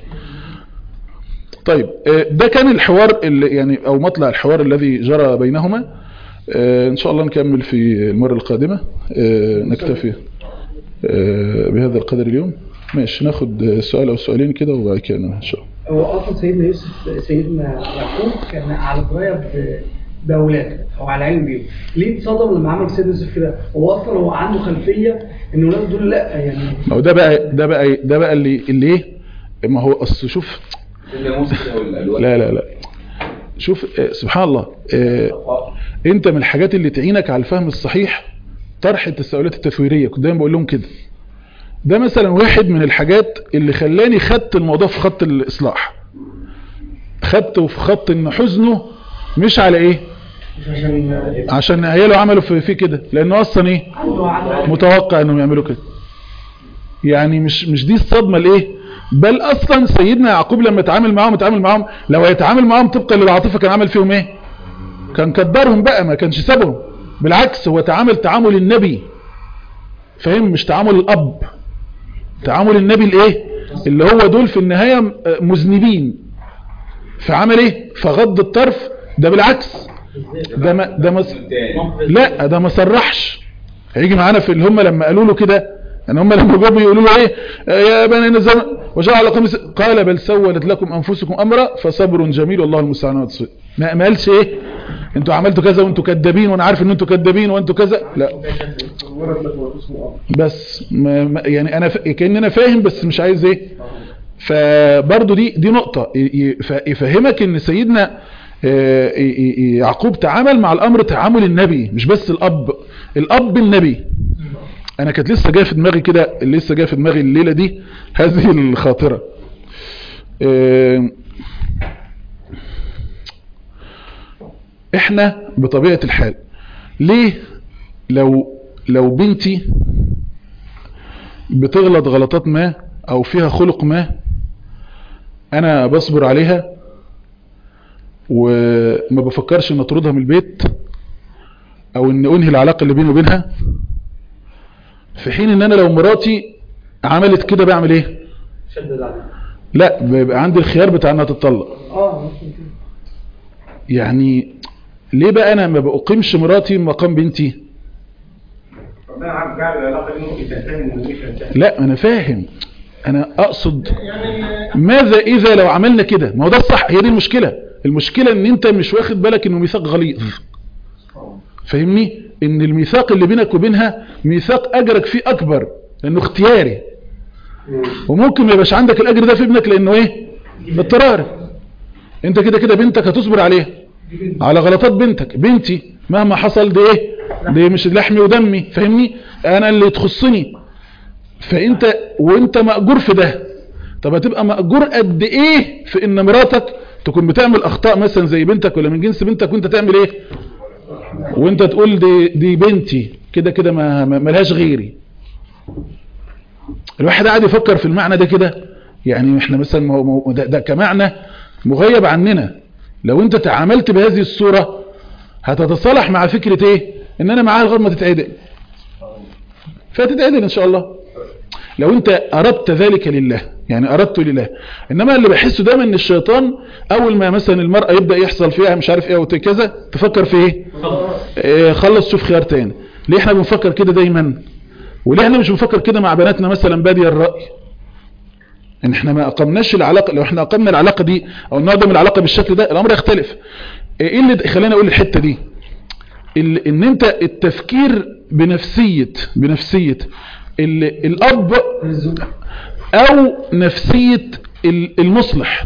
طيب ده كان الحوار اللي يعني او مطلع الحوار الذي جرى بينهما ان شاء الله نكمل في المرة القادمة نكتفي بهذا القدر اليوم ماشي ناخد سؤال او سؤالين كده وبعد كده ان شاء الله هو اصلا سيدنا يوسف سيدنا يعقوب كان على درايه باولاده او على علم بيهم ليه اتصدم لما عمل سيدنا يوسف كده هو اصلا هو عنده خلفيه ان اولاده دول لا يعني ما هو ده بقى ده بقى ده بقى اللي اللي ايه ما هو اصل شوف لا لا لا شوف سبحان الله اه انت من الحاجات اللي تعينك على الفهم الصحيح طرح التساؤلات التثويريه كنت دايما بقول لهم كده ده مثلا واحد من الحاجات اللي خلاني خدت الموضوع في خط الاصلاح خدته في خط ان حزنه مش على ايه عشان عياله عملوا في, في كده لانه اصلا ايه متوقع انهم يعملوا كده يعني مش مش دي الصدمه الايه بل اصلا سيدنا يعقوب لما اتعامل معاهم اتعامل معاهم لو هيتعامل معاهم طبقا للعاطفه كان عمل فيهم ايه كان كدرهم بقى ما كانش سابهم بالعكس هو تعامل تعامل النبي فاهم مش تعامل الاب تعامل النبي الايه اللي هو دول في النهايه مذنبين فعمل ايه فغض الطرف ده بالعكس ده ما ده ما لا ده ما صرحش هيجي معانا في اللي هم لما قالوا له كده يعني هم لما جابوا يقولوا له ايه يا بني نزل وجعل لكم قال بل سولت لكم انفسكم امرا فصبر جميل والله المستعان والتصير ما ما قالش ايه انتوا عملتوا كذا وانتوا كذابين وانا عارف ان انتوا كذابين وانتوا كذا لا بس ما ما يعني انا ف... كان انا فاهم بس مش عايز ايه فبرضه دي دي نقطة يفهمك ان سيدنا يعقوب تعامل مع الامر تعامل النبي مش بس الاب الاب النبي انا كانت لسه جايه في دماغي كده لسه جايه في دماغي الليله دي هذه الخاطره احنا بطبيعه الحال ليه لو لو بنتي بتغلط غلطات ما او فيها خلق ما انا بصبر عليها وما بفكرش ان اطردها من البيت او ان انهي العلاقه اللي بيني وبينها في حين ان انا لو مراتي عملت كده بعمل ايه شدد عليه لا بيبقى عندي الخيار بتاع انها تتطلق اه ممكن كده. يعني ليه بقى انا ما بقيمش مراتي مقام بنتي ربنا عارف جعل العلاقه دي ممكن تنتهي ومش تنتهي لا انا فاهم انا اقصد ماذا اذا لو عملنا كده ما هو ده الصح هي دي المشكلة المشكلة ان انت مش واخد بالك انه ميثاق غليظ فاهمني ان الميثاق اللي بينك وبينها ميثاق اجرك فيه اكبر لانه اختياري وممكن ما يبقاش عندك الاجر ده في ابنك لانه ايه اضطراري انت كده كده بنتك هتصبر عليها على غلطات بنتك بنتي مهما حصل دي ايه دي مش لحمي ودمي فاهمني انا اللي تخصني فانت وانت مأجور في ده طب هتبقى مأجور قد ايه في ان مراتك تكون بتعمل اخطاء مثلا زي بنتك ولا من جنس بنتك وانت تعمل ايه وانت تقول دي, دي بنتي كده كده ما ما- ملهاش غيري الواحد قاعد يفكر في المعنى ده كده يعني احنا مثلا مو- مو- ده, ده كمعنى مغيب عننا لو انت تعاملت بهذه الصورة هتتصالح مع فكرة ايه ان انا معاها لغايه ما تتعدل فتتعدل ان شاء الله لو انت اردت ذلك لله يعني اردت لله انما اللي بحسه دايما ان الشيطان اول ما مثلا المرأة يبدأ يحصل فيها مش عارف ايه وكذا تفكر في ايه اه خلص شوف خيار تاني ليه احنا بنفكر كده دايما وليه احنا مش بنفكر كده مع بناتنا مثلا بادي الرأي ان احنا ما اقمناش العلاقة لو احنا اقمنا العلاقة دي او النوع ده من العلاقة بالشكل ده الامر يختلف ايه اللي خلينا اقول الحتة دي ال- ان انت التفكير بنفسية بنفسية ال- الاب او نفسية ال- المصلح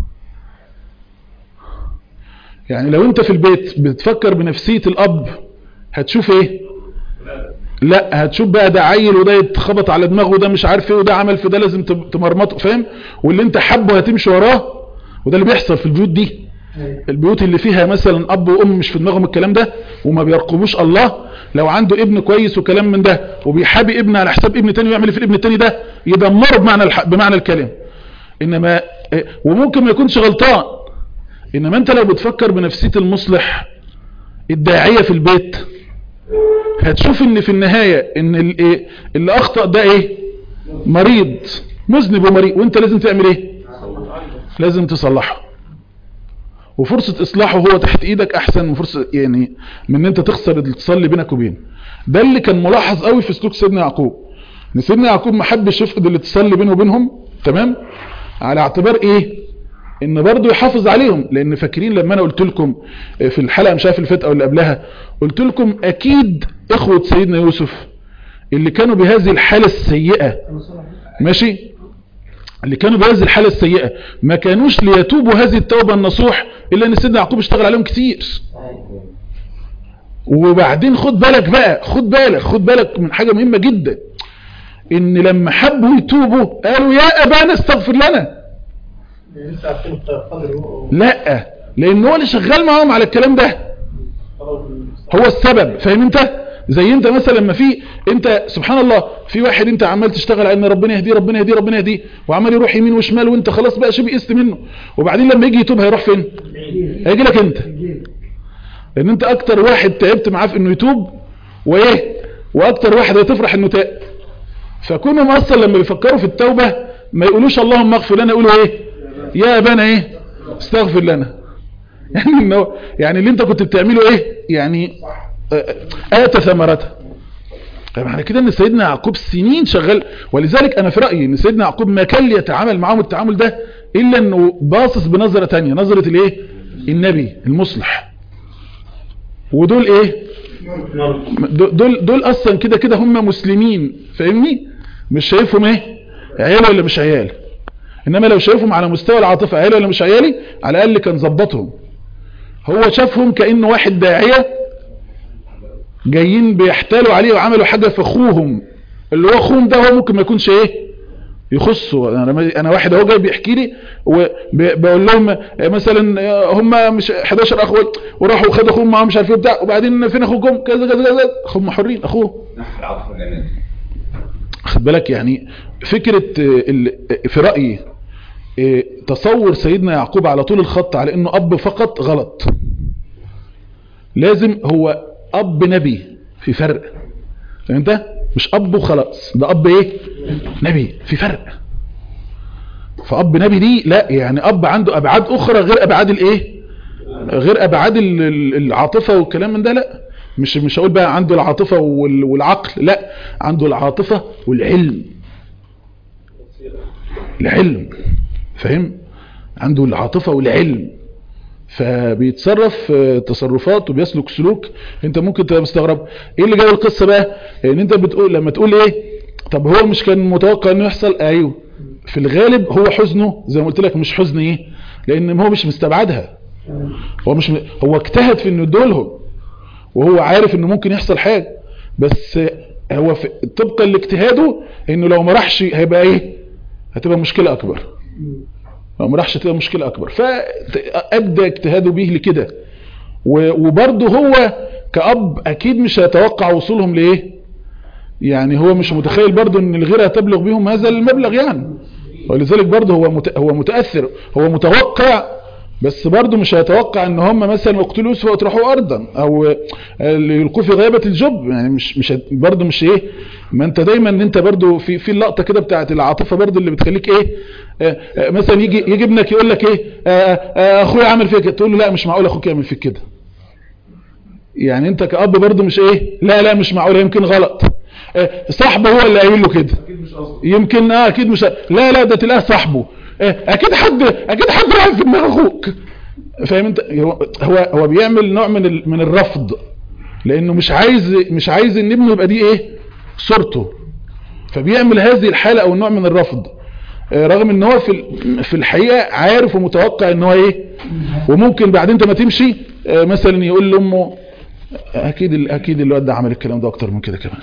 يعني لو انت في البيت بتفكر بنفسية الاب هتشوف ايه لا هتشوف بقى ده عيل وده يتخبط على دماغه وده مش عارف ايه وده عمل في ده لازم تم- تمرمطه فاهم واللي انت حبه هتمشي وراه وده اللي بيحصل في البيوت دي البيوت اللي فيها مثلا اب وام مش في دماغهم الكلام ده وما بيرقبوش الله لو عنده ابن كويس وكلام من ده وبيحابي ابن على حساب ابن تاني ويعمل في الابن التاني ده يدمره بمعنى الح... بمعنى الكلام انما إيه، وممكن ما يكونش غلطان انما انت لو بتفكر بنفسية المصلح الداعية في البيت هتشوف ان في النهاية ان ال- إيه، اللي اخطأ ده ايه مريض مذنب ومريض وانت لازم تعمل ايه لازم تصلحه وفرصة اصلاحه هو تحت ايدك احسن من فرصة يعني من ان انت تخسر الاتصال اللي بينك وبينه ده اللي كان ملاحظ قوي في سلوك سيدنا يعقوب ان سيدنا يعقوب ما حبش يفقد الاتصال اللي بينه وبينهم تمام على اعتبار ايه ان برضه يحافظ عليهم لان فاكرين لما انا قلت لكم في الحلقة مش عارف اللي فاتت او اللي قبلها قلت لكم اكيد اخوة سيدنا يوسف اللي كانوا بهذه الحالة السيئة ماشي اللي كانوا بهذه الحالة السيئة ما كانوش ليتوبوا هذه التوبة النصوح إلا أن سيدنا يعقوب اشتغل عليهم كتير وبعدين خد بالك بقى خد بالك خد بالك من حاجة مهمة جدا ان لما حبوا يتوبوا قالوا يا ابانا استغفر لنا لسه عارفين القدر هو لا لان هو اللي شغال معاهم على الكلام ده هو السبب فاهم انت زي انت مثلا لما في انت سبحان الله في واحد انت عمال تشتغل على ان ربنا يهديه ربنا يهديه ربنا يهديه وعمال يروح يمين وشمال وانت خلاص بقى شبه قست منه وبعدين لما يجي يتوب هيروح فين هيجي لك انت لان انت اكتر واحد تعبت معاه في انه يتوب وايه واكتر واحد هتفرح انه تاب فكونهم اصلا لما بيفكروا في التوبة ما يقولوش اللهم اغفر لنا يقولوا ايه يا ابانا ايه استغفر لنا يعني انه يعني اللي انت كنت بتعمله ايه يعني آه، اتى ثمرته معنى كده ان سيدنا يعقوب سنين شغال ولذلك انا في رايي ان سيدنا يعقوب ما كان ليتعامل معاهم التعامل ده الا انه باصص بنظره تانية نظره الايه النبي المصلح ودول ايه دول دول اصلا كده كده هم مسلمين فاهمني مش شايفهم ايه عيال ولا مش عيال انما لو شايفهم على مستوى العاطفه عيال ولا مش عيالي على الاقل كان ظبطهم هو شافهم كانه واحد داعيه جايين بيحتالوا عليه وعملوا حاجه في اخوهم اللي هو اخوهم ده هو ممكن ما يكونش ايه يخصه انا انا واحد اهو جاي بيحكي لي وبقول لهم مثلا هم مش 11 اخو وراحوا خدوا اخوهم معاهم مش عارف ايه بتاع وبعدين فين اخوكم كذا كذا كذا اخوهم حرين اخوه خد بالك يعني فكرة ال- في رأيي اه، تصور سيدنا يعقوب على طول الخط على انه اب فقط غلط لازم هو اب نبي في فرق فهمت مش اب وخلاص ده اب ايه نبي في فرق فاب نبي دي لا يعني اب عنده ابعاد اخرى غير ابعاد الايه غير ابعاد ال- ال- العاطفه والكلام من ده لا مش مش هقول بقى عنده العاطفه وال- والعقل لا عنده العاطفه والعلم العلم فاهم عنده العاطفه والعلم فبيتصرف آه، تصرفات وبيسلك سلوك انت ممكن تبقى مستغرب ايه اللي جاب القصه بقى ان انت بتقول لما تقول ايه طب هو مش كان متوقع انه يحصل ايوه في الغالب هو حزنه زي ما قلت لك مش حزن ايه لان هو مش مستبعدها هو مش م... هو اجتهد في انه يدولهم وهو عارف انه ممكن يحصل حاجه بس هو في... طبقا لاجتهاده انه لو ما راحش هيبقى ايه هتبقى مشكله اكبر لو ما راحش هتبقى مشكله اكبر فابدى اجتهاده بيه لكده و- وبرضه هو كأب اكيد مش هيتوقع وصولهم لايه يعني هو مش متخيل برضه ان الغيره هتبلغ بيهم هذا المبلغ يعني ولذلك برضه هو مت... هو متاثر هو متوقع بس برضه مش هيتوقع ان هم مثلا يقتلوا يوسف ويطرحوه ارضا او آه، يلقوه في غيابه الجب يعني مش مش هت- برضه مش ايه ما انت دايما ان انت برضه في في اللقطه كده بتاعت العاطفه برضه اللي بتخليك ايه آه، آه، مثلا يجي يجي ابنك يقول لك ايه آه، آه، اخويا عمل فيك كده تقول له لا مش معقول اخوك يعمل فيك كده يعني انت كأب برضه مش ايه لا لا مش معقول يمكن غلط آه، صاحبه هو اللي قايل له كده يمكن اه اكيد مش لا لا ده تلاقيه صاحبه آه، اكيد حد اكيد حد راح في دماغ اخوك فاهم انت هو هو هو بيعمل نوع من ال- من الرفض لانه مش عايز مش عايز ان ابنه يبقى دي ايه صورته فبيعمل هذه الحالة او النوع من الرفض آه، رغم ان هو في ال- في الحقيقة عارف ومتوقع ان هو ايه وممكن بعد انت ما تمشي آه، مثلا يقول لامه اكيد ال- اكيد الواد ده عمل الكلام ده اكتر من كده كمان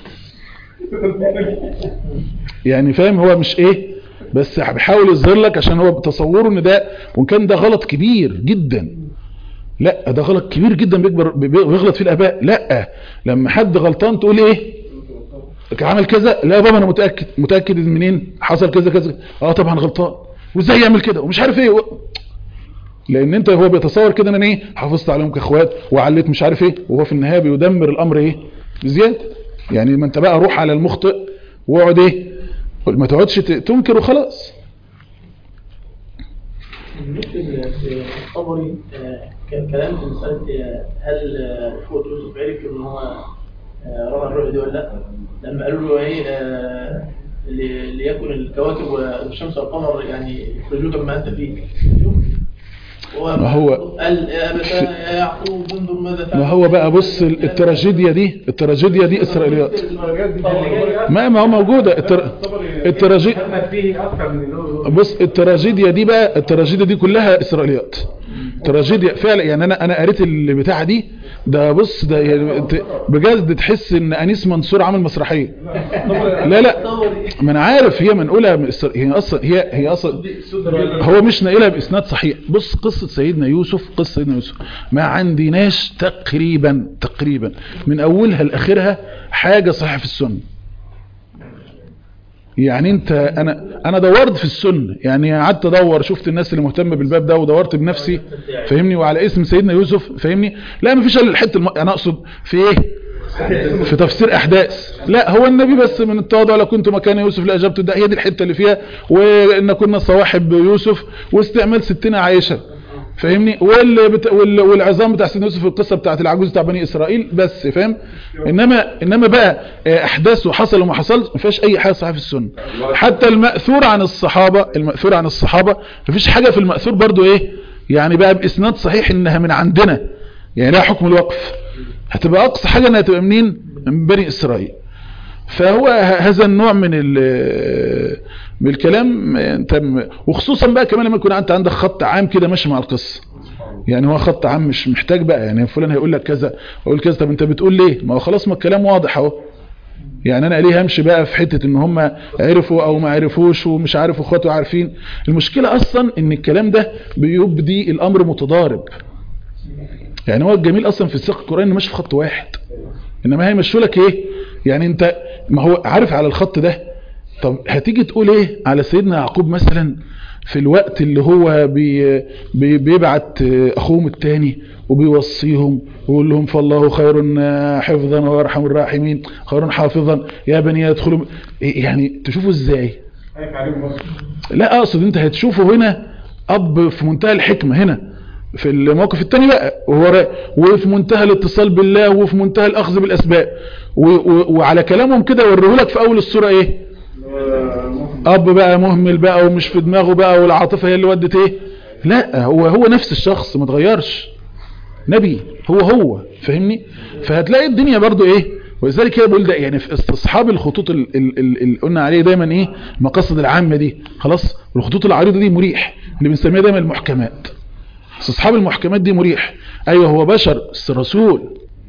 يعني فاهم هو مش ايه بس بيحاول يظهر لك عشان هو بتصوره ان ده وان كان ده غلط كبير جدا لا ده غلط كبير جدا بيكبر بي- بيغلط فيه الاباء لا لما حد غلطان تقول ايه عمل كذا لا يا بابا انا متاكد متاكد إن منين حصل كذا كذا اه طبعا غلطان وازاي يعمل كده ومش عارف ايه و... لان انت هو بيتصور كده ان انا ايه حافظت عليهم كاخوات وعليت مش عارف ايه وهو في النهايه بيدمر الامر ايه بزياده يعني ما انت بقى روح على المخطئ واقعد ايه ما تقعدش ت- تنكر وخلاص بالنسبة في الطبري آه، كان كلام في مسألة آه، هل آه، أخوة يوسف عرف إن هو آه، رأى الرؤيا دي ولا لأ؟ لما قالوا له إيه آه، لي- ليكن الكواكب والشمس والقمر يعني يخرجوك مما أنت فيه. شوف. ما هو- قال يا أبتاه يا يعقوب انظر ماذا فعل ما هو بقى بص ال- التراجيديا دي التراجيديا دي اسرائيليات ما ما هو موجودة التر... التراجي فيه اكثر من اللي هو بص التراجيديا دي بقى التراجيديا دي كلها اسرائيليات تراجيديا فعلا يعني انا انا قريت البتاعه دي ده بص ده يعني انت بجد تحس ان انيس منصور عامل مسرحيه لا لا ما انا عارف هي منقوله من إسر- هي اصلا هي هي اصلا هو مش ناقلها باسناد صحيح بص قصه سيدنا يوسف قصه سيدنا يوسف ما عندناش تقريبا تقريبا من اولها لاخرها حاجه صحيحه في السنه يعني انت انا انا دورت في السنه يعني قعدت ادور شفت الناس اللي مهتمه بالباب ده ودورت بنفسي فاهمني وعلى اسم سيدنا يوسف فاهمني لا مفيش الا الحته الم... انا اقصد في ايه في تفسير احداث لا هو النبي بس من التواضع لو كنت مكان يوسف لاجبت ده هي دي الحته اللي فيها وان كنا صواحب يوسف واستعمال ستنا عائشه فاهمني وال... بت... وال... والعظام بتاع سيدنا يوسف القصه بتاعت العجوز بتاع بني اسرائيل بس فاهم انما انما بقى آه، احداث وحصل وما حصلش ما فيهاش اي حاجه صحيحه في السنه حتى الماثور عن الصحابه الماثور عن الصحابه ما فيش حاجه في الماثور برضو ايه يعني بقى باسناد صحيح انها من عندنا يعني لها حكم الوقف هتبقى اقصى حاجه انها تبقى منين من بني اسرائيل فهو ه- هذا النوع من ال- من الكلام انت م- وخصوصا بقى كمان لما يكون انت عندك خط عام كده ماشي مع القصه يعني هو خط عام مش محتاج بقى يعني فلان هيقول لك كذا اقول كذا طب انت بتقول ليه ما هو خلاص ما الكلام واضح اهو يعني انا ليه همشي بقى في حته ان هم عرفوا او ما عرفوش ومش عارف اخواته عارفين المشكله اصلا ان الكلام ده بيبدي الامر متضارب يعني هو الجميل اصلا في السياق القراني ماشي في خط واحد انما هيمشوا لك ايه يعني انت ما هو عارف على الخط ده طب هتيجي تقول ايه على سيدنا يعقوب مثلا في الوقت اللي هو بي بي بيبعت اخوهم التاني وبيوصيهم ويقول لهم فالله خير حفظا وارحم الراحمين خير حافظا يا بني يدخلوا إيه يعني تشوفوا ازاي خايف عليهم برضه لا اقصد انت هتشوفه هنا اب في منتهى الحكمة هنا في الموقف التاني بقى وهو را- وفي منتهى الاتصال بالله وفي منتهى الاخذ بالاسباب و و وعلى كلامهم كده وريهولك في اول السورة ايه اب بقى مهمل بقى ومش في دماغه بقى والعاطفة هي اللي ودت ايه لا هو هو نفس الشخص ما اتغيرش نبي هو هو فاهمني فهتلاقي الدنيا برضو ايه ولذلك كده بقول ده يعني في استصحاب الخطوط ال- ال- ال- اللي قلنا عليه دايما ايه المقاصد العامة دي خلاص والخطوط العريضة دي مريح اللي بنسميها دايما المحكمات استصحاب المحكمات دي مريح ايوه هو بشر بس رسول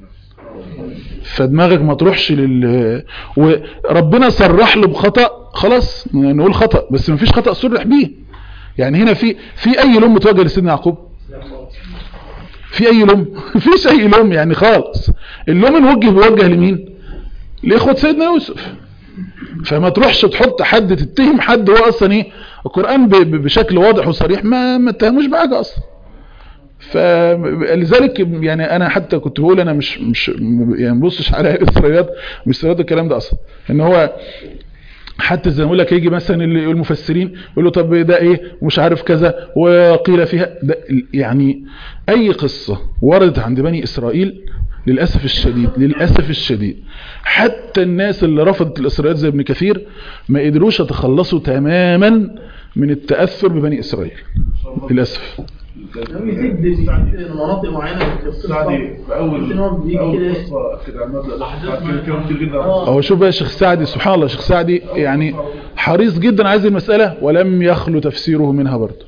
فدماغك ما تروحش لل وربنا صرح له بخطأ خلاص نقول خطأ بس ما فيش خطأ صرح بيه يعني هنا في في اي لوم متوجه لسيدنا يعقوب في اي لوم مفيش اي لوم يعني خالص اللوم الموجه بيوجه لمين لاخوة سيدنا يوسف فما تروحش تحط حد تتهم حد هو اصلا ايه القرآن ب- ب- بشكل واضح وصريح ما ما اتهموش بحاجة اصلا فلذلك يعني انا حتى كنت بقول انا مش مش يعني ما ببصش على الاسرائيليات مش اسرائيليات الكلام ده اصلا ان هو حتى زي ما اقول لك يجي مثلا اللي- المفسرين يقول له طب ده ايه ومش عارف كذا وقيل فيها ده يعني اي قصة وردت عند بني اسرائيل للاسف الشديد للاسف الشديد حتى الناس اللي رفضت الاسرائيليات زي ابن كثير ما قدروش يتخلصوا تماما من التاثر ببني اسرائيل للاسف يزيد يزيد مناطق معينه في القصه سعدي في اول إن هو بيجي اول كده قصه كده على المبدا ده كان كان كتير جدا آه. هو شوف بقى الشيخ سعدي سبحان الله الشيخ سعدي يعني حريص جدا على هذه المسألة ولم يخلو تفسيره منها برضه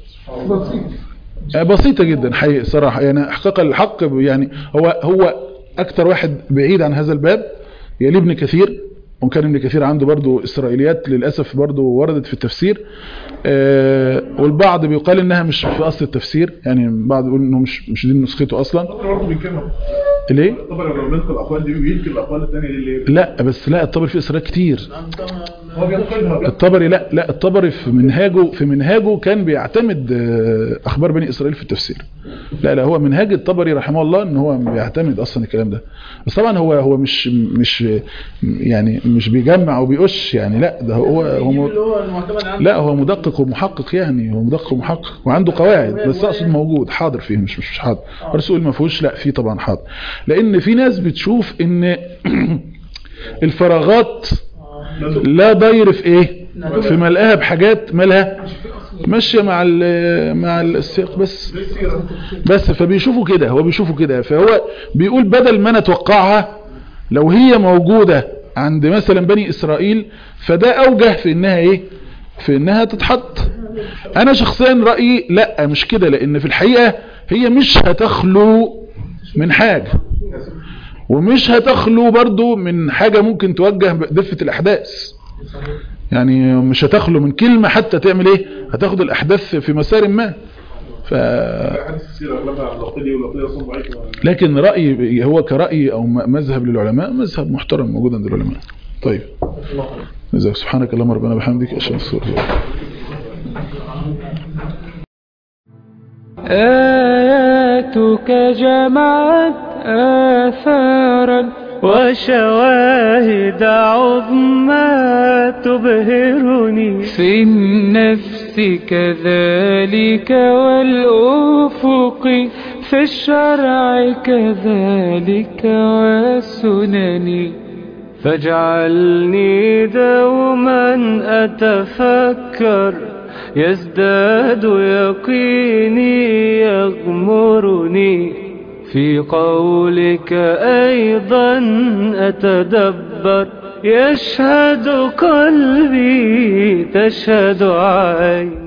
آه، بسيطة جدا حقيقة صراحة يعني حقيقة الحق يعني هو هو أكتر واحد بعيد عن هذا الباب يلي ابن كثير وكان ابن كثير عنده برضو إسرائيليات للأسف برضو وردت في التفسير آه، والبعض بيقال إنها مش في أصل التفسير يعني البعض يقول إنه مش مش دي نسخته أصلا طبعا برضه بيتكلم ليه؟ طبعا لو بننقل الاقوال دي بينقل الاقوال الثانيه دي اللي لا بس لا الطبري فيه إسرائيل كتير هو بينقلها الطبري لا لا الطبري في منهاجه في منهاجه كان بيعتمد آه، اخبار بني اسرائيل في التفسير لا لا هو منهاج الطبري رحمه الله ان هو بيعتمد اصلا الكلام ده بس طبعا هو هو مش مش يعني مش بيجمع وبيقش يعني لا ده هو هو اللي م- هو المعتمد عنه لا هو مدقق ومحقق يعني هو مدقق ومحقق وعنده قواعد بس اقصد موجود حاضر فيه مش مش مش حاضر رسول ما فيهوش لا فيه طبعا حاضر لان في ناس بتشوف ان الفراغات لا ضير في ايه في ملقاها بحاجات مالها ماشيه مع ال مع السياق بس بس فبيشوفوا كده هو بيشوفوا كده فهو بيقول بدل ما انا اتوقعها لو هي موجودة عند مثلا بني اسرائيل فده اوجه في انها ايه في انها تتحط انا شخصيا رأيي لا مش كده لان في الحقيقة هي مش هتخلو من حاجة ومش هتخلو برضو من حاجة ممكن توجه دفة الاحداث يعني مش هتخلو من كلمة حتى تعمل ايه هتاخد الاحداث في مسار ما ف... حديث السيره اغلبها عن اللقطيه واللقطيه اصلا ضعيفه لكن رأي هو كرأي او م- مذهب للعلماء مذهب محترم موجود عند العلماء طيب جزاك سبحانك اللهم ربنا بحمدك اشهد ان لا اله الا انت آياتك جمعت آثارا وشواهد عظمى تبهرني في النفس كذلك والأفق في الشرع كذلك والسنن فاجعلني دوما أتفكر يزداد يقيني يغمرني في قولك أيضا أتدبر يشهد قلبي تشهد عيني